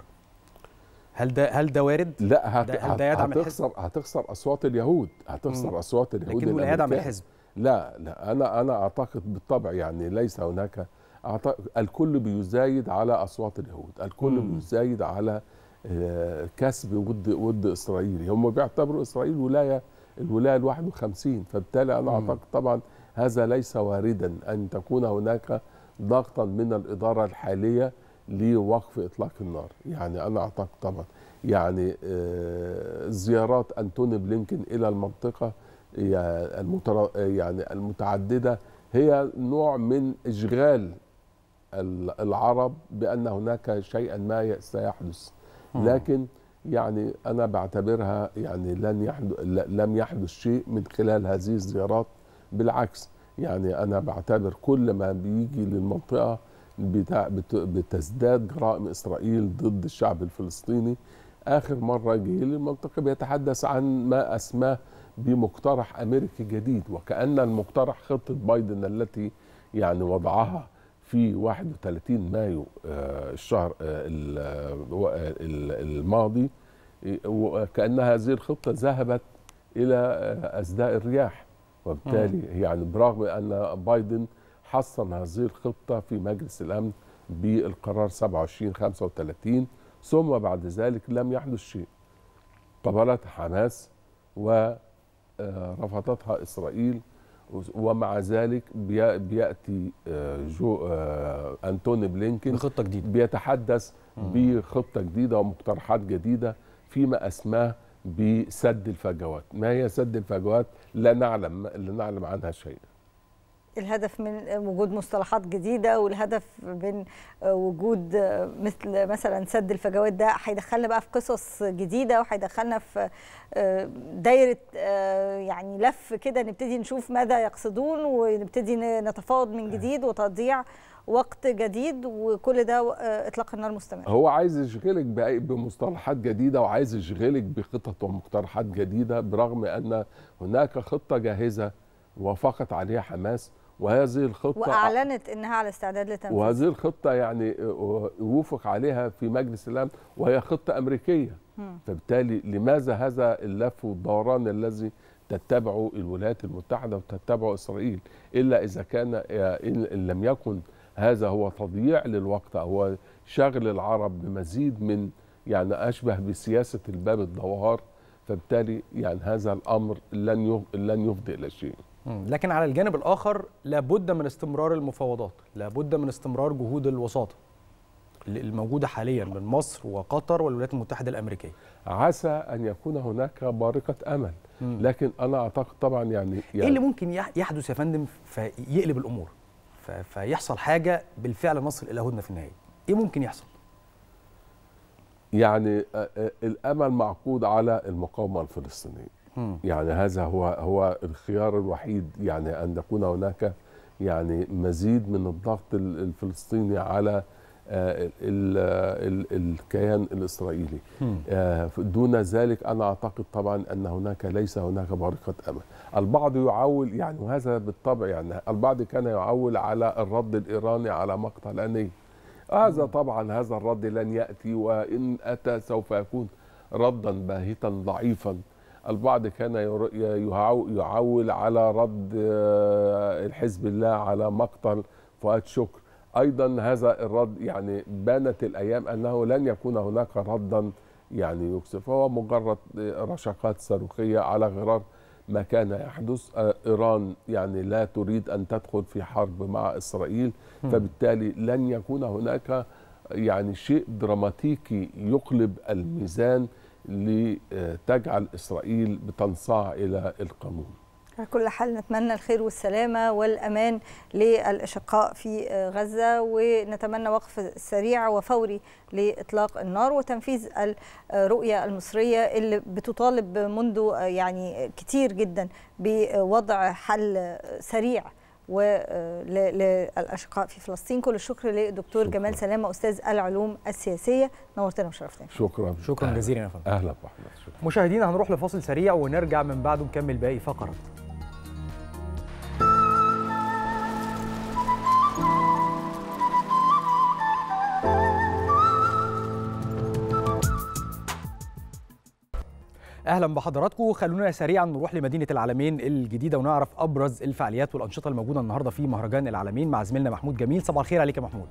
هل ده هل ده وارد لا هت... ده هل ده يدعم الحزب هتخسر هتخسر اصوات اليهود هتخسر مم. اصوات اليهود لكنه لا يدعم الأمريكية. الحزب. لا لا انا انا اعتقد بالطبع يعني ليس هناك أعتقد الكل بيزايد على اصوات اليهود الكل مم. بيزايد على آه، كسب ود ود اسرائيل هم بيعتبروا اسرائيل ولايه الولايه ال 51 فبالتالي انا مم. اعتقد طبعا هذا ليس واردا ان تكون هناك ضغطا من الاداره الحاليه لوقف اطلاق النار يعني انا اعتقد طبعا يعني آه، زيارات انتوني بلينكن الى المنطقه يا- المتر- يعني المتعدده هي نوع من اشغال ال- العرب بان هناك شيئا ما ي- سيحدث مم. لكن يعني انا بعتبرها يعني لن يحدث لم يحدث شيء من خلال هذه الزيارات بالعكس يعني انا بعتبر كل ما بيجي للمنطقه بتاع بت- بتزداد جرائم اسرائيل ضد الشعب الفلسطيني اخر مره جه للمنطقه بيتحدث عن ما اسماه بمقترح امريكي جديد وكان المقترح خطه بايدن التي يعني وضعها في 31 مايو آه، الشهر آه، ال- آه، ال- الماضي آه، وكأن هذه الخطة ذهبت إلى آه، أسداء الرياح وبالتالي يعني برغم أن بايدن حصن هذه الخطة في مجلس الأمن بالقرار 2735 ثم بعد ذلك لم يحدث شيء قبلتها حماس ورفضتها إسرائيل ومع ذلك بي- بياتي آه، جو آه، انتوني بلينكن بخطه جديده بيتحدث بخطه جديده ومقترحات جديده فيما اسماه بسد الفجوات ما هي سد الفجوات لا نعلم لا نعلم عنها شيء الهدف من وجود مصطلحات جديده والهدف من وجود مثل مثلا سد الفجوات ده هيدخلنا بقى في قصص جديده وهيدخلنا في دايره يعني لف كده نبتدي نشوف ماذا يقصدون ونبتدي نتفاوض من جديد وتضييع وقت جديد وكل ده اطلاق النار مستمر هو عايز يشغلك بأي- بمصطلحات جديده وعايز يشغلك بخطط ومقترحات جديده برغم ان هناك خطه جاهزه وافقت عليها حماس وهذه الخطه واعلنت انها على استعداد لتنفيذ وهذه الخطة يعني وفق عليها في مجلس الأمن وهي خطة أمريكية مم. فبالتالي لماذا هذا اللف والدوران الذي تتبعه الولايات المتحدة وتتبعه إسرائيل إلا إذا كان إن لم يكن هذا هو تضييع للوقت أو شغل العرب بمزيد من يعني أشبه بسياسة الباب الدوار فبالتالي يعني هذا الأمر لن يف- لن يفضي إلى شيء مم. لكن على الجانب الاخر لابد من استمرار المفاوضات لابد من استمرار جهود الوساطه اللي- الموجوده حاليا من مصر وقطر والولايات المتحده الامريكيه عسى أن يكون هناك بارقة أمل مم. لكن أنا أعتقد طبعا يعني, يعني ايه اللي ممكن يح- يحدث يا فندم فيقلب الامور ف... فيحصل حاجه بالفعل نصل الى هدنه في النهايه ايه ممكن يحصل يعني آه، آه، الامل معقود على المقاومه الفلسطينيه مم. يعني هذا هو هو الخيار الوحيد يعني ان يكون هناك يعني مزيد من الضغط ال- الفلسطيني على آه، ال- ال- الكيان الاسرائيلي مم. آه، دون ذلك انا اعتقد طبعا ان هناك ليس هناك بارقه امل البعض يعول يعني وهذا بالطبع يعني البعض كان يعول على الرد الايراني على مقتل اني هذا طبعا هذا الرد لن ياتي وان اتى سوف يكون ردا باهتا ضعيفا البعض كان ير- يعو- يعول على رد آه، الحزب الله على مقتل فؤاد شكر ايضا هذا الرد يعني بانت الايام انه لن يكون هناك ردا يعني يكسف هو مجرد رشقات صاروخيه على غرار ما كان يحدث آه، ايران يعني لا تريد ان تدخل في حرب مع اسرائيل مم. فبالتالي لن يكون هناك يعني شيء دراماتيكي يقلب الميزان لتجعل اسرائيل بتنصاع الى القانون على كل حال نتمنى الخير والسلامة والأمان للأشقاء في غزة ونتمنى وقف سريع وفوري لإطلاق النار وتنفيذ الرؤية المصرية اللي بتطالب منذ يعني كتير جدا بوضع حل سريع وللأشقاء في فلسطين كل الشكر للدكتور جمال سلامة أستاذ العلوم السياسية نورتنا وشرفتنا شكرا شكرا جزيلا يا فندم اهلا بحضرتك شكرا مشاهدينا هنروح لفاصل سريع ونرجع من بعده نكمل باقي فقرات اهلا بحضراتكم خلونا سريعا نروح لمدينه العالمين الجديده ونعرف ابرز الفعاليات والانشطه الموجوده النهارده في مهرجان العالمين مع زميلنا محمود جميل صباح الخير عليك يا محمود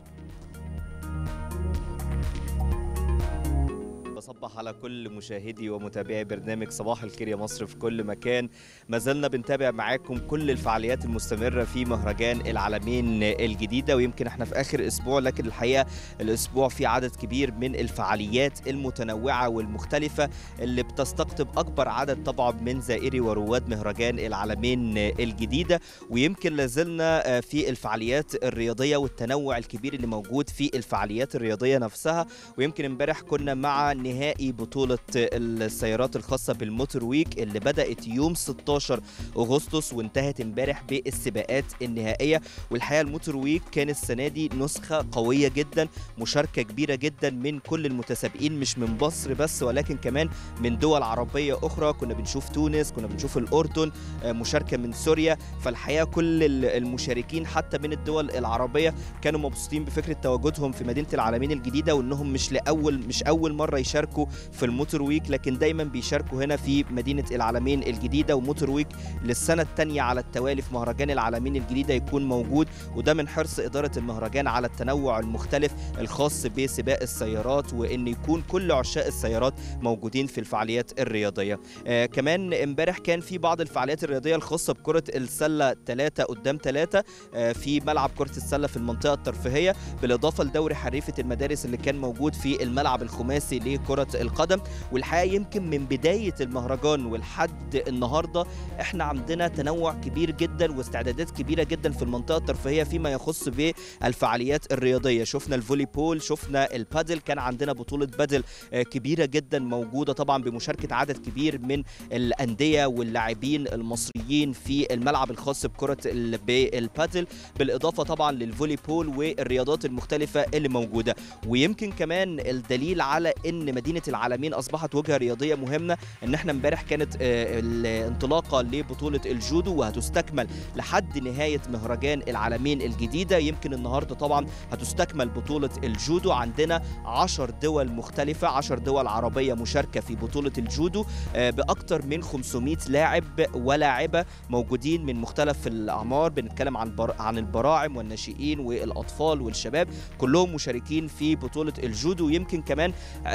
بصبح على كل مشاهدي ومتابعي برنامج صباح الخير يا مصر في كل مكان ما زلنا بنتابع معاكم كل الفعاليات المستمرة في مهرجان العالمين الجديدة ويمكن احنا في آخر أسبوع لكن الحقيقة الأسبوع فيه عدد كبير من الفعاليات المتنوعة والمختلفة اللي بتستقطب أكبر عدد طبعا من زائري ورواد مهرجان العالمين الجديدة ويمكن لازلنا في الفعاليات الرياضية والتنوع الكبير اللي موجود في الفعاليات الرياضية نفسها ويمكن امبارح كنا مع نهائي بطولة السيارات الخاصة بالموتور ويك اللي بدأت يوم 16 أغسطس وانتهت امبارح بالسباقات النهائية والحقيقة الموتور ويك كان السنة دي نسخة قوية جدا مشاركة كبيرة جدا من كل المتسابقين مش من مصر بس ولكن كمان من دول عربية أخرى كنا بنشوف تونس كنا بنشوف الأردن آه، مشاركة من سوريا فالحقيقة كل ال- المشاركين حتى من الدول العربية كانوا مبسوطين بفكرة تواجدهم في مدينة العالمين الجديدة وإنهم مش لأول مش أول مرة يشاركوا في الموتور ويك لكن دايما بيشاركوا هنا في مدينة العالمين الجديدة وموتور ويك للسنة الثانية على التوالي في مهرجان العالمين الجديدة يكون موجود وده من حرص إدارة المهرجان على التنوع المختلف الخاص بسباق السيارات وإن يكون كل عشاق السيارات موجودين في الفعاليات الرياضية آه كمان امبارح كان في بعض الفعاليات الرياضية الخاصة بكرة السلة ثلاثة قدام ثلاثة آه في ملعب كرة السلة في المنطقة الترفيهية بالإضافة لدوري حريفة المدارس اللي كان موجود في الملعب الخماسي لكرة القدم والحقيقة يمكن من بداية المهرجان ولحد النهاردة احنا عندنا تنوع كبير جدا واستعدادات كبيرة جدا في المنطقة الترفيهية فيما يخص بالفعاليات الرياضية شفنا الفولي بول شفنا البادل كان عندنا بطولة بادل آه، كبيرة جدا موجودة طبعا بمشاركة عدد كبير من الأندية واللاعبين المصريين في الملعب الخاص بكرة ال- بالبادل بالإضافة طبعا للفولي بول والرياضات المختلفة اللي موجودة ويمكن كمان الدليل على ان مدينه العالمين اصبحت وجهه رياضيه مهمه ان احنا امبارح كانت آه، الانطلاقه لبطوله الجودو وهتستكمل لحد نهايه مهرجان العالمين الجديده يمكن النهارده طبعا هتستكمل بطوله الجودو عندنا 10 دول مختلفه 10 دول عربيه مشاركه في بطوله الجودو آه، باكثر من 500 لاعب ولاعبه موجودين من مختلف الاعمار بنتكلم عن بر... عن البراعم والناشئين والاطفال والشباب كلهم مشاركين في بطوله الجودو يمكن كمان الحرص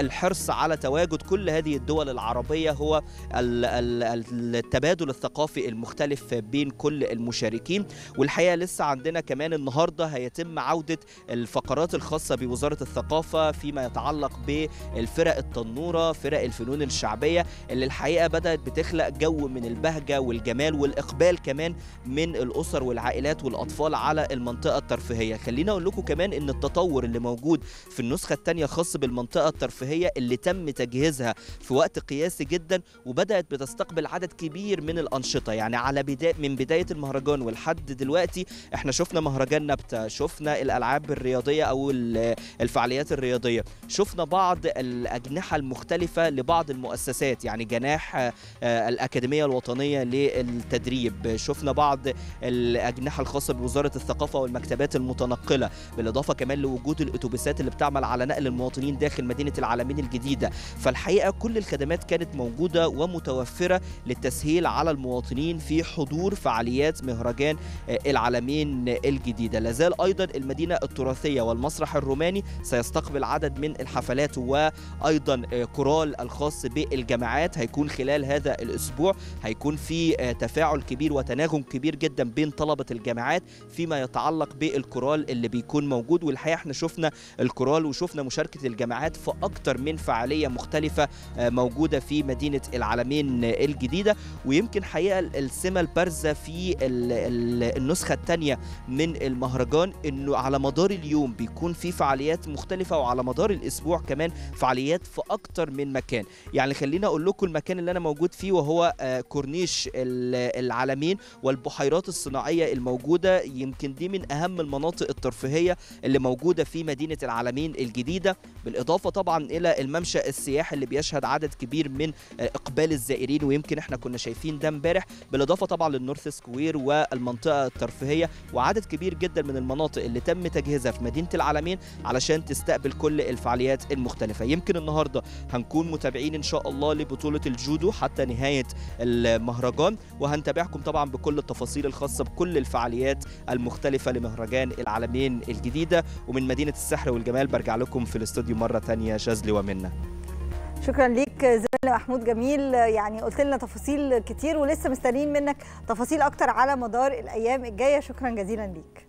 على تواجد كل هذه الدول العربيه هو ال- ال- التبادل الثقافي المختلف بين كل المشاركين والحقيقه لسه عندنا كمان النهارده هيتم عوده الفقرات الخاصه بوزاره الثقافه فيما يتعلق بالفرق التنوره فرق الفنون الشعبيه اللي الحقيقه بدات بتخلق جو من البهجه والجمال والاقبال كمان من الاسر والعائلات والاطفال على المنطقه الترفيهيه خلينا اقول لكم كمان ان التطور اللي موجود في النسخه الثانيه خاص بالمنطقه الترفيهيه اللي تم تجهيزها في وقت قياسي جدا وبدات بتستقبل عدد كبير من الانشطه يعني على بدايه من بدايه المهرجان ولحد دلوقتي احنا شفنا مهرجان نبته شفنا الالعاب الرياضيه او ال- الفعاليات الرياضيه شفنا بعض الاجنحه المختلفه لبعض المؤسسات يعني جناح آه، آه، الاكاديميه الوطنيه للتدريب شفنا بعض الاجنحه الخاصه بوزاره الثقافه والمكتبات المتنقله بالاضافه كمان لوجود الاتوبيسات اللي بتعمل على نقل المواطنين داخل مدينه العالمين الجديده فالحقيقه كل الخدمات كانت موجوده ومتوفره للتسهيل على المواطنين في حضور فعاليات مهرجان آه، العالمين الجديده لازال ايضا المدينه التراثيه والمسرح الروماني سيستقبل عدد من الحفلات وايضا آه، كورال الخاص بالجامعات هيكون خلال هذا الاسبوع هيكون في آه، تفاعل كبير وتناغم كبير جدا بين طلبه الجامعات فيما يتعلق بالكورال اللي بيكون موجود والحقيقه احنا شفنا الكورال وشفنا مشاركه الجامعات في اكتر من فعاليه مختلفه آه، موجوده في مدينه العالمين الجديده ويمكن حقيقه السمه البارزه في ال- ال- النسخه الثانيه من المهرجان انه على مدار اليوم بيكون في فعاليات مختلفه وعلى مدار الاسبوع كمان فعاليات في اكتر من مكان يعني خلينا اقول لكم المكان اللي انا موجود فيه وهو آه، كورنيش ال- العالمين والبحيرات الصناعيه الموجوده يمكن دي من اهم المناطق الترفيهيه اللي موجوده في مدينه العالمين الجديده بالاضافه طبعا الى الممشى السياحي اللي بيشهد عدد كبير من آه، اقبال الزائرين ويمكن احنا كنا شايفين ده امبارح بالاضافه طبعا للنورث سكوير والمنطقه الترفيهيه وعدد كبير جدا من المناطق اللي تم تجهيزها في مدينه العالمين علشان تستقبل كل الفعاليات المختلفه يمكن النهارده هنكون متابعين ان شاء الله لبطوله الجودو حتى نهايه المهرجان وهنتابعكم طبعا بكل التفاصيل الخاصه بكل الفعاليات المختلفه لمهرجان العالمين الجديده ومن مدينه السحر والجمال برجع لكم في الاستوديو مره ثانيه شاذلي ومنه شكرا ليك زميلنا محمود جميل يعني قلت لنا تفاصيل كتير ولسه مستنيين منك تفاصيل اكتر على مدار الايام الجايه شكرا جزيلا ليك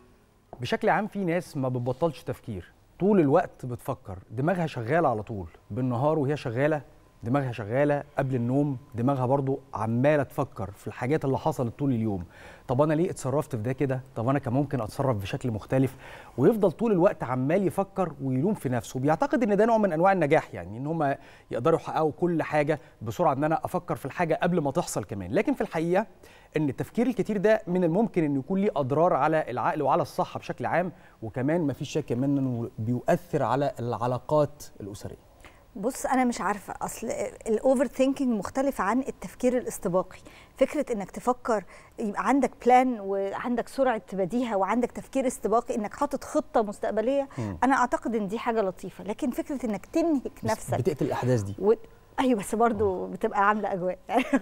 بشكل عام في ناس ما بتبطلش تفكير طول الوقت بتفكر دماغها شغاله على طول بالنهار وهي شغاله دماغها شغاله قبل النوم دماغها برضو عماله تفكر في الحاجات اللي حصلت طول اليوم طب انا ليه اتصرفت في ده كده طب انا كان ممكن اتصرف بشكل مختلف ويفضل طول الوقت عمال يفكر ويلوم في نفسه بيعتقد ان ده نوع من انواع النجاح يعني ان هم يقدروا يحققوا كل حاجه بسرعه ان انا افكر في الحاجه قبل ما تحصل كمان لكن في الحقيقه ان التفكير الكتير ده من الممكن انه يكون ليه اضرار على العقل وعلى الصحه بشكل عام وكمان مفيش شك كمان انه بيؤثر على العلاقات الاسريه بص انا مش عارفه اصل الاوفر ثينكينج مختلف عن التفكير الاستباقي فكره انك تفكر يبقى عندك بلان وعندك سرعه بديهه وعندك تفكير استباقي انك حاطط خطه مستقبليه مم. انا اعتقد ان دي حاجه لطيفه لكن فكره انك تنهك نفسك بتقتل الاحداث دي و... ايوه بس برضو بتبقى عامله اجواء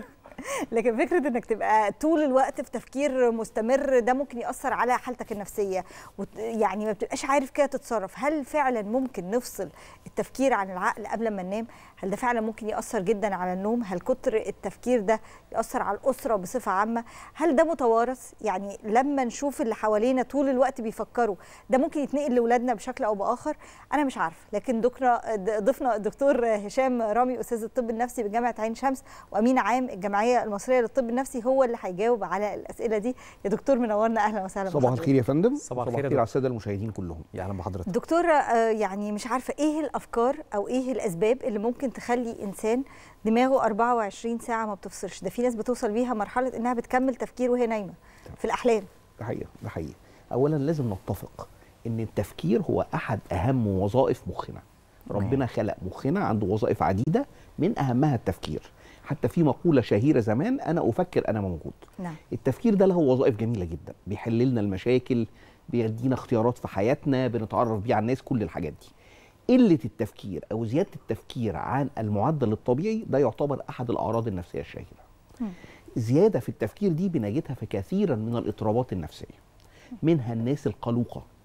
لكن فكره انك تبقى طول الوقت في تفكير مستمر ده ممكن ياثر على حالتك النفسيه وت... يعني ما بتبقاش عارف كده تتصرف هل فعلا ممكن نفصل التفكير عن العقل قبل ما ننام هل ده فعلا ممكن ياثر جدا على النوم هل كتر التفكير ده ياثر على الاسره بصفه عامه هل ده متوارث يعني لما نشوف اللي حوالينا طول الوقت بيفكروا ده ممكن يتنقل لاولادنا بشكل او باخر انا مش عارفه لكن دكتور ضيفنا الدكتور هشام رامي استاذ الطب النفسي بجامعه عين شمس وامين عام الجمعيه المصريه للطب النفسي هو اللي هيجاوب على الاسئله دي يا دكتور منورنا اهلا وسهلا صباح بحضرتك. الخير يا فندم صباح الخير على الساده المشاهدين كلهم يا اهلا بحضرتك دكتور آه، يعني مش عارفه ايه الافكار او ايه الاسباب اللي ممكن تخلي انسان دماغه 24 ساعه ما بتفصلش ده في ناس بتوصل بيها مرحله انها بتكمل تفكير وهي نايمه في الاحلام ده حقيقه ده حقيقه اولا لازم نتفق ان التفكير هو احد اهم وظائف مخنا ربنا خلق مخنا عنده وظائف عديده من اهمها التفكير حتى في مقوله شهيره زمان انا افكر انا موجود نعم التفكير ده له وظائف جميله جدا بيحل لنا المشاكل بيدينا اختيارات في حياتنا بنتعرف بيه على الناس كل الحاجات دي قله التفكير او زياده التفكير عن المعدل الطبيعي ده يعتبر احد الاعراض النفسيه الشهيره زياده في التفكير دي بنجدها في كثيرا من الاضطرابات النفسيه منها الناس القلوقه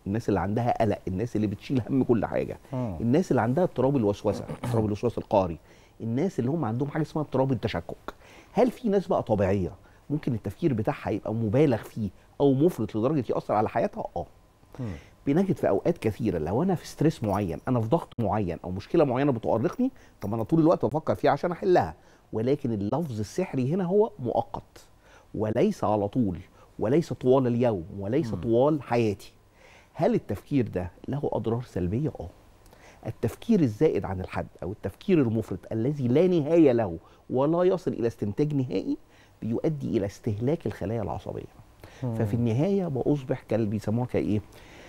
الناس اللي عندها قلق الناس اللي بتشيل هم كل حاجه مم. الناس اللي عندها اضطراب الوسوسه اضطراب الوسواس القهري الناس اللي هم عندهم حاجه اسمها اضطراب التشكك هل في ناس بقى طبيعيه ممكن التفكير بتاعها يبقى مبالغ فيه او مفرط لدرجه ياثر على حياتها اه بنجد في اوقات كثيره لو انا في ستريس معين انا في ضغط معين او مشكله معينه بتؤرقني طب انا طول الوقت بفكر فيها عشان احلها ولكن اللفظ السحري هنا هو مؤقت وليس على طول وليس طوال اليوم وليس طوال حياتي هل التفكير ده له اضرار سلبيه اه التفكير الزائد عن الحد او التفكير المفرط الذي لا نهايه له ولا يصل الى استنتاج نهائي بيؤدي الى استهلاك الخلايا العصبيه ففي النهايه باصبح كال بيسموها كايه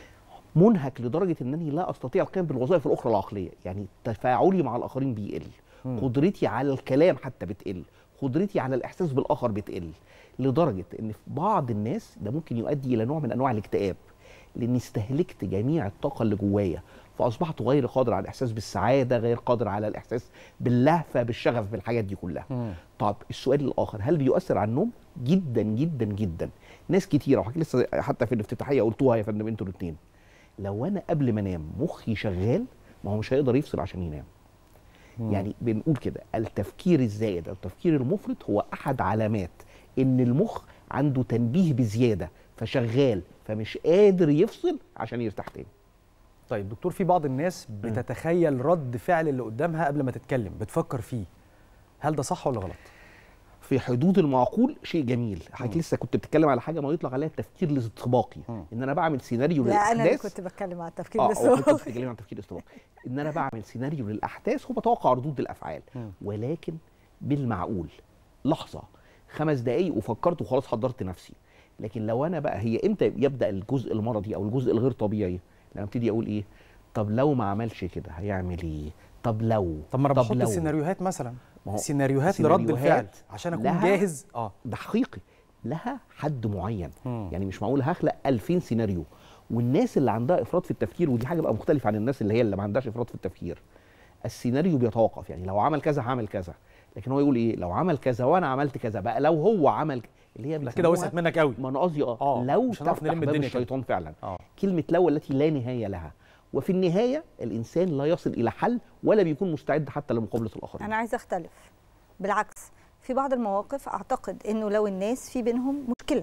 منهك لدرجه انني لا استطيع القيام بالوظائف الاخرى العقليه يعني تفاعلي مع الاخرين بيقل مم. قدرتي على الكلام حتى بتقل قدرتي على الاحساس بالاخر بتقل لدرجه ان في بعض الناس ده ممكن يؤدي الى نوع من انواع الاكتئاب لاني استهلكت جميع الطاقه اللي جوايا فاصبحت غير قادر على الاحساس بالسعاده غير قادر على الاحساس باللهفه بالشغف بالحاجات دي كلها طب السؤال الاخر هل بيؤثر على النوم جدا جدا جدا ناس كتيره وحكي لسه حتى في الافتتاحيه قلتوها يا فندم انتوا الاثنين لو انا قبل ما انام مخي شغال ما هو مش هيقدر يفصل عشان ينام مم. يعني بنقول كده التفكير الزائد او التفكير المفرط هو احد علامات ان المخ عنده تنبيه بزياده فشغال فمش قادر يفصل عشان يرتاح تاني طيب دكتور في بعض الناس بتتخيل رد فعل اللي قدامها قبل ما تتكلم بتفكر فيه هل ده صح ولا غلط في حدود المعقول شيء جميل حضرتك لسه كنت بتتكلم على حاجه ما يطلق عليها التفكير الاستطباقي ان انا بعمل سيناريو لا انا اللي للاحداث كنت بتكلم عن التفكير اه هو الاستطلاقي حضرتك بتتكلمي عن التفكير الاستطباقي ان انا بعمل سيناريو للاحداث وبتوقع ردود الافعال ولكن بالمعقول لحظه خمس دقايق وفكرت وخلاص حضرت نفسي لكن لو انا بقى هي امتى يبدا الجزء المرضي او الجزء الغير طبيعي لما ابتدي اقول ايه طب لو ما عملش كده هيعمل ايه طب لو طب ما انا بحط لو. سيناريوهات مثلا ما هو سيناريوهات لرد الفعل سيناريوهات عشان اكون لها- جاهز اه ده حقيقي لها حد معين مم. يعني مش معقول هخلق 2000 سيناريو والناس اللي عندها افراط في التفكير ودي حاجه بقى مختلفه عن الناس اللي هي اللي ما عندهاش افراط في التفكير السيناريو بيتوقف يعني لو عمل كذا هعمل كذا لكن هو يقول ايه لو عمل كذا وانا عملت كذا بقى لو هو عمل ك- اللي هي لا كده بيسموها- وسعت منك قوي ما انا قصدي اه لو مش هنعرف تفتح نلم باب الدنيا كده. الشيطان فعلا اه كلمه لو التي لا نهايه لها وفي النهايه الانسان لا يصل الى حل ولا بيكون مستعد حتى لمقابله الاخرين انا عايزه اختلف بالعكس في بعض المواقف اعتقد انه لو الناس في بينهم مشكله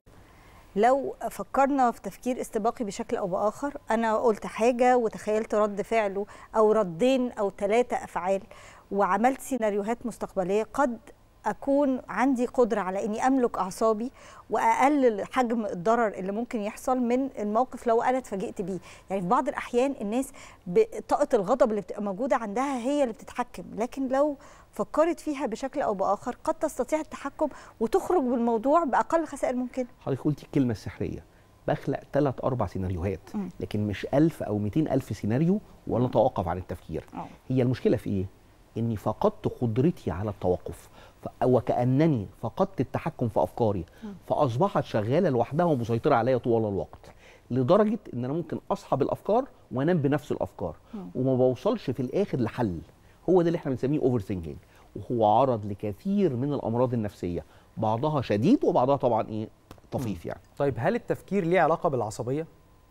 لو فكرنا في تفكير استباقي بشكل او باخر انا قلت حاجه وتخيلت رد فعله او ردين او ثلاثه افعال وعملت سيناريوهات مستقبليه قد اكون عندي قدره على اني املك اعصابي واقلل حجم الضرر اللي ممكن يحصل من الموقف لو انا اتفاجئت بيه يعني في بعض الاحيان الناس بطاقه الغضب اللي بتبقى موجوده عندها هي اللي بتتحكم لكن لو فكرت فيها بشكل او باخر قد تستطيع التحكم وتخرج بالموضوع باقل خسائر ممكنه حضرتك قلتي الكلمه السحريه بخلق ثلاث اربع سيناريوهات مم. لكن مش ألف او 200 الف سيناريو ولا اتوقف عن التفكير آه. هي المشكله في ايه اني فقدت قدرتي على التوقف ف- وكانني فقدت التحكم في افكاري مم. فاصبحت شغاله لوحدها ومسيطره عليا طوال الوقت لدرجه ان انا ممكن اصحى بالافكار وانام بنفس الافكار مم. وما بوصلش في الاخر لحل هو ده اللي احنا بنسميه اوفر ثينكينج وهو عرض لكثير من الامراض النفسيه بعضها شديد وبعضها طبعا ايه طفيف يعني طيب هل التفكير ليه علاقه بالعصبيه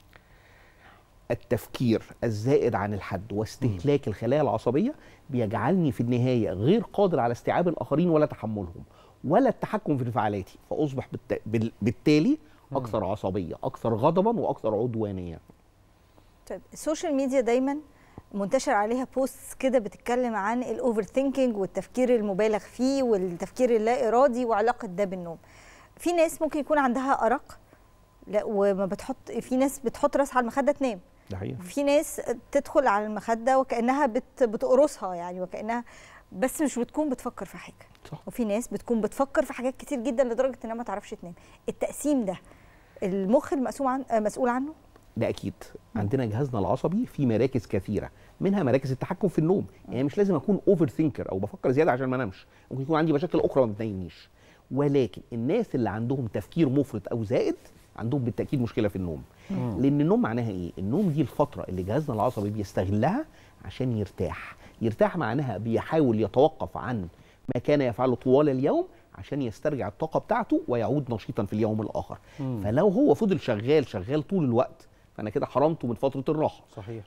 التفكير الزائد عن الحد واستهلاك الخلايا العصبيه بيجعلني في النهايه غير قادر على استيعاب الاخرين ولا تحملهم ولا التحكم في انفعالاتي فاصبح بالت... بال... بالتالي اكثر عصبيه اكثر غضبا واكثر عدوانيه طيب السوشيال ميديا دايما منتشر عليها بوست كده بتتكلم عن الاوفر ثينكينج والتفكير المبالغ فيه والتفكير اللا ارادي وعلاقه ده بالنوم في ناس ممكن يكون عندها ارق لا وما بتحط في ناس بتحط راسها على المخده تنام ده حقيقي وفي ناس تدخل على المخده وكانها بت بتقرصها يعني وكانها بس مش بتكون بتفكر في حاجه صح. وفي ناس بتكون بتفكر في حاجات كتير جدا لدرجه انها ما تعرفش تنام التقسيم ده المخ المسؤول عن آه، مسؤول عنه ده اكيد عندنا جهازنا العصبي في مراكز كثيره منها مراكز التحكم في النوم يعني مش لازم اكون اوفر ثينكر او بفكر زياده عشان ما انامش ممكن يكون عندي مشاكل اخرى ما بتنيمنيش ولكن الناس اللي عندهم تفكير مفرط او زائد عندهم بالتاكيد مشكله في النوم مم. لان النوم معناها ايه النوم دي الفتره اللي جهازنا العصبي بيستغلها عشان يرتاح يرتاح معناها بيحاول يتوقف عن ما كان يفعله طوال اليوم عشان يسترجع الطاقه بتاعته ويعود نشيطا في اليوم الاخر مم. فلو هو فضل شغال شغال طول الوقت فانا كده حرمته من فتره الراحه صحيح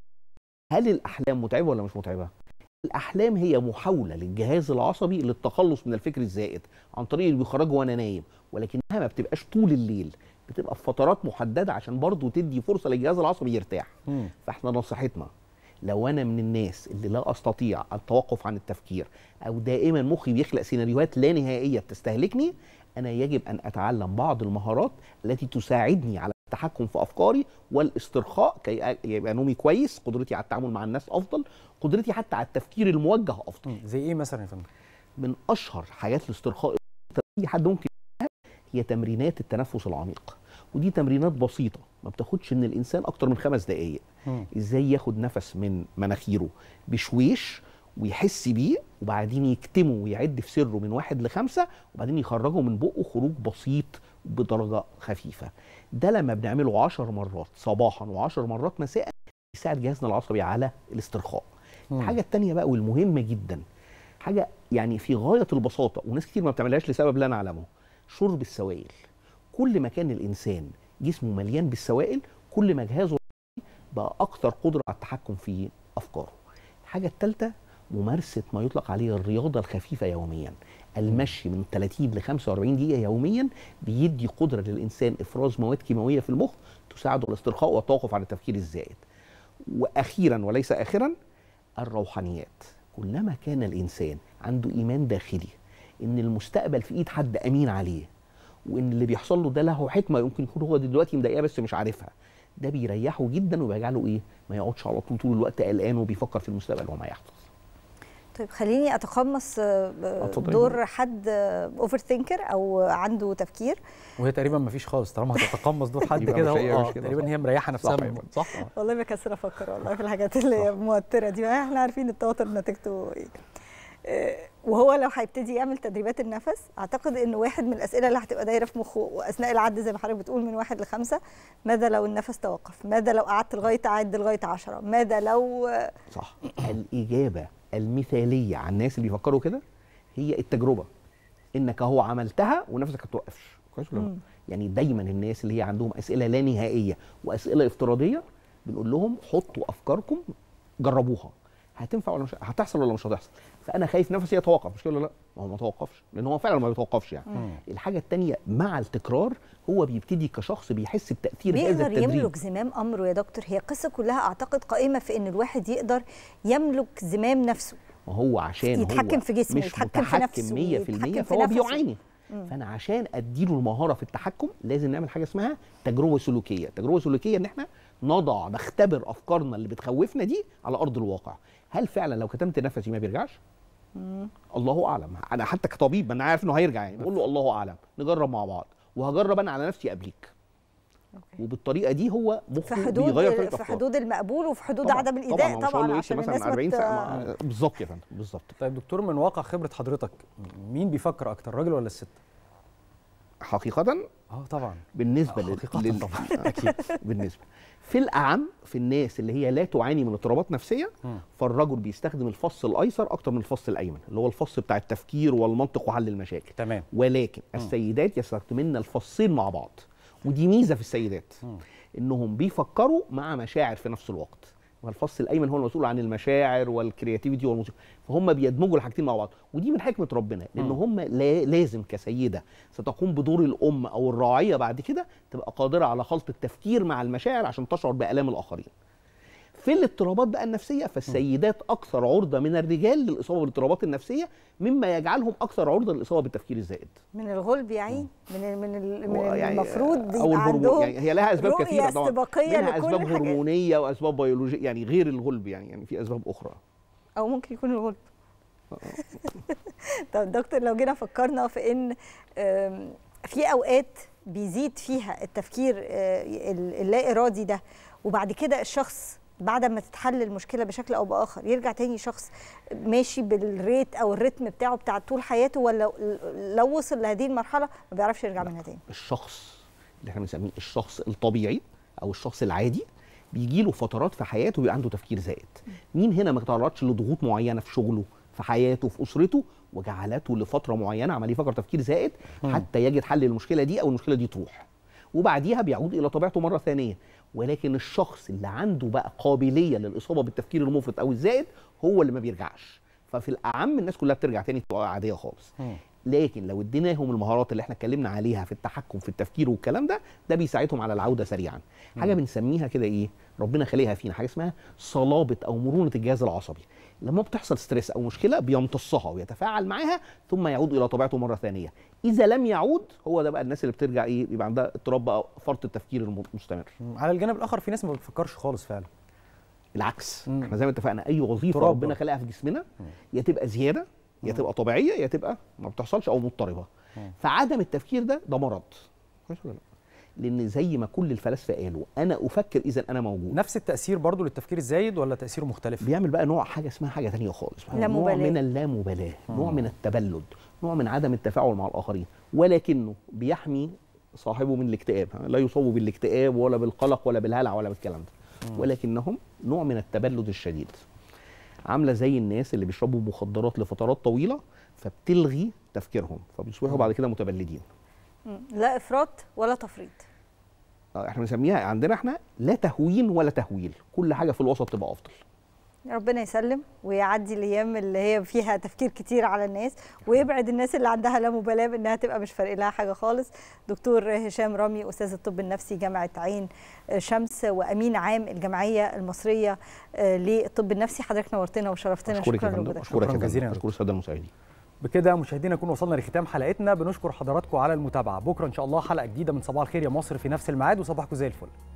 هل الاحلام متعبه ولا مش متعبه الاحلام هي محاوله للجهاز العصبي للتخلص من الفكر الزائد عن طريق اللي بيخرجه وانا نايم ولكنها ما بتبقاش طول الليل بتبقى في فترات محدده عشان برضه تدي فرصه للجهاز العصبي يرتاح مم. فاحنا نصيحتنا لو انا من الناس اللي لا استطيع التوقف عن التفكير او دائما مخي بيخلق سيناريوهات لا نهائيه تستهلكني انا يجب ان اتعلم بعض المهارات التي تساعدني على التحكم في افكاري والاسترخاء كي يبقى نومي كويس قدرتي على التعامل مع الناس افضل قدرتي حتى على التفكير الموجه افضل زي ايه مثلا يا فندم من اشهر حاجات الاسترخاء اي حد ممكن يعملها هي تمرينات التنفس العميق ودي تمرينات بسيطه ما بتاخدش من الانسان اكتر من خمس دقائق مم. ازاي ياخد نفس من مناخيره بشويش ويحس بيه وبعدين يكتمه ويعد في سره من واحد لخمسة وبعدين يخرجه من بقه خروج بسيط بدرجة خفيفة ده لما بنعمله عشر مرات صباحا وعشر مرات مساء يساعد جهازنا العصبي على الاسترخاء مم. الحاجة التانية بقى والمهمة جدا حاجة يعني في غاية البساطة وناس كتير ما بتعملهاش لسبب لا نعلمه شرب السوائل كل ما كان الإنسان جسمه مليان بالسوائل كل ما جهازه بقى أكثر قدرة على التحكم في أفكاره الحاجة الثالثة ممارسة ما يطلق عليه الرياضة الخفيفة يوميا المشي من 30 ل 45 دقيقة يوميا بيدي قدرة للإنسان إفراز مواد كيماوية في المخ تساعده على الاسترخاء والتوقف عن التفكير الزائد وأخيرا وليس آخرا الروحانيات كلما كان الإنسان عنده إيمان داخلي إن المستقبل في إيد حد أمين عليه وإن اللي بيحصل له ده له حكمة يمكن يكون هو دلوقتي مضايقاه بس مش عارفها ده بيريحه جدا وبيجعله إيه ما يقعدش على طول طول الوقت قلقان وبيفكر في المستقبل وما يحدث طيب خليني اتقمص آه، اتفضلي. دور حد اوفر ثينكر او عنده تفكير وهي تقريبا ما فيش خالص طالما هتتقمص دور حد يبقى كده مش هي- آه، مش كده، تقريبا صح. هي مريحه نفسها صح من- يا صح والله بكسر افكر والله في الحاجات اللي هي موتره دي ما احنا عارفين التوتر نتيجته ايه آه، وهو لو هيبتدي يعمل تدريبات النفس اعتقد انه واحد من الاسئله اللي هتبقى دايره في مخه واثناء العد زي ما حضرتك بتقول من واحد لخمسه ماذا لو النفس توقف؟ ماذا لو قعدت لغايه اعد لغايه عشرة؟ ماذا لو آه، صح الإجابة المثالية على الناس اللي بيفكروا كده هي التجربة إنك هو عملتها ونفسك ما توقفش كويس ولا لا؟ مم. يعني دايما الناس اللي هي عندهم أسئلة لا نهائية وأسئلة افتراضية بنقول لهم حطوا أفكاركم جربوها هتنفع ولا مش هتحصل ولا مش هتحصل فانا خايف نفسي يتوقف مش كده ولا لا ما هو ما توقفش لان هو فعلا ما بيتوقفش يعني مم. الحاجه الثانيه مع التكرار هو بيبتدي كشخص بيحس بتاثير هذا بيقدر التدريب يملك زمام امره يا دكتور هي القصه كلها اعتقد قائمه في ان الواحد يقدر يملك زمام نفسه ما هو عشان يتحكم هو في جسمه، مش يتحكم في نفسه، متحكم 100% يتحكم في فهو نفسه. بيعاني مم. فانا عشان اديله المهاره في التحكم لازم نعمل حاجه اسمها تجربه سلوكيه تجربه سلوكيه ان احنا نضع نختبر افكارنا اللي بتخوفنا دي على ارض الواقع هل فعلا لو كتمت نفسي ما بيرجعش مم. الله اعلم انا حتى كطبيب ما انا عارف انه هيرجع يعني بقول له الله اعلم نجرب مع بعض وهجرب انا على نفسي قبليك وبالطريقه دي هو في مخه حدود بيغير طريقه في أفكاره. حدود المقبول وفي حدود طبعاً، عدم طبعا الايذاء هو مش طبعا, هقول له عشان يمشي الناس مثلا 40 ما سنه ت- ما- بالظبط يا فندم بالظبط طيب دكتور من واقع خبره حضرتك مين بيفكر اكتر الراجل ولا الست حقيقه اه طبعا بالنسبه لل... حقيقة لل... طبعاً. اكيد بالنسبه في الاعم في الناس اللي هي لا تعاني من اضطرابات نفسيه مم. فالرجل بيستخدم الفص الايسر اكتر من الفص الايمن اللي هو الفص بتاع التفكير والمنطق وحل المشاكل تمام ولكن مم. السيدات يستخدمن الفصين مع بعض ودي ميزه في السيدات مم. انهم بيفكروا مع مشاعر في نفس الوقت والفص الايمن هو المسؤول عن المشاعر والكرياتيفيتي والموسيقى فهم بيدمجوا الحاجتين مع بعض ودي من حكمه ربنا لان مم. هم لا لازم كسيده ستقوم بدور الام او الراعيه بعد كده تبقى قادره على خلط التفكير مع المشاعر عشان تشعر بالام الاخرين في الاضطرابات بقى النفسيه فالسيدات اكثر عرضه من الرجال للاصابه بالاضطرابات النفسيه مما يجعلهم اكثر عرضه للاصابه بالتفكير الزائد من الغلب يا عين من ال- من, ال- من هو يعني المفروض او يبقى الهرمون عندهم يعني هي لها اسباب رؤية كثيره طبعا استباقية منها لكل اسباب الحاجات. هرمونيه واسباب بيولوجيه يعني غير الغلب يعني يعني في اسباب اخرى او ممكن يكون الغلب طب دكتور لو جينا فكرنا في ان آم، في اوقات بيزيد فيها التفكير آه، ال- اللا ارادي ده وبعد كده الشخص بعد ما تتحل المشكله بشكل او باخر يرجع تاني شخص ماشي بالريت او الريتم بتاعه بتاع طول حياته ولا لو وصل لهذه المرحله ما بيعرفش يرجع منها تاني الشخص اللي احنا بنسميه الشخص الطبيعي او الشخص العادي بيجي له فترات في حياته بيبقى عنده تفكير زائد مين هنا ما تعرضش لضغوط معينه في شغله في حياته في اسرته وجعلته لفتره معينه عمال يفكر تفكير زائد مم. حتى يجد حل للمشكله دي او المشكله دي تروح وبعديها بيعود الى طبيعته مره ثانيه ولكن الشخص اللي عنده بقى قابليه للاصابه بالتفكير المفرط او الزائد هو اللي ما بيرجعش ففي الاعم الناس كلها بترجع تاني تبقى عاديه خالص لكن لو اديناهم المهارات اللي احنا اتكلمنا عليها في التحكم في التفكير والكلام ده ده بيساعدهم على العوده سريعا حاجه مم. بنسميها كده ايه ربنا خليها فينا حاجه اسمها صلابه او مرونه الجهاز العصبي لما بتحصل ستريس او مشكله بيمتصها ويتفاعل معاها ثم يعود الى طبيعته مره ثانيه اذا لم يعود هو ده بقى الناس اللي بترجع ايه يبقى عندها اضطراب بقى فرط التفكير المستمر على الجانب الاخر في ناس ما بتفكرش خالص فعلا بالعكس احنا زي ما اتفقنا اي وظيفه تراب ربنا برضه. خلقها في جسمنا يا تبقى زياده يا تبقى طبيعيه يا تبقى ما بتحصلش او مضطربه فعدم التفكير ده ده مرض كويس ولا لا لان زي ما كل الفلاسفه قالوا انا افكر اذا انا موجود نفس التاثير برضو للتفكير الزايد ولا تاثيره مختلف بيعمل بقى نوع حاجه اسمها حاجه تانية خالص لا نوع مبالاة. من اللامبالاه نوع مم. من التبلد نوع من عدم التفاعل مع الاخرين ولكنه بيحمي صاحبه من الاكتئاب لا يصاب بالاكتئاب ولا بالقلق ولا بالهلع ولا بالكلام ده مم. ولكنهم نوع من التبلد الشديد عامله زي الناس اللي بيشربوا مخدرات لفترات طويله فبتلغي تفكيرهم فبيصبحوا بعد كده متبلدين مم. لا افراط ولا تفريط آه، احنا بنسميها عندنا احنا لا تهوين ولا تهويل كل حاجه في الوسط تبقى افضل ربنا يسلم ويعدي الايام اللي هي فيها تفكير كتير على الناس ويبعد الناس اللي عندها لا مبالاه بانها تبقى مش فارق لها حاجه خالص دكتور هشام رامي استاذ الطب النفسي جامعه عين شمس وامين عام الجمعيه المصريه آه، للطب النفسي حضرتك نورتنا وشرفتنا اشكرك يا شكرا فندم لوجودك اشكرك يا جزيلا. فندم اشكر الساده المشاهدين بكده مشاهدينا نكون وصلنا لختام حلقتنا بنشكر حضراتكم على المتابعه بكره ان شاء الله حلقه جديده من صباح الخير يا مصر في نفس الميعاد وصباحكم زي الفل